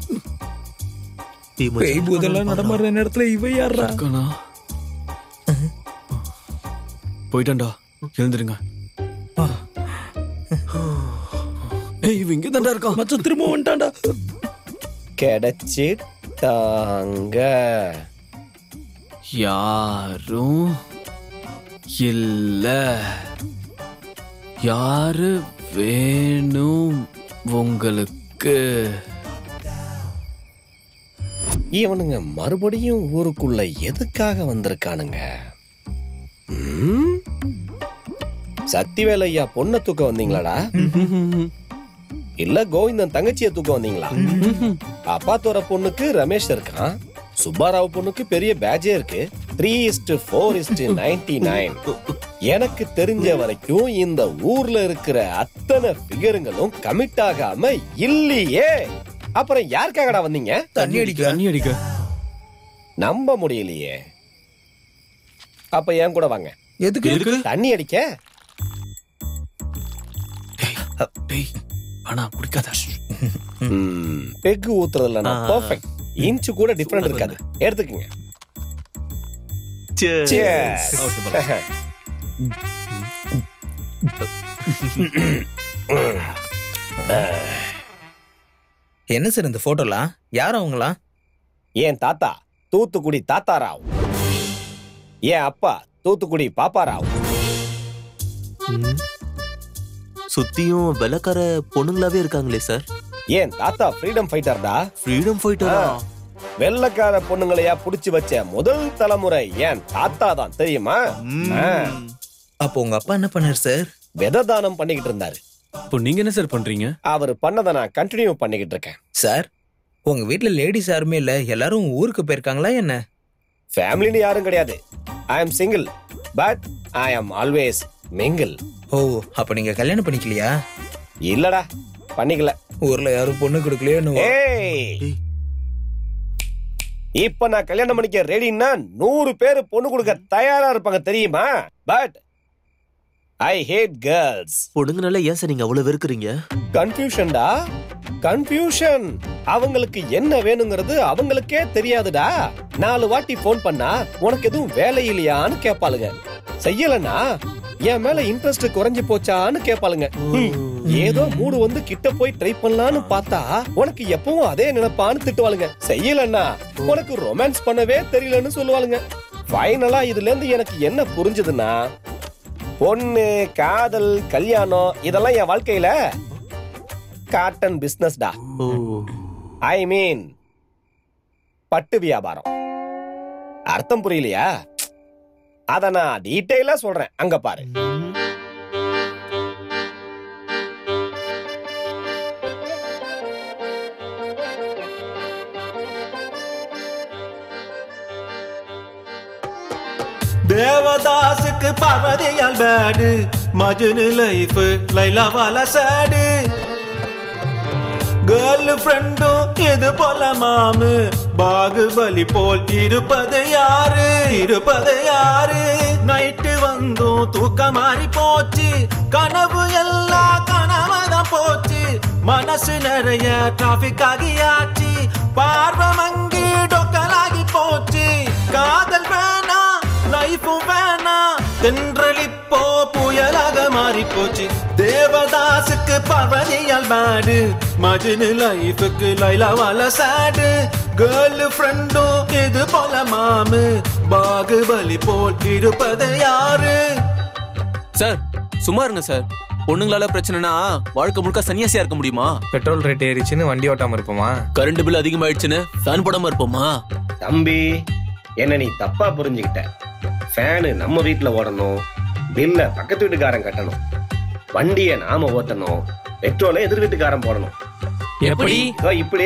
பேய் பூதெல்லாம் நடமாடுற நேரத்துல இவ யாரா இருக்கானா போயிட்டான்டா எழுந்துருங்க ஏய் இவ இங்க தான்டா இருக்கான் மச்சான் திரும்ப வந்துட்டான்டா கிடைச்சிட்டாங்க யாரும் இல்ல யாரு வேணும் உங்களுக்கு இவனுங்க மறுபடியும் ஊருக்குள்ள எதுக்காக வந்திருக்கானுங்க ம்? சக்திவேல் ஐயா பொண்ணை தூக்க வந்தீங்களாடா இல்ல கோவிந்தன் தங்கச்சியை தூக்க வந்தீங்களா அப்பா தோற பொண்ணுக்கு ரமேஷ் இருக்கான் சுப்பாராவ் பொண்ணுக்கு பெரிய பேஜே இருக்கு த்ரீ இஸ்ட் ஃபோர் இஸ்ட் நைன்டி நைன் எனக்கு தெரிஞ்ச வரைக்கும் இந்த ஊர்ல இருக்கிற அத்தனை ஃபிகருங்களும் கமிட் ஆகாம இல்லையே அப்புறம் யாருக்காகடா வந்தீங்க தண்ணி அடிக்க தண்ணி அடிக்க நம்ப முடியலையே அப்ப என் கூட வாங்க எதுக்கு தண்ணி அடிக்க டேய் ஆனா குடிக்காத ம், பெக்கு ஊத்துறதுல நான் பெர்ஃபெக்ட் இன்ச்சு கூட டிஃபரெண்ட் இருக்காது எடுத்துக்கங்க Cheers. என்ன சார் இந்த போட்டோலாம் யார் அவங்களாம் என் தாத்தா தூத்துக்குடி தாத்தாராவ் என் அப்பா தூத்துக்குடி பாப்பாராவ் சுத்தியும் வெள்ளக்கார பொண்ணுங்களாவே இருக்காங்களே சார் என் தாத்தா ஃப்ரீடம் ஃபைட்டர்டா ஃப்ரீடம் ஃபைட்டரா வெள்ளக்கார பொண்ணுங்களையா புடிச்சு வச்ச முதல் தலைமுறை ஏன் தாத்தா தான் தெரியுமா ஆ. அப்போ உங்க அப்பா என்ன பண்ணாரு சார் விதை தானம் பண்ணிக்கிட்டு இருந்தாரு இப்போ நீங்க என்ன சார் பண்றீங்க அவர் பண்ணதை நான் கண்டினியூ பண்ணிக்கிட்டு இருக்கேன் சார் உங்க வீட்ல லேடிஸ் யாருமே இல்ல எல்லாரும் ஊருக்கு போயிருக்காங்களா என்ன ஃபேமிலின்னு யாரும் கிடையாது I am single but I am always mingle ஓ அப்ப நீங்க கல்யாணம் பண்ணிக்கலையா இல்லடா பண்ணிக்கல ஊர்ல யாரும் பொண்ணு கொடுக்கலையோ என்னவோ? ஏய் இப்ப நான் கல்யாணம் பண்ணிக்க ரெடின்னா நூறு பேர் பொண்ணு கொடுக்க தயாரா இருப்பாங்க தெரியுமா பட் ஐ ஹேட் கேர்ள்ஸ் பொண்ணுங்கனால ஏன் சார் நீங்க அவ்வளவு வெறுக்குறீங்க கன்ஃபியூஷன்டா கன்ஃபியூஷன் அவங்களுக்கு என்ன வேணுங்கிறது அவங்களுக்கே தெரியாதுடா நாலு வாட்டி ஃபோன் பண்ணா உனக்கு எதுவும் வேலை இல்லையான்னு கேட்பாளுங்க செய்யலனா என் மேல இன்ட்ரெஸ்ட் குறைஞ்சு போச்சான்னு கேட்பாளுங்க ஹம், ஏதோ மூடு வந்து கிட்ட போய் ட்ரை பண்ணலான்னு பார்த்தா உனக்கு எப்பவும் அதே நினைப்பான்னு திட்டுவாளுங்க செய்யலன்னா உனக்கு ரொமான்ஸ் பண்ணவே தெரியலன்னு சொல்லுவாளுங்க ஃபைனலா இதுல இருந்து எனக்கு என்ன புரிஞ்சதுன்னா பொண்ணு காதல் கல்யாணம் இதெல்லாம் என் வாழ்க்கையில காட்டன் பிசினஸ்டா ஐ மீன் பட்டு வியாபாரம் அர்த்தம் புரியலையா அத நான் டீட்டெயிலா சொல்றேன் அங்க பாரு தேவதாசுக்கு பார்வதியால் பேடு மஜுனு லைஃப் லைலாவால சேடு கேர்ள் ஃப்ரெண்டும் இது போல மாமு பாகுபலி போல் இருப்பது யாரு இருப்பது யாரு நைட்டு வந்தும் தூக்கம் மாறி போச்சு கனவு எல்லாம் கனவுதான் போச்சு மனசு நிறைய டிராபிக் ஆகியாச்சு பார்வை மங்கி டொக்கலாகி போச்சு காதல் வேணா லைஃபும் வேணா தென்றலிப்போ புயலாக மாறி போச்சு தேவதாசுக்கு பார்வதியால் பேடு மஜினு லைஃபுக்கு லைலாவால சேடு கேர்ள் ஃப்ரெண்டும் இது போல மாமு பாகுபலி போல் இருப்பது யாரு சார் சும்மா இருங்க சார் பொண்ணுங்களால பிரச்சனைனா வாழ்க்கை முழுக்க சன்னியாசியா இருக்க முடியுமா பெட்ரோல் ரேட் ஏறிச்சுன்னு வண்டி ஓட்டாம இருப்போமா கரண்ட் பில் அதிகமாயிடுச்சுன்னு ஃபேன் போடாம இருப்போமா தம்பி என்ன நீ தப்பா புரிஞ்சுக்கிட்ட ஃபேனு நம்ம வீட்ல ஓடணும் பில்ல பக்கத்து வீட்டுக்காரன் கட்டணும் வண்டியை நாம ஓட்டணும் பெட்ரோலை எதிர் வீட்டுக்காரன் போடணும் எப்படி? இதோ இப்படி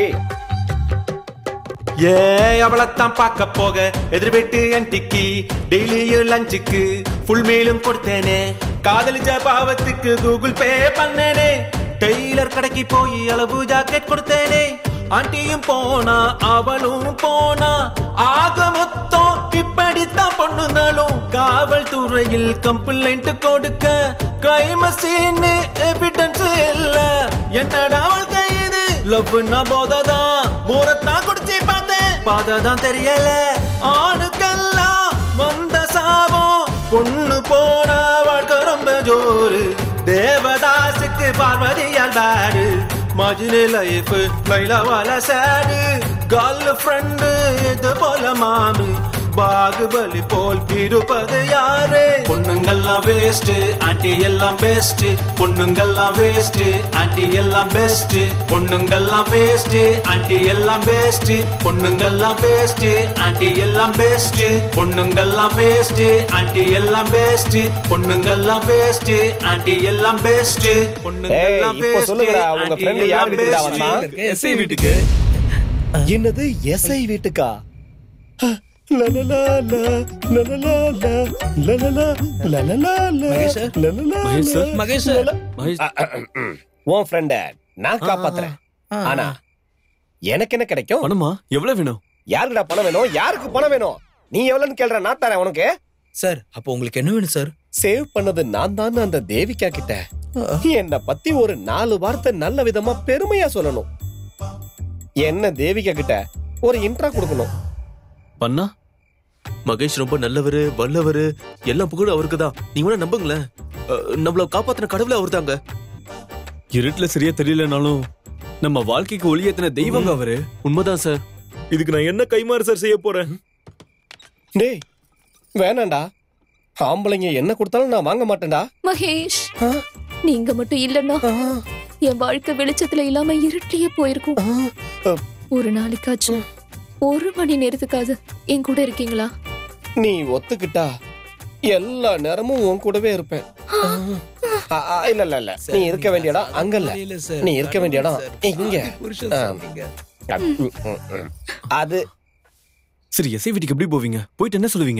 ஏ அவளைத்தான் பார்க்க போக எதிர் வீட்டு ஆன்டிக்கு டெய்லியும் லஞ்சுக்கு ஃபுல் மீலும் கொடுத்தேனே காதலிச்ச பாவத்துக்கு கூகுள் பே பண்ணேனே டெய்லர் கடைக்கு போய் அளவு ஜாக்கெட் கொடுத்தேனே ஆண்டியும் போனா அவளும் போனா ஆக மொத்தம் இப்படித்தான் பொண்ணுங்களும் காவல்துறையில் கம்ப்ளைண்ட் கொடுக்க கைமசீன்னு எவிடன்ஸ் இல்ல என்னடா வாழ்க்கை இது லவ்னா போததான் போரத்தான் குடிச்சு பார்த்தேன் பாததான் தெரியல ஆணுக்கெல்லாம் வந்த சாபம் பொண்ணு போனா வாழ்க்கை ரொம்ப ஜோரு தேவதாசுக்கு பார்வதியால் பேடு மஜினி லைஃப் லைலாவால சேடு கேர்ள் ஃப்ரெண்டு இது போல மாமு பாகுபலி போல் இருப்பது யாரு பொண்ணுங்கெல்லாம் வேஸ்ட் ஆண்டி எல்லாம் பெஸ்ட் பொண்ணுங்கெல்லாம் வேஸ்ட் ஆண்டி எல்லாம் பெஸ்ட் பொண்ணுங்கெல்லாம் வேஸ்ட் ஆண்டி எல்லாம் பெஸ்ட் பொண்ணுங்கெல்லாம் வேஸ்ட் ஆண்டி எல்லாம் பெஸ்ட் பொண்ணுங்கெல்லாம் வேஸ்ட் ஆண்டி எல்லாம் பெஸ்ட் பொண்ணுங்கெல்லாம் வேஸ்ட் ஆண்டி எல்லாம் பெஸ்ட் பொண்ணுங்கெல்லாம் இப்போ சொல்லுங்கடா உங்க ஃப்ரெண்ட் யார் வீட்டுக்குடா வந்தான் எஸ்ஐ வீட்டுக்கு என்னது எஸ்ஐ வீட்டுக்கா லலலா லா, லலலா லா, லலலா, லலலா லா, லலலா மகேஷ் சார். லா, மகேஷ் சார். லலலா. அ, அ, ம். உன் ஃப்ரெண்ட நான் காப்பாத்துறேன் ஆனா எனக்கு என்ன கிடைக்கும் பணமா எவ்வளவு வேணும் யாருக்குடா பணம் வேணும் யாருக்கு பணம் வேணும் நீ எவ்வளவுன்னு கேள்ற நான் தரேன் உனக்கு சார் அப்போ உங்களுக்கு என்ன வேணும் சார் சேவ் பண்ணது நான் தான் அந்த தேவிகா கிட்ட என்ன பத்தி ஒரு நாலு வார்த்தை நல்ல விதமா பெருமையா சொல்லணும் என்ன தேவிகா கிட்ட ஒரு இன்ட்ரா கொடுக்கணும் பண்ணா மகேஷ் ரொம்ப நல்லவரு வல்லவரு எல்லாம் புகழும் அவருக்கு தான் நீங்க வேணா நம்புங்களேன் அஹ், நம்மள காப்பாத்தின கடவுளே அவர் தாங்க இருட்டுல சரியா தெரியலனாலும் நம்ம வாழ்க்கைக்கு ஒளியேத்தின தெய்வங்க அவரு உண்மைதான் சார் இதுக்கு நான் என்ன கைமாறு சார் செய்ய போறேன் டேய் வேணாண்டா ஆம்பளைங்க என்ன கொடுத்தாலும் நான் வாங்க மாட்டேன்டா மகேஷ் நீங்க மட்டும் இல்லன்னா என் வாழ்க்கை வெளிச்சத்துல இல்லாம இருட்டிலேயே போயிருக்கும் ஒரு நாளைக்காச்சும் ஒரு மணி நேரத்துக்காவது என் கூட இருக்கீங்களா நீ ஒத்துக்கிட்டா எல்லா நேரமும் உன் கூடவே இருப்பேன் ஆ, ஆ, இல்ல இல்ல இல்ல நீ இருக்க வேண்டிய இடம் அங்க இல்ல நீ இருக்க வேண்டிய இடம் இங்க ஆ. அ, ம், ம், ம். அது சரி எஸ்ஐ வீட்டுக்கு எப்படி போவீங்க போயிட்டு என்ன சொல்லுவீங்க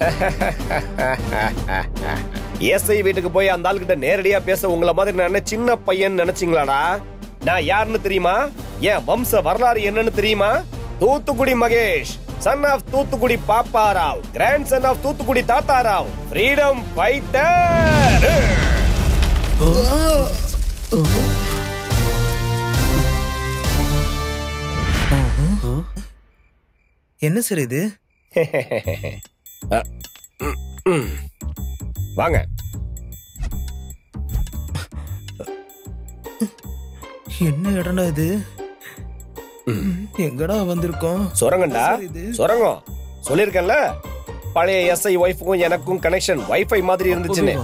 எஸ்ஐ வீட்டுக்கு போய் அந்த ஆளுகிட்ட நேரடியா பேச உங்கள மாதிரி நான் என்ன சின்ன பையன் நினைச்சீங்களாடா நான் யாருன்னு தெரியுமா என் வம்ச வரலாறு என்னன்னு தெரியுமா Thoothukudi Mahesh son of Thoothukudi Papparao grand son of Thoothukudi Thatharao freedom fighter என்ன சார் இது வாங்க என்ன இடம்டா இது எங்கடா வந்திருக்கோம் சுரங்கண்டா சார் இது? சுரங்கம் சொல்லிருக்கேன்ல பழைய எஸ்ஐ ஒய்ஃபுக்கும் எனக்கும் கனெக்ஷன் வைஃபை மாதிரி இருந்துச்சுன்னு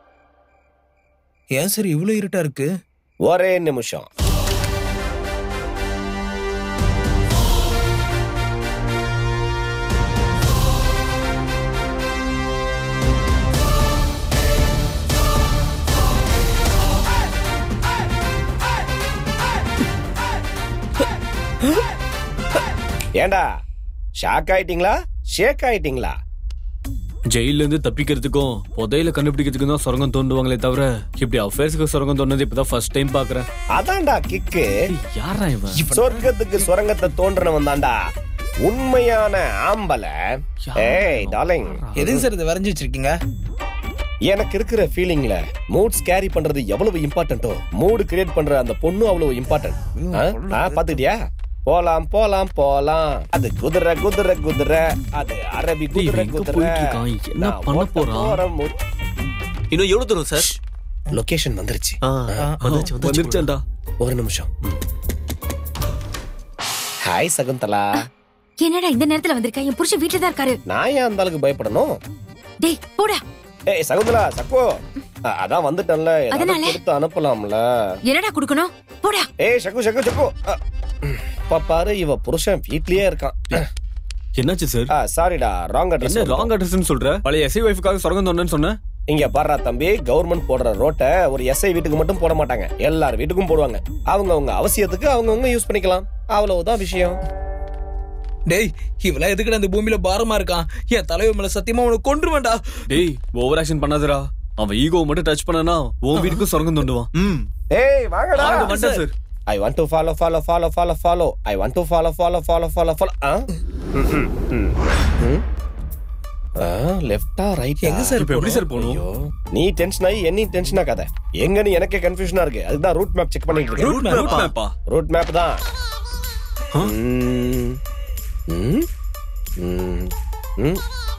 ஏன் சார் இவ்வளவு இருட்டா இருக்கு ஒரே நிமிஷம் ஏண்டா ஷாக் ஆயிட்டீங்களா ஷேக் ஆயிட்டீங்களா ஜெயில இருந்து தப்பிக்கிறதுக்கும் புதையில கண்டுபிடிக்கிறதுக்கும் தான் சுரங்கம் தோண்டுவாங்களே தவிர இப்படி அஃபேர்ஸ்க்கு சுரங்கம் தோண்டது இப்பதான் ஃபர்ஸ்ட் டைம் பாக்குறேன் அதான்டா கிக்கு யாரா இவன் சொர்க்கத்துக்கு சுரங்கத்தை தோன்றனவன் தான்டா உண்மையான ஆம்பல ஏய் டார்லிங் எதுக்கு சார் இதை வரைஞ்சு வச்சிருக்கீங்க எனக்கு இருக்கிற ஃபீலிங்ல மூட்ஸ் கேரி பண்றது எவ்வளவு இம்பார்ட்டன்ட்டோ மூடு கிரியேட் பண்ற அந்த பொண்ணு அவ்வளவு இம்பார்ட்டன்ட் பாத்துக்கிட்டியா போலாம் போலாம் போலாம் அது குதிரை குதிரை குதிரை அது அரபி குதிரை எங்க குதிரை போயிட்டு இருக்கான்? என்ன நான் பண்ண ஓட்ட போறான்? போறேன் மு- இன்னும் எவ்வளவு தூரம் சார் லொகேஷன் வந்துருச்சு வந்துருச்சு, வந்துருச்சு. வந்துருச்சேன்டா ஒரு நிமிஷம் ஹாய் சகுந்தலா என்னடா இந்த நேரத்துல வந்திருக்க என் புருஷன் வீட்டுல தான் இருக்காரு நான் ஏன் அந்த ஆளுக்கு பயப்படணும் டேய் போடா ஏய் சகுந்தலா சக்கோ அ- அதான் வந்துட்டேன்ல ஏதாவது அதனால? கொடுத்து அனுப்பலாம்ல என்னடா குடுக்கணும் போடா ஏய் சக்கு சக்கு சக்கு அ, இப்ப பாரு இவ புருஷன் வீட்லயே இருக்கான் என்னாச்சு சார் சாரிடா ராங் அட்ரஸ் என்ன ராங் அட்ரஸ்னு சொல்ற பழைய எஸ்ஐ ஒய்ஃபுக்காக சுரங்கம் தோண்டன்னு சொன்னேன் இங்க பாடுறா தம்பி கவர்மெண்ட் போடுற ரோட்டை ஒரு எஸ்ஐ வீட்டுக்கு மட்டும் போட மாட்டாங்க எல்லார் வீட்டுக்கும் போடுவாங்க அவங்க அவங்க அவசியத்துக்கு அவங்கவங்க யூஸ் பண்ணிக்கலாம் அவ்வளவுதான் விஷயம் டேய் இவெல்லாம் எதுக்குடா இந்த பூமியில பாரமா இருக்கான் என் தலைவர் மேல சத்தியமா உனக்கு கொன்றுவேன்டா டேய் ஓவர் ஆக்ஷன் பண்ணாதடா அவன் ஈகோ மட்டும் டச் பண்ணனா உன் வீட்டுக்கும் சுரங்கம் தோண்டுவான் ஏய் வாங்கடா வாங்க, வந்துட்டேன் sir. I want to follow follow follow follow follow I want to follow follow follow follow follow ஆ லெஃப்டா ரைட் எங்க சார் இப்ப எப்படி சார் போகணும் நீ டென்ஷன் ஆகி என்ன டென்ஷன் ஆகாத எங்கன்னு எனக்கே கன்ஃபியூஷனா இருக்கு அதுதான் ரூட் மேப் செக் பண்ணிட்டு இருக்கேன் Route map, route map ஆ? ரூட் மேப் தான் ம். ம். ம். ம்.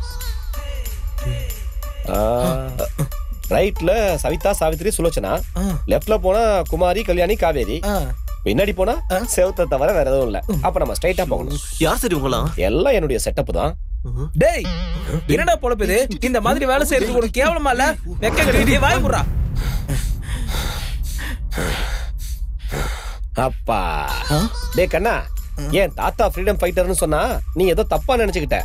ஆ, ரைட்ல சவிதா சாவித்ரி சுலோச்சனா லெஃப்ட்ல போனா குமாரி கல்யாணி காவேரி பின்னாடி போனா செவத்தை தவிர வேற எதுவும் இல்ல அப்ப நம்ம ஸ்ட்ரைட்டா போகணும் யார் சரி உங்களாம் எல்லாம் என்னுடைய செட்டப் தான் டேய் என்னடா பொழப்பு இது இந்த மாதிரி வேலை செய்யறதுக்கு உனக்கு கேவலமா இல்ல வெக்க கட்டி வாய் முறா அப்பா டேய் கண்ணா ஏன் தாத்தா ஃப்ரீடம் ஃபைட்டர்னு சொன்னா நீ ஏதோ தப்பா நினைச்சுக்கிட்ட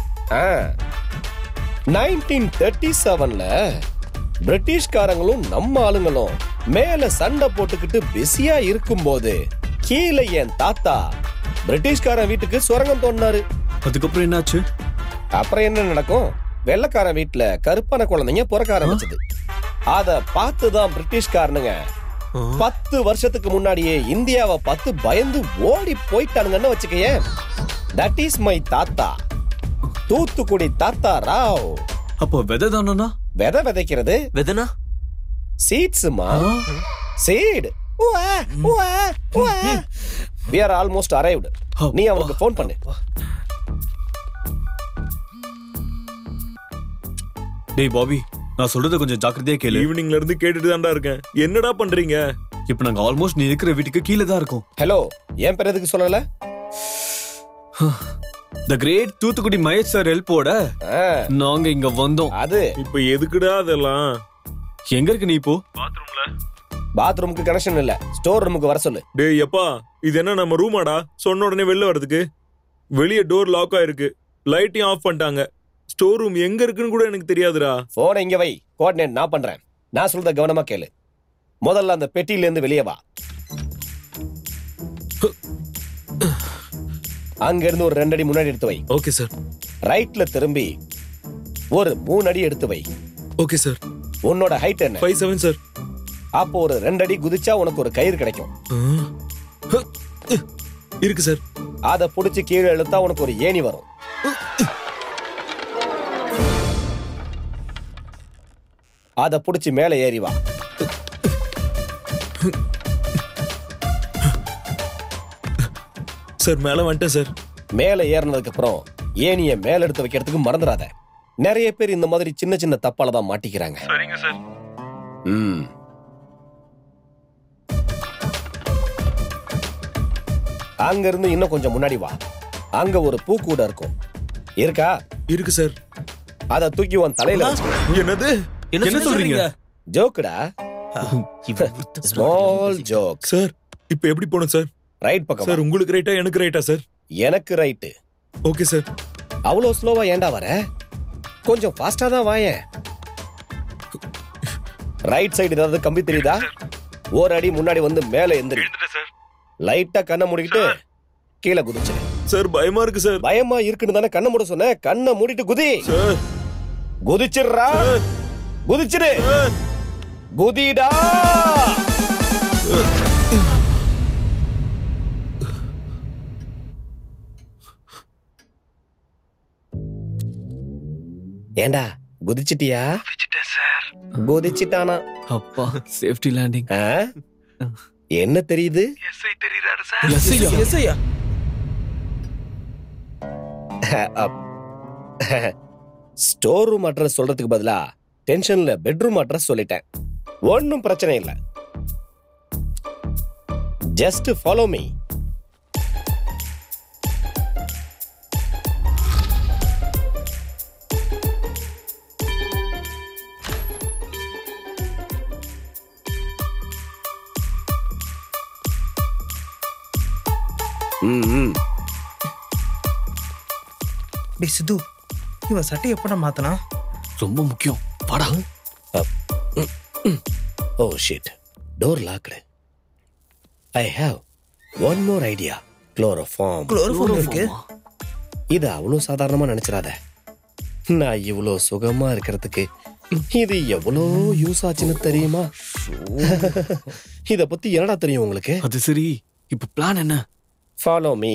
நைன்டீன் தேர்ட்டி செவன்ல பிரிட்டிஷ்காரங்களும் நம்ம ஆளுங்களும் மேல சண்டை போட்டுக்கிட்டு பிஸியா இருக்கும்போது கீழே என் தாத்தா பிரிட்டிஷ்காரன் வீட்டுக்கு சுரங்கம் தோண்டினாரு அதுக்கப்புறம் என்னாச்சு அப்புறம் என்ன நடக்கும் வெள்ளைக்காரன் வீட்டுல கருப்பான குழந்தைங்க பிறக்க ஆரம்பிச்சது அத பார்த்துதான் பிரிட்டிஷ்காரனுங்க பத்து வருஷத்துக்கு முன்னாடியே இந்தியாவை பார்த்து பயந்து ஓடி போயிட்டானுங்கன்னு வச்சுக்கயேன் தட் இஸ் மை தாத்தா தூத்துக்குடி தாத்தா ராவ் அப்போ விதை தானா விதை விதைக்கிறது விதனா சீட்ஸ்மா seed we are almost arrived நீ அவனுக்கு ஃபோன் பண்ணு டேய் பாபி நான் சொல்றத கொஞ்சம் ஜாக்கிரதையா கேளு ஈவினிங்ல இருந்து கேட்டுட்டு தான்டா இருக்கேன் என்னடா பண்றீங்க இப்போ நாங்க ஆல்மோஸ்ட் நீ இருக்கிற வீட்டுக்கு கீழே தான் இருக்கோம் ஹலோ ஏன் பேர் எதுக்கு சொல்லல the great Thoothukudi Mahesh sir ஹெல்ப்போட நாங்க இங்க வந்தோம் அது இப்ப எதுக்குடா அதெல்லாம் எங்க இருக்கு நீ இப்போ பாத்ரூமுக்கு கனெக்ஷன் இல்ல ஸ்டோர் ரூமுக்கு வர சொல்லு டேய் எப்பா இது என்ன நம்ம ரூமாடா சொன்ன உடனே வெளில வரதுக்கு வெளியே டோர் லாக் ஆயிருக்கு லைட்டையும் ஆஃப் பண்ணிட்டாங்க ஸ்டோர் ரூம் எங்க இருக்குன்னு கூட எனக்கு தெரியாதுடா போனை இங்க வை கோஆர்டினேட் நான் பண்றேன் நான் சொல்றத கவனமா கேளு முதல்ல அந்த பெட்டியில இருந்து வெளியே வா அங்க இருந்து ஒரு ரெண்டு அடி முன்னாடி எடுத்து வை ஓகே சார் ரைட்ல திரும்பி ஒரு மூணு அடி எடுத்து வை ஓகே சார் உன்னோட ஹைட் என்ன ஃபைவ் செவன் சார் அப்போ ஒரு ரெண்டு அடி குதிச்சா உனக்கு ஒரு கயிறு கிடைக்கும் இருக்கு சார் அதை புடிச்சு கீழே இழுத்தா உனக்கு ஒரு ஏணி வரும் அதை புடிச்சு மேலே ஏறி வா சார் மேல வந்துட்டேன் சார் மேலே ஏறினதுக்கு அப்புறம் ஏணிய மேல எடுத்து வைக்கிறதுக்கு மறந்துடாத நிறைய பேர் இந்த மாதிரி சின்ன சின்ன தப்பால தான் மாட்டிக்கிறாங்க சரிங்க சார் ம் அங்க இருந்து இன்னும் கொஞ்சம் முன்னாடி வா அங்க ஒரு பூக்கூட இருக்கும் இருக்கா இருக்கு சார் அத தூக்கி உன் தலையில என்னது என்ன சொல்றீங்க ஜோக்குடா ஸ்மால் ஜோக் சார் இப்போ எப்படி போகணும் சார் ரைட் பக்கம் சார் உங்களுக்கு ரைட்டா எனக்கு ரைட்டா சார் எனக்கு ரைட்டு ஓகே சார் அவ்வளோ ஸ்லோவா ஏன்டா வர கொஞ்சம் ஃபாஸ்டா தான் வாயேன் ரைட் சைடு ஏதாவது கம்பி தெரியுதா ஒரு அடி முன்னாடி வந்து மேல எந்திரி லைட்டா கண்ணை மூடிக்கிட்டு கீழே குதிச்சிரு சார் பயமா இருக்கு சார் பயமா இருக்குன்னு தானே கண்ணை மூட சொன்னேன் கண்ணை மூடிட்டு குதி குதிச்சிடுறா குதிச்சிடு குதிடா ஏண்டா குதிச்சிட்டியா குதிச்சிட்டானா அப்பா சேஃப்டி லேண்டிங் ஆ? என்ன தெரியுது எஸ்ஐயா ஸ்டோர் ரூம் அட்ரஸ் சொல்றதுக்கு பதிலா டென்ஷன்ல பெட்ரூம் அட்ரஸ் சொல்லிட்டேன் ஒன்றும் பிரச்சனை இல்லை ஜஸ்ட் ஃபாலோ மீ ம் டேய் சித்து இவன் சட்டை எப்படா மாத்தனா ரொம்ப முக்கியம் வாடா oh shit door locked I have one more idea chloroform Chloroform இருக்கு? இது அவ்வளோ சாதாரணமா நினைச்சிடாத நான் இவ்வளோ சுகமா இருக்கிறதுக்கு இது எவ்வளோ யூஸ் ஆச்சுன்னு தெரியுமா இத பத்தி என்னடா தெரியும் உங்களுக்கு அது சரி இப்ப பிளான் என்ன ஃபாலோ மீ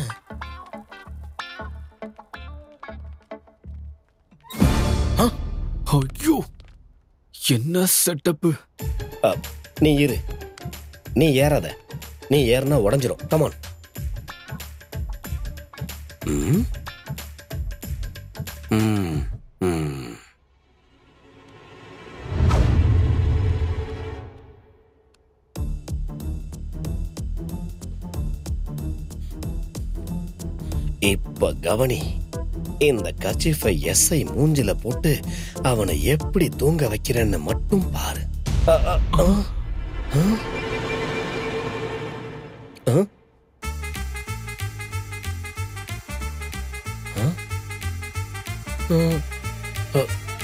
ஐயோ என்ன செட்டப் நீ இரு நீ ஏறாத நீ ஏறினா உடஞ்சிரும் கமான் ம் ம் ம் இப்ப கவனி இந்த கச்சிஃபை எஸ்ஐ மூஞ்சில போட்டு அவனை எப்படி தூங்க வைக்கிறேன்னு மட்டும் பாரு அ, அ, அ, அ? அ? அ? அ, அ.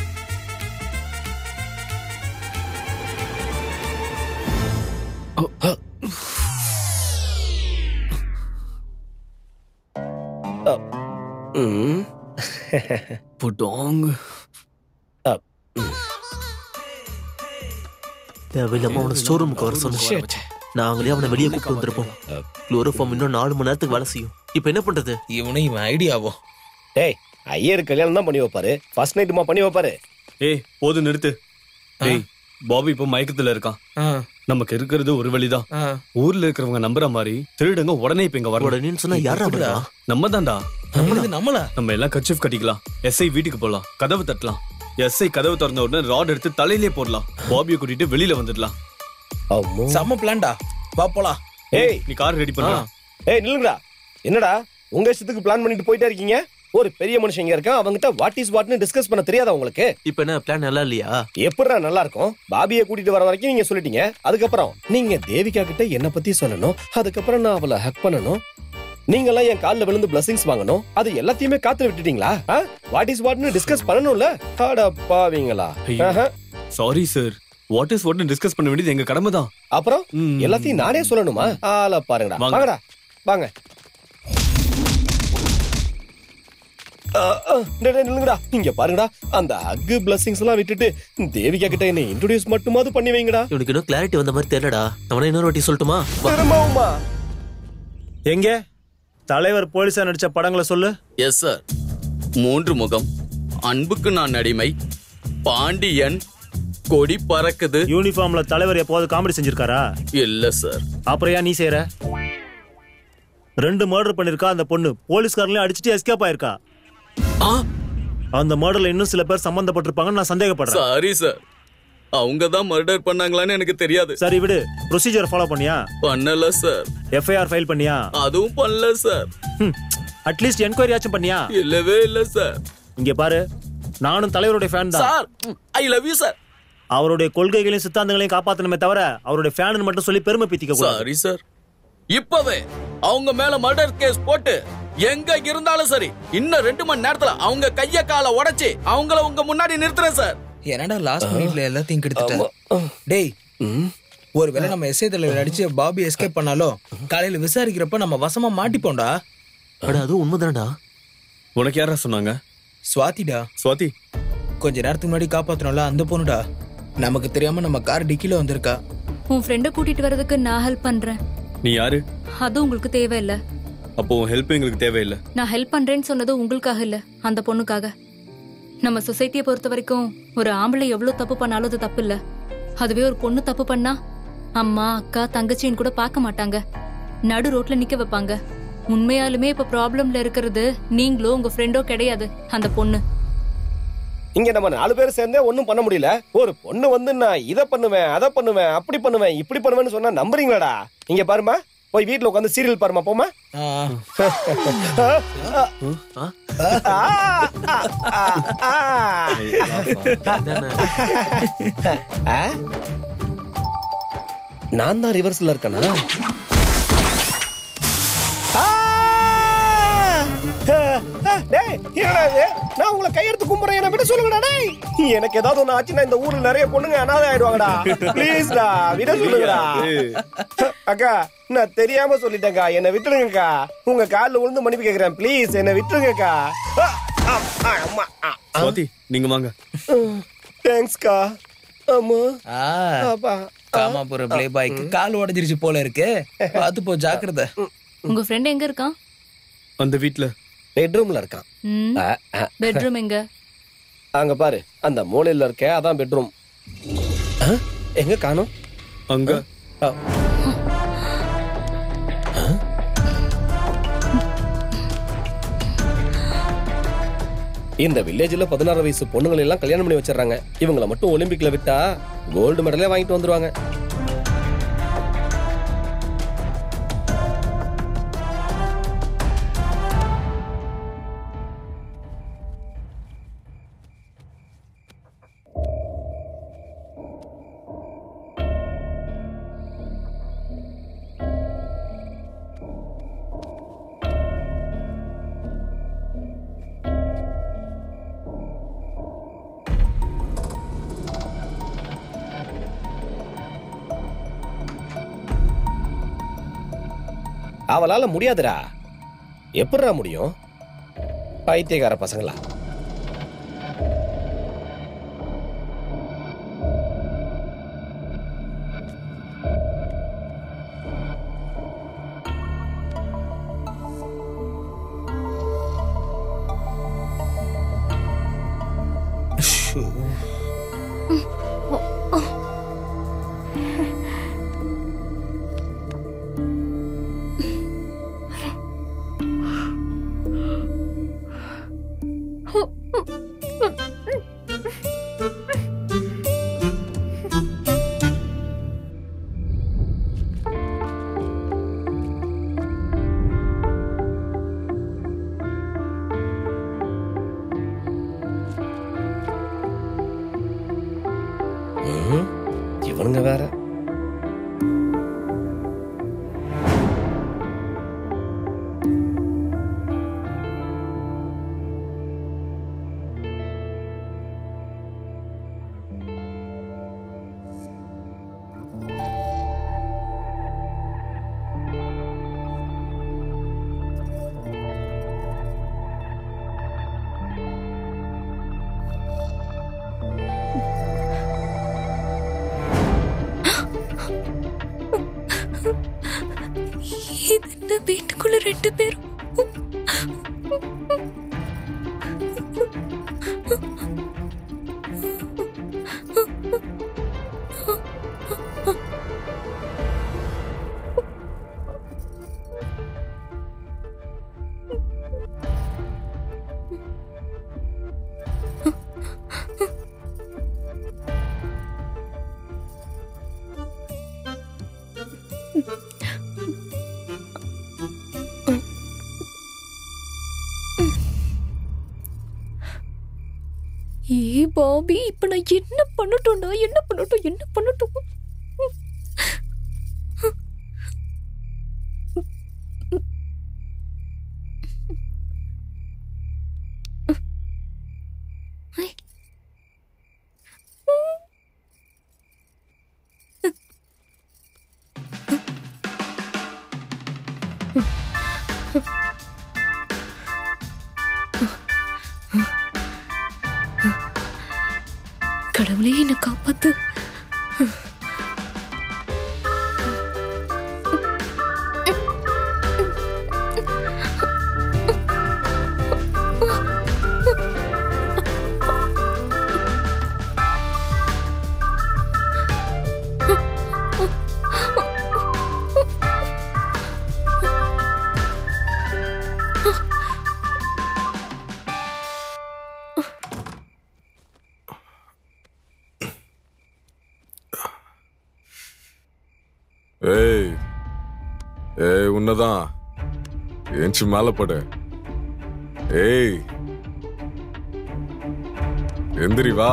அ, அ. அ, ம். புடாங் அ, தேவையில்லாம அவனை ஸ்டோர் ரூமுக்கு வர சொன்னேன் நாங்களே அவனை வெளியே கூப்பிட்டு வந்திருப்போம் குளோரோஃபார்ம் இன்னும் நாலு மணி நேரத்துக்கு வேலை செய்யும் இப்போ என்ன பண்றது இவனும் இவன் ஐடியாவோ டேய் ஐயர் கல்யாணம் தான் பண்ணி வைப்பாரு ஃபர்ஸ்ட் நைட்டுமா பண்ணி வைப்பாரு ஏய் போது நிறுத்து ஏய் பாபி இப்ப மயக்கத்துல இருக்கான் நமக்கு இருக்கிறது ஒரு வழிதான் ஊர்ல இருக்கிறவங்க நம்புற மாதிரி திருடங்க உடனே இப்ப இங்க வரணும் உடனேன்னு சொன்னா யாரா எப்படிடா? வருவா? நம்ம தான்டா நம்மளா நம்ம எல்லாம் கச்சிஃப் கட்டிக்கலாம் எஸ்ஐ வீட்டுக்கு போலாம் கதவு தட்டலாம் எஸ்ஐ கதவு திறந்த உடனே ராட் எடுத்து தலையிலே போடலாம் பாபியை கூட்டிட்டு வெளியில வந்துடலாம் செம்ம பிளான்டா வா போலாம் ஏய் நீ கார் ரெடி பண்ணா ஏய் நில்லுங்கடா என்னடா உங்க இஷ்டத்துக்கு பிளான் பண்ணிட்டு போயிட்டே இருக்கீங்க ஒரு பெரிய மனுஷன் இங்க இருக்கான் அவங்கிட்ட வாட் இஸ் வாட்னு டிஸ்கஸ் பண்ண தெரியாதா உங்களுக்கு இப்போ என்ன பிளான் நல்லா இல்லையா எப்படிடா நல்லா இருக்கும் பாபியை கூட்டிட்டு வர வரைக்கும் நீங்க சொல்லிட்டீங்க அதுக்கப்புறம் நீங்க தேவிகா கிட்ட என்ன பத்தி சொல்லணும் அதுக்கப்புறம் நான் அவளை ஹக் பண்ணணும் நீங்க எல்லாம் என் கால்ல விழுந்து பிளஸிங்ஸ் வாங்கணும் அது எல்லாத்தையுமே காத்துல விட்டுட்டீங்களா வாட் இஸ் வாட்னு டிஸ்கஸ் பண்ணணும்ல அட பாவீங்களா ஆஹா. சாரி சார் வாட் இஸ் வாட்னு டிஸ்கஸ் பண்ண வேண்டியது எங்க கடமை தான் அப்புறம் எல்லாத்தையும் நானே சொல்லணுமா ஆள பாருங்கடா வாங்க. வாங்கடா வாங்க ஆ, ஆ, டேய், டேய், நில்லுங்கடா இங்க பாருங்கடா அந்த அக்கு பிளஸிங்ஸ் எல்லாம் விட்டுட்டு தேவிகா கிட்ட என்ன இன்ட்ரோடியூஸ் மட்டுமாவது பண்ணி வைங்கடா இவனுக்கு இன்னும் கிளாரிட்டி வந்த மாதிரி தெரியலடா அவனை இன்னொரு வாட்டி சொல்லட்டுமா வா. திரும்பவுமா எங்க தலைவர் போலீஸா நடிச்ச படங்களை சொல்லு எஸ் சார் மூன்று முகம் அன்புக்கு நான் அடிமை பாண்டியன் கொடி பறக்குது யூனிஃபார்ம்ல தலைவர் எப்போது காமெடி செஞ்சிருக்காரா இல்ல சார் அப்புறம் ஏன் நீ செய்யற ரெண்டு மர்டர் பண்ணிருக்கா அந்த பொண்ணு போலீஸ்காரங்களையும் அடிச்சுட்டு எஸ்கேப் ஆயிருக்கா அந்த மர்டர்ல இன்னும் சில பேர் சம்பந்தப்பட்டிருப்பாங்கன்னு நான் சந்தேகப்படுறேன் சாரி சார் அவங்க தான் மர்டர் பண்ணாங்களான்னு எனக்கு தெரியாது சரி விடு ப்ரொசீஜர் ஃபாலோ பண்ணியா பண்ணல சார் எஃப்ஐஆர் ஃபைல் பண்ணியா அதுவும் பண்ணல சார் அட்லீஸ்ட் என்கொயரி ஆச்சும் பண்ணியா இல்லவே இல்ல சார் இங்க பாரு நானும் தலைவருடைய ஃபேன் தான் sir I love you sir அவருடைய கொள்கைகளையும் சித்தாந்தங்களையும் காப்பாத்தணுமே தவிர அவருடைய ஃபேன் மட்டும் சொல்லி பெருமை பீத்திக்க கூடாது சாரி சார் இப்பவே அவங்க மேல மர்டர் கேஸ் போட்டு எங்க இருந்தாலும் சரி இன்னும் ரெண்டு மணி நேரத்துல அவங்க கைய காலை உடைச்சு அவங்கள உங்க முன்னாடி நிறுத்துறேன் சார் என்னடா லாஸ்ட் மினிட்ல எல்லாத்தையும் கெடுத்துட்ட டேய் ஒருவேளை நம்ம எஸ்ஐ தலைவர் அடிச்சு பாபி எஸ்கேப் பண்ணாலும் காலையில விசாரிக்கிறப்ப நம்ம வசமா மாட்டிப்போம்டா அட அதுவும் உண்மைதானடா உனக்கு யாரா சொன்னாங்க சுவாதிடா சுவாதி கொஞ்ச நேரத்துக்கு முன்னாடி காப்பாத்தணும்ல அந்த பொண்ணுடா நமக்கு தெரியாம நம்ம கார் டிக்கில வந்திருக்கா உன் ஃப்ரெண்டை கூட்டிட்டு வர்றதுக்கு நான் ஹெல்ப் பண்றேன் நீ யாரு அது உங்களுக்கு தேவையில்ல அப்போ ஹெல்ப் எங்களுக்கு தேவையில்லை நான் ஹெல்ப் பண்றேன்னு சொன்னது உங்களுக்காக இல்ல அந்த பொண்ணுக்காக நம்ம சொசைட்டியை பொறுத்த வரைக்கும் ஒரு ஆம்பளை எவ்வளவு தப்பு பண்ணாலும் அது தப்பு இல்ல அதுவே ஒரு பொண்ணு தப்பு பண்ணா அம்மா அக்கா தங்கச்சின்னு கூட பார்க்க மாட்டாங்க நடு ரோட்ல நிக்க வைப்பாங்க உண்மையாலுமே இப்ப ப்ராப்ளம்ல இருக்கிறது நீங்களோ உங்க ஃப்ரெண்டோ கிடையாது அந்த பொண்ணு இங்க நம்ம நாலு பேர் சேர்ந்தே ஒண்ணும் பண்ண முடியல ஒரு பொண்ணு வந்து நான் இத பண்ணுவேன் அதை பண்ணுவேன் அப்படி பண்ணுவேன் இப்படி பண்ணுவேன்னு சொன்னா நம்புறீங்களாடா இங்க பாருமா போய் வீட்ல உட்காந்து சீரியல் பாருமா போமா நான் தான் ரிவர்ஸ்ல இருக்கேனா டேய் என்னடா இது நான் உங்களை கையெடுத்து கும்பிடுறேன் என்ன விட சொல்லுங்கடா டேய் எனக்கு ஏதாவது ஒண்ணு ஆச்சுன்னா இந்த ஊர்ல நிறைய பொண்ணுங்க அனாதை ஆயிடுவாங்கடா ப்ளீஸ்டா விட சொல்லுங்கடா அக்கா நான் தெரியாம சொல்லிட்டேன்க்கா என்னை விட்டுருங்கக்கா உங்க கால்ல விழுந்து மன்னிப்பு கேக்குறேன் ப்ளீஸ் என்னை விட்டுருங்கக்கா ஆ, ஆ, அம்மா ஆ, ஆ. சுவாதி நீங்க வாங்க தேங்க்ஸ்க்கா அம்மா அப்பா காமாபுரம் பிளே பாய்க்கு கால் உடைஞ்சிருச்சு போல இருக்கு பார்த்து போ ஜாக்கிரதை உங்க ஃப்ரெண்ட் எங்க இருக்கான் அந்த வீட்ல பெட்ரூம்ல இருக்கான் ம், ஆ, ஆ. பெட்ரூம் எங்க அங்க பாரு அந்த மூலையில இருக்க அதான் பெட்ரூம் எங்க காணோம் அங்க இந்த வில்லேஜ்ல பதினாறு வயசு பொண்ணுங்களை எல்லாம் கல்யாணம் பண்ணி வச்சிடறாங்க இவங்கள மட்டும் ஒலிம்பிக்ல விட்டா கோல்டு மெடலே வாங்கிட்டு வந்துருவாங்க அவளால முடியாதுடா எப்படிடா முடியும் பைத்தியக்கார பசங்களா ம்ஹும். இவனுங்க வேற ரெண்டு பேரும் ஏ பாபி இப்ப நான் என்ன பண்ணட்டும்டா என்ன பண்ணட்டும் என்ன பண்ணட்டும் கடவுளே என்னை காப்பாத்து ஏய் ஏய் உன்னதான் ஏஞ்சி மேல படு ஏய் எந்திரி வா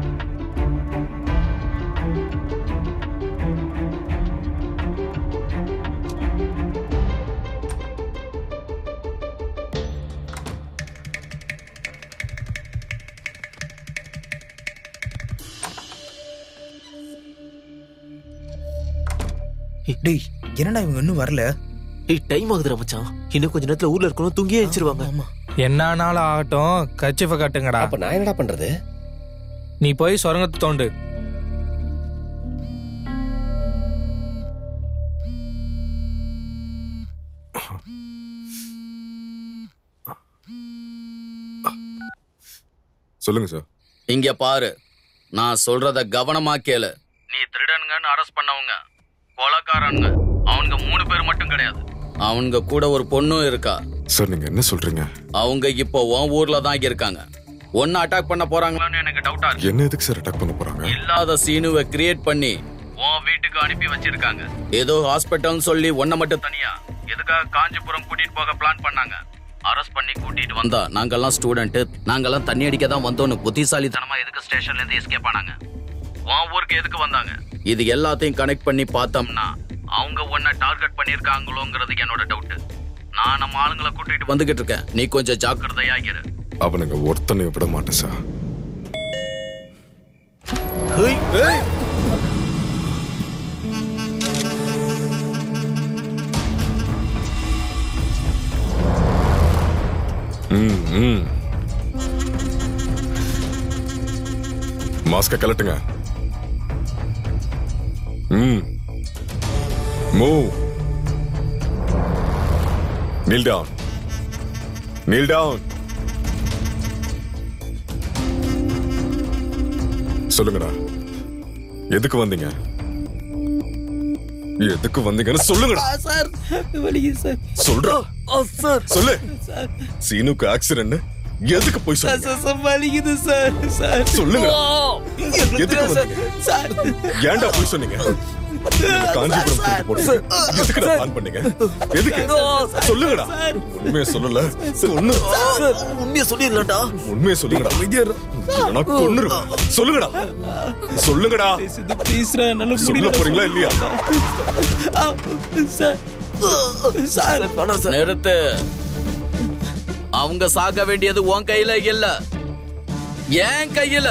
டேய் என்னடா இவங்க இன்னும் வரல ஏய் டைம் ஆகுதுடா மச்சான் இன்னும் கொஞ்ச நேரத்துல ஊர்ல இருக்கணும் தூங்கியே எழுச்சிருவாங்க என்ன ஆனாலும் ஆகட்டும் கச்சிஃப காட்டுங்கடா அப்ப நான் என்னடா பண்றது நீ போய் சுரங்கத்தை தோண்டு சொல்லுங்க சார் இங்க பாரு நான் சொல்றத கவனமா கேளு நீ திருடனுங்கன்னு அரெஸ்ட் பண்ணவங்க கொலைக்காரனுங்க அவனுங்க மூணு பேர் மட்டும் கிடையாது அவங்க கூட ஒரு பொண்ணும் இருக்கா சார் நீங்க என்ன சொல்றீங்க அவங்க இப்போ உன் ஊர்ல தான் இருக்காங்க ஒன்னு அட்டாக் பண்ண போறாங்களான்னு எனக்கு டவுட்டா இருக்கு என்ன எதுக்கு சார் அட்டாக் பண்ண போறாங்க இல்லாத சீனுவை கிரியேட் பண்ணி உன் வீட்டுக்கு அனுப்பி வச்சிருக்காங்க ஏதோ ஹாஸ்பிட்டல்னு சொல்லி ஒன்ன மட்டும் தனியா எதுக்காக காஞ்சிபுரம் கூட்டிட்டு போக பிளான் பண்ணாங்க அரெஸ்ட் பண்ணி கூட்டிட்டு வந்தா நாங்கெல்லாம் ஸ்டூடெண்ட் நாங்கெல்லாம் தண்ணி அடிக்க தான் வந்தோன்னு புத்திசாலித்தனமா எதுக்கு ஸ்டேஷன்ல இருந்து எஸ்கேப் ஆனாங்க உன் ஊருக்கு எதுக்கு வந்தாங்க இது எல்லாத்தையும் கனெக்ட் பண்ணி பார்த்தோம்னா அவங்க உன்னை டார்கெட் பண்ணிருக்காங்களோங்கிறது என்னோட டவுட் நான் நம்ம ஆளுங்களை கூட்டிட்டு வந்துகிட்டு இருக்கேன் நீ கொஞ்சம் ஜாக்கிரதையாகிரு அவனுங்க ஒருத்தனையும் விட மாட்டேன் சார் ம் ம் மாஸ்க கலட்டுங்க ம் move kneel down kneel down சொல்லுங்கடா எதுக்கு வந்தீங்க எதுக்கு வந்தீங்கன்னு சொல்லுங்கடா சார் வலிக்கு சார் சொல்றா சார் சொல்லு சார் சீனுக்கு ஆக்சிடென்ட் எதுக்கு போய் சார் சொல்லுங்க சார் சார் வலிக்குது சார் சார் சொல்லுங்க. எதுக்கு எதுக்கு சார் சார் ஏன்டா போய் சொன்னீங்க காஞ்சிபுரம் கூட்டு போடுங்க எதுக்குடா பிளான் பண்ணீங்க எதுக்கு சொல்லுங்கடா உண்மையை சொல்லல ஒண்ணு உண்மையை சொல்லிடலாம்டா உண்மையை சொல்லுங்கடா இல்லைன்னா கொன்னுருவேன். சொல்லுங்கடா சொல்லுங்கடா ப்ளீஸ்ரா என்னால சொல்ல முடியல போறீங்களா இல்லையா சார் சார் நிறுத்து அவங்க சாக வேண்டியது உன் கையில இல்ல என் கையில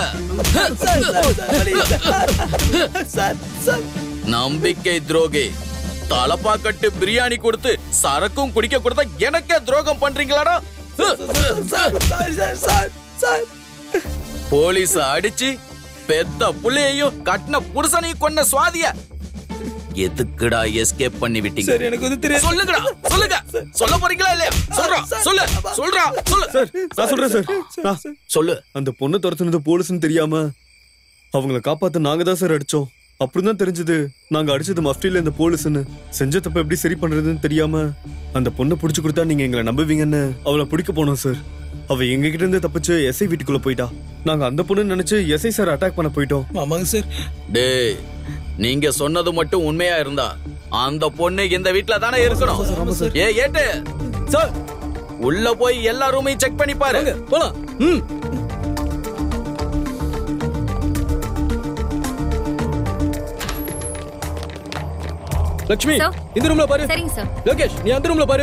சார் சார் நம்பிக்கை துரோகி தலப்பாக்கட்டு பிரியாணி கொடுத்து சரக்கும் குடிக்க கொடுத்தா எனக்கே துரோகம் பண்றீங்களாடா sir sir sir sir police அடிச்சு பெத்த புள்ளையையும் கட்டின புருஷனையும் கொன்ன சுவாதிய எதுக்குடா எஸ்கேப் பண்ணி விட்டீங்க சார் எனக்கு வந்து தெரியாது சொல்லுங்கடா சொல்லுங்க சொல்ல போறீங்களா இல்லையா சொல்றா சொல்லு சொல்றா சொல்லு சார் நான் சொல்றேன் சார் நான் சொல்லு அந்த பொண்ணை துரத்துனது போலீஸ்னு தெரியாம அவங்கள காப்பாத்த நாங்க தான் சார் அடிச்சோம் அப்படிதான் தெரிஞ்சது நாங்க அடிச்சது மஃப்டில இந்த போலீஸ்னு செஞ்ச தப்ப எப்படி சரி பண்றதுன்னு தெரியாம அந்த பொண்ணை புடிச்சு கொடுத்தா நீங்க எங்களை நம்புவீங்கன்னு அவளை பிடிக்க போனோம் சார் அவ எங்க கிட்ட இருந்து தப்பிச்சு எஸ்ஐ வீட்டுக்குள்ள போயிட்டா நாங்க அந்த பொண்ணு நினைச்சு எஸ்ஐ சார் அட்டாக் பண்ண போயிட்டோம் ஆமாங்க சார் டேய் நீங்க சொன்னது மட்டும் உண்மையா இருந்தா அந்த பொண்ணு இந்த வீட்ல தானே இருக்கணும் ஏ ஏட்டு சார் உள்ள போய் எல்லா ரூமையும் செக் பண்ணி பாரு போலாம் ம் லட்சுமி Sir. இந்த ரூம்ல பாரு சரிங்க சார் லோகேஷ் நீ அந்த ரூம்ல பாரு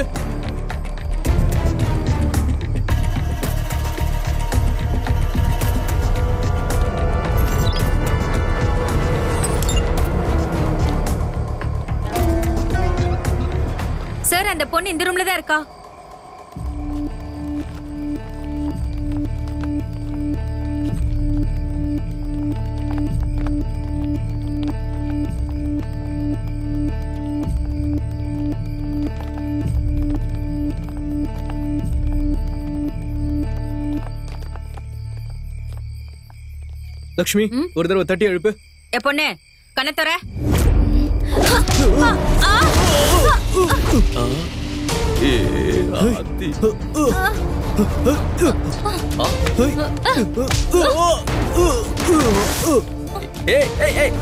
சார் அந்த பொண்ணு இந்த ரூம்ல தான் இருக்கா லட்சுமி ஒரு தடவை தட்டி எழுப்பு ஏ பொண்ணு கண்ணத்தொர ஏய் ஏய் ஏய்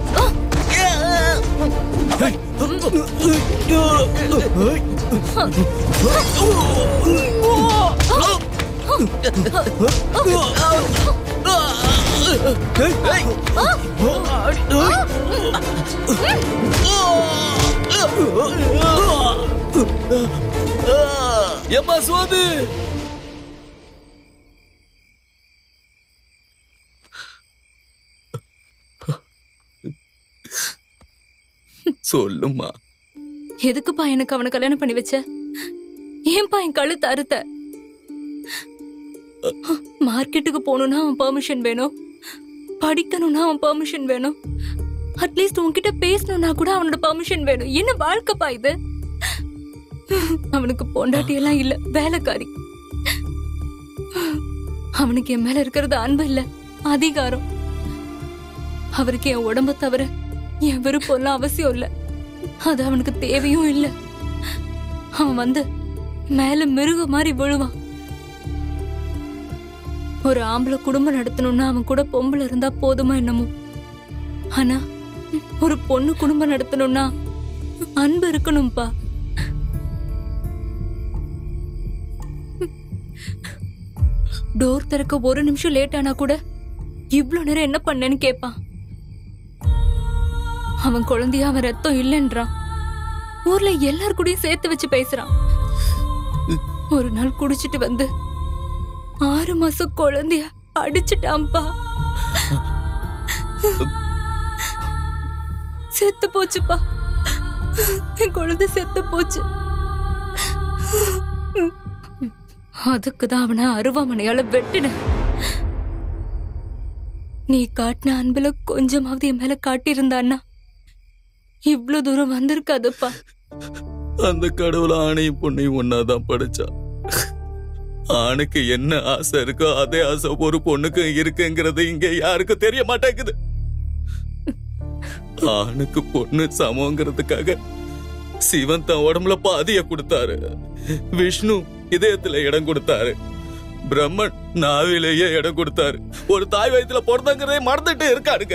ஏப்பா சுவாமி சொல்லுமா எதுக்குப்பா எனக்கு அவனை கல்யாணம் பண்ணி வச்ச ஏன்பா என் கழுத்து அறுத்த மார்க்கெட்டுக்கு போகணும்னா அவன் பெர்மிஷன் வேணும் படிக்கணும்னா அவன் பெர்மிஷன் வேணும் அட்லீஸ்ட் உன்கிட்ட பேசணும்னா கூட அவனோட பெர்மிஷன் வேணும் என்ன வாழ்க்கைப்பா இது அவனுக்கு பொண்டாட்டி எல்லாம் இல்ல வேலைக்காரி அவனுக்கு என் மேல இருக்கிறது அன்பு இல்ல அதிகாரம் அவருக்கு என் உடம்ப தவிர என் விருப்பம் எல்லாம் அவசியம் இல்ல அது அவனுக்கு தேவையும் இல்ல அவன் வந்து மேல மிருக மாதிரி விழுவான் ஒரு ஆம்பளை குடும்பம் நடத்தணும்னா அவன் கூட பொம்பளை இருந்தா போதுமா என்னமோ ஆனா ஒரு பொண்ணு குடும்பம் நடத்தணும்னா அன்பு இருக்கணும்பா டோர் திறக்க ஒரு நிமிஷம் லேட் ஆனா கூட இவ்ளோ நேரம் என்ன பண்ணேன்னு கேட்பான் அவன் குழந்தைய அவன் ரத்தம் இல்லைன்றான் ஊர்ல எல்லார் கூடயும் சேர்த்து வச்சு பேசுறான் ஒரு நாள் குடிச்சிட்டு வந்து ஆறு மாசம் குழந்தைய அடிச்சிட்டான்பா செத்து போச்சுப்பா என் குழந்தை செத்து போச்சு அதுக்கு தான் அவனை அருவாமனையால வெட்டினேன் நீ காட்டின அன்புல கொஞ்சமாவது என் மேல காட்டியிருந்தான்னா இவ்ளோ தூரம் வந்திருக்காதுப்பா அந்த கடவுள் ஆணையும் பொண்ணையும் ஒன்னாதான் படைச்சா ஆணுக்கு என்ன ஆசை இருக்கோ அதே ஆசை ஒரு பொண்ணுக்கு இருக்குங்கிறது இங்க யாருக்கும் தெரிய மாட்டேங்குது ஆணுக்கு பொண்ணு சமங்கிறதுக்காக சிவன் தன் உடம்புல பாதிய கொடுத்தாரு விஷ்ணு இதயத்துல இடம் கொடுத்தாரு பிரம்மன் நாவிலேயே இடம் கொடுத்தாரு ஒரு தாய் வயித்துல பிறந்தங்கிறதே மறந்துட்டு இருக்காருங்க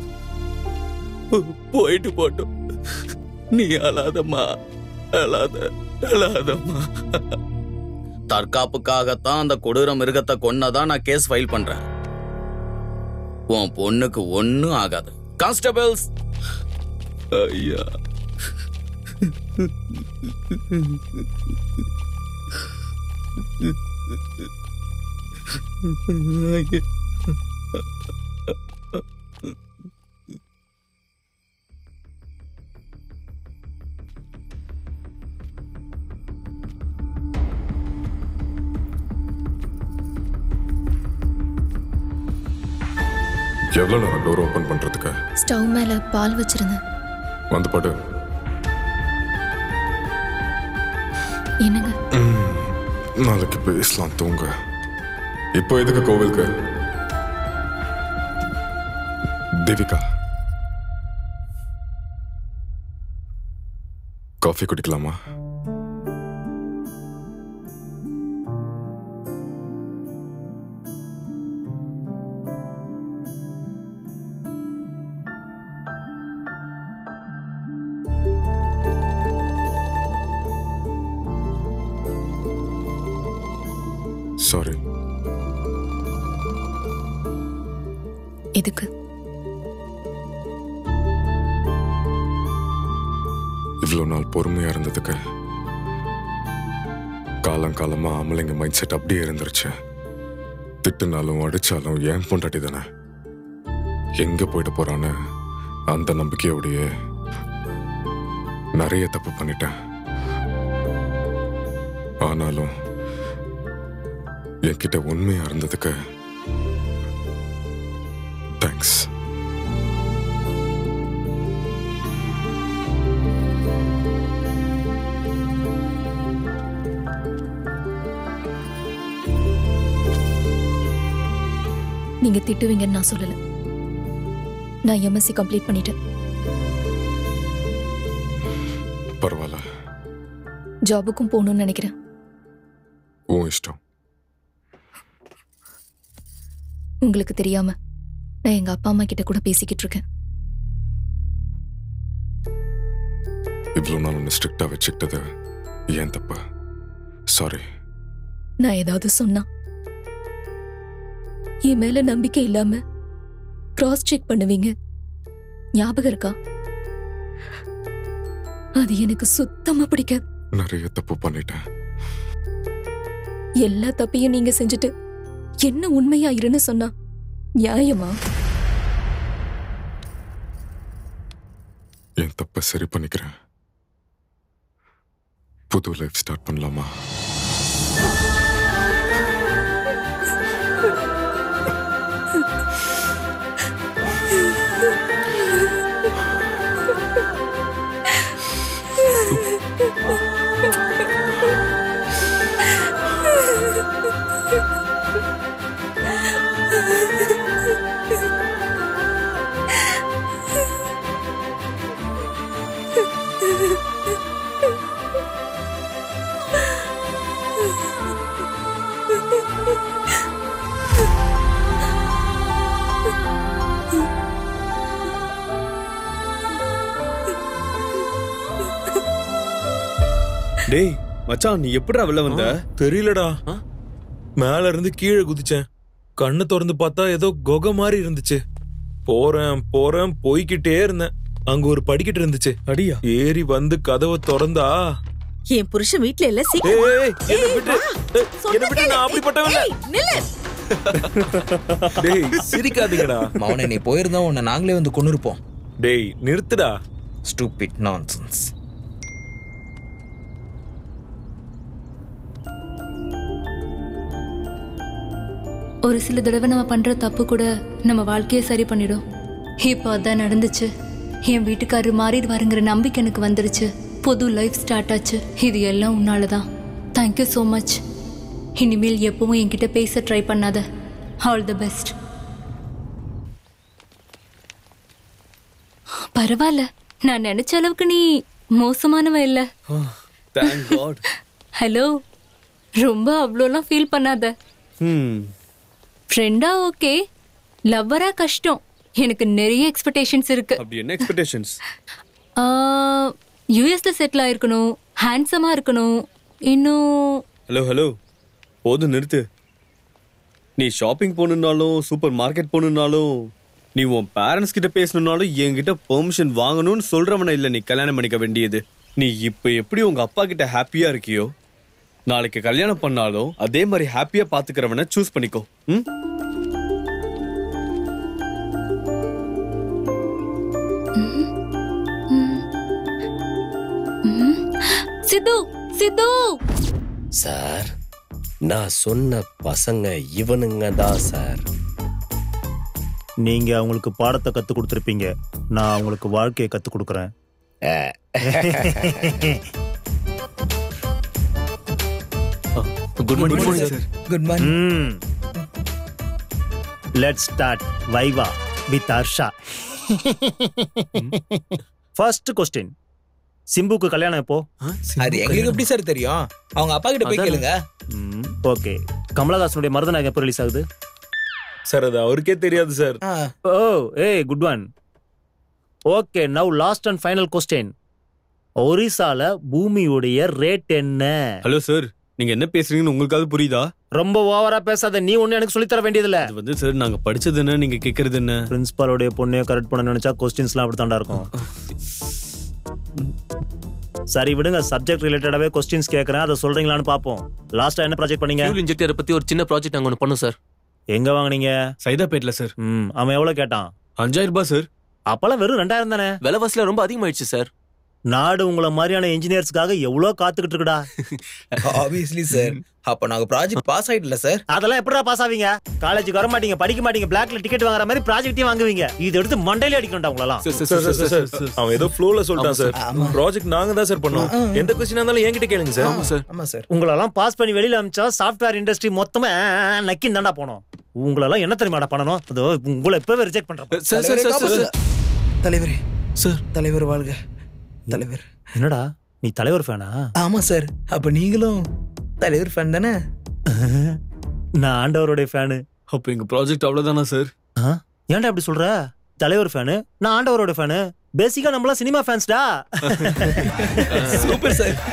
போயிட்டு போட்டும் நீ அழாதம்மா அழாத அழாதம்மா தற்காப்புக்காகத்தான் அந்த கொடூர மிருகத்தை கொன்னதான் நான் கேஸ் ஃபைல் பண்றேன் உன் பொண்ணுக்கு ஒண்ணும் ஆகாது கான்ஸ்டபிள்ஸ் ஐயா எவ்வளோ நேரம் டோர் ஓப்பன் பண்றதுக்கு ஸ்டவ் மேல பால் வச்சிருந்தேன் வந்து படு என்னங்க ம், நாளைக்கு பேசலாம் தூங்க இப்போ எதுக்கு கோவிலுக்கு தேவிகா காஃபி குடிக்கலாமா சாரி எதுக்கு இவ்வளோ நாள் பொறுமையா இருந்ததுக்கு காலங்காலமா அமலைங்க மைண்ட் செட் அப்படியே இருந்துருச்சு திட்டுனாலும் அடிச்சாலும் ஏன் பொண்டாட்டி தானே எங்க போயிட்டு போறான்னு அந்த நம்பிக்கையோடையே நிறைய தப்பு பண்ணிட்டேன் ஆனாலும் என்கிட்ட உண்மையா இருந்ததுக்கு தேங்க்ஸ் நீங்க திட்டுவீங்கன்னு நான் சொல்லல நான் எம்எஸ்சி கம்ப்ளீட் பண்ணிட்டேன் பரவாயில்ல ஜாபுக்கும் போகணும்னு நினைக்கிறேன் உன் இஷ்டம் உங்களுக்கு தெரியாம நான் எங்க அப்பா அம்மா கிட்ட கூட பேசிக்கிட்டு இருக்கேன் இவ்வளோ நாள் ஒன்று ஸ்ட்ரிக்டாக வச்சுக்கிட்டது ஏன் தப்பு சாரி நான் ஏதாவது சொன்னா என் மேல நம்பிக்கை இல்லாம கிராஸ் செக் பண்ணுவீங்க ஞாபகம் இருக்கா அது எனக்கு சுத்தமா பிடிக்காது நிறைய தப்பு பண்ணிட்டேன் எல்லா தப்பையும் நீங்க செஞ்சுட்டு என்ன உண்மையா இருன்னு சொன்னா நியாயமா என் தப்பை சரி பண்ணிக்கிறேன் புது லைஃப் ஸ்டார்ட் பண்ணலாமா டேய் மச்சான் நீ எப்படிடா வெளில வந்த தெரியலடா மேல இருந்து கீழே குதிச்சேன் கண்ணு திறந்து பார்த்தா ஏதோ குகை மாதிரி இருந்துச்சு போறேன் போறேன் போய்கிட்டே இருந்தேன் அங்க ஒரு படிக்கட்டு இருந்துச்சு அடியா ஏறி வந்து கதவை திறந்தா என் புருஷன் வீட்ல இல்ல ஏய், சீக்கிரம் வா. ஏய், என்னை ஏய், விட்டு, வா. ஏய், சொன்னா என்னை விட்டு கேளு. நான் அப்படிப்பட்டவன் இல்ல. ஏய், நில்லு. டேய் சிரிக்காதீங்கடா மவனே நீ போயிருந்தா உன்னை நாங்களே வந்து கொண்டு இருப்போம் டேய் நிறுத்துடா ஸ்டூபிட் நான்சென்ஸ் ஒரு சில தடவை நம்ம பண்ற தப்பு கூட நம்ம வாழ்க்கையை சரி பண்ணிடும் இப்போ அதான் நடந்துச்சு என் வீட்டுக்காரர் மாறிடுவாருங்கிற நம்பிக்கை எனக்கு வந்துருச்சு புது லைஃப் ஸ்டார்ட் ஆச்சு இது எல்லாம் உன்னால தான் தேங்க்யூ ஸோ மச் இனிமேல் எப்பவும் என்கிட்ட பேச ட்ரை பண்ணாத ஆல் தி பெஸ்ட் பரவாயில்ல நான் நினைச்ச அளவுக்கு நீ மோசமானவ இல்ல தேங்க் காட் ஹலோ ரொம்ப அவ்வளோலாம் ஃபீல் பண்ணாத ம் ஃப்ரெண்டா ஓகே லவ்வரா கஷ்டம் எனக்கு நிறைய எக்ஸ்பெக்டேஷன்ஸ் இருக்கு அப்படி என்ன எக்ஸ்பெக்டேஷன்ஸ் யூஎஸ்ல செட்டில் ஆயிருக்கணும் ஹேண்ட்ஸமா இருக்கணும் இன்னும் ஹலோ ஹலோ போதும் நிறுத்து நீ ஷாப்பிங் போகணுன்னாலும் சூப்பர் மார்க்கெட் போகணுன்னாலும் நீ உன் பேரண்ட்ஸ் கிட்ட பேசணுன்னாலும் என்கிட்ட பெர்மிஷன் வாங்கணும்னு சொல்றவன இல்ல நீ கல்யாணம் பண்ணிக்க வேண்டியது நீ இப்ப எப்படி உங்க அப்பா கிட்ட ஹாப்பியா இருக்கியோ நாளைக்கு கல்யாணம் பண்ணாலும் அதே மாதிரி ஹாப்பியா பாத்துக்கிறவன சூஸ் பண்ணிக்கோ ம் சித்து சித்து சார் நான் சொன்ன பசங்க இவனுங்க தான் சார் நீங்க அவங்களுக்கு பாடத்தை கத்து கொடுத்துருப்பீங்க நான் அவங்களுக்கு வாழ்க்கையை கத்து கொடுக்குறேன் குட் மார்னிங் சார் குட் ம் let's start viva with Harsha first question சிம்புக்கு கல்யாணம் எப்போ அது எங்களுக்கு எப்படி சார் தெரியும் அவங்க அப்பா கிட்ட போய் கேளுங்க ஓகே கமலஹாசனுடைய மருதநாயகம் எப்போ ரிலீஸ் ஆகுது சார் அது அவருக்கே தெரியாது சார் ஓ ஏய் good one okay now last and final question ஒரிசால பூமியுடைய ரேட் என்ன ஹலோ சார் நீங்க என்ன பேசுறீங்கன்னு உங்களுக்காவது புரியுதா ரொம்ப ஓவரா பேசாத நீ ஒண்ணு எனக்கு சொல்லி தர வேண்டியதில்ல அது வந்து சார் நாங்க படிச்சது என்ன நீங்க கேக்குறது என்ன பிரின்சிபாலோடைய பொண்ணைய கரெக்ட் பண்ண நினைச்சா கொஸ்டின்ஸ்லாம் அப்படி தாண்டா இருக்கும் சரி விடுங்க சப்ஜெக்ட் ரிலேட்டடாவே கொஸ்டின்ஸ் கேக்குறேன் அதை சொல்றீங்களான்னு பாப்போம் லாஸ்டா என்ன ப்ராஜெக்ட் பண்ணீங்க ஃபியூல் இன்ஜெக்டரை பத்தி ஒரு சின்ன ப்ராஜெக்ட் நாங்க ஒன்று பண்ணோம் சார் எங்க வாங்குனீங்க சைதாப்பேட்ல சார் ம் அவன் எவ்வளவு கேட்டான் அஞ்சாயிரம் ரூபாய் சார் அப்பெல்லாம் வெறும் ரெண்டாயிரம் தானே விலைவாசில ரொம்ப அதிகமாயிடுச்சு சார் நாடு உங்களை மாதிரியான இன்ஜினியர்ஸ்க்காக எவ்வளவு காத்துக்கிட்டு இருக்குடா ஆப்வியஸ்லி சார் அப்ப நாங்க ப்ராஜெக்ட் பாஸ் ஆயிடல சார் அதெல்லாம் எப்படிடா பாஸ் ஆவீங்க காலேஜுக்கு வர மாட்டீங்க படிக்க மாட்டீங்க பிளாக்ல டிக்கெட் வாங்குற மாதிரி ப்ராஜெக்டையும் வாங்குவீங்க இது எடுத்து மண்டையில அடிக்கணும்டா உங்களெல்லாம் சார், சார், சார், சார், அவன் ஏதோ ஃப்ளோல சொல்லிட்டான் சார் ப்ராஜெக்ட் நாங்க தான் சார் பண்ணோம் எந்த கொஸ்டினா இருந்தாலும் என்கிட்ட கேளுங்க சார் சார் ஆமா சார் உங்களெல்லாம் பாஸ் பண்ணி வெளியில அமிச்சா சாஃப்ட்வேர் இண்டஸ்ட்ரி மொத்தமா நக்கி தாண்டா போனோம் உங்களெல்லாம் என்ன தெரியுமாடா பண்ணணும் அதோ உங்களை இப்பவே ரிஜெக்ட் பண்றேன் சார் சார் சார் சார் தலைவரே சார் தலைவர் வாழ்க தலைவர் என்னடா நீ தலைவர் ஃபேனா ஆமா சார் அப்ப நீங்களும் தலைவர் ஃபேன் தானே நான் ஆண்டவருடைய ஃபேனு அப்ப எங்க ப்ராஜெக்ட் அவ்வளவுதானா சார் ஏன்டா அப்படி சொல்ற தலைவர் ஃபேனு நான் ஆண்டவரோட ஃபேனு பேசிக்கா நம்மளாம் சினிமா ஃபேன்ஸ்டா சூப்பர் சார்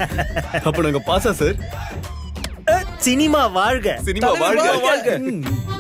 அப்ப நாங்க பாஸா சார் சினிமா வாழ்க சினிமா வாழ்க வாழ்க.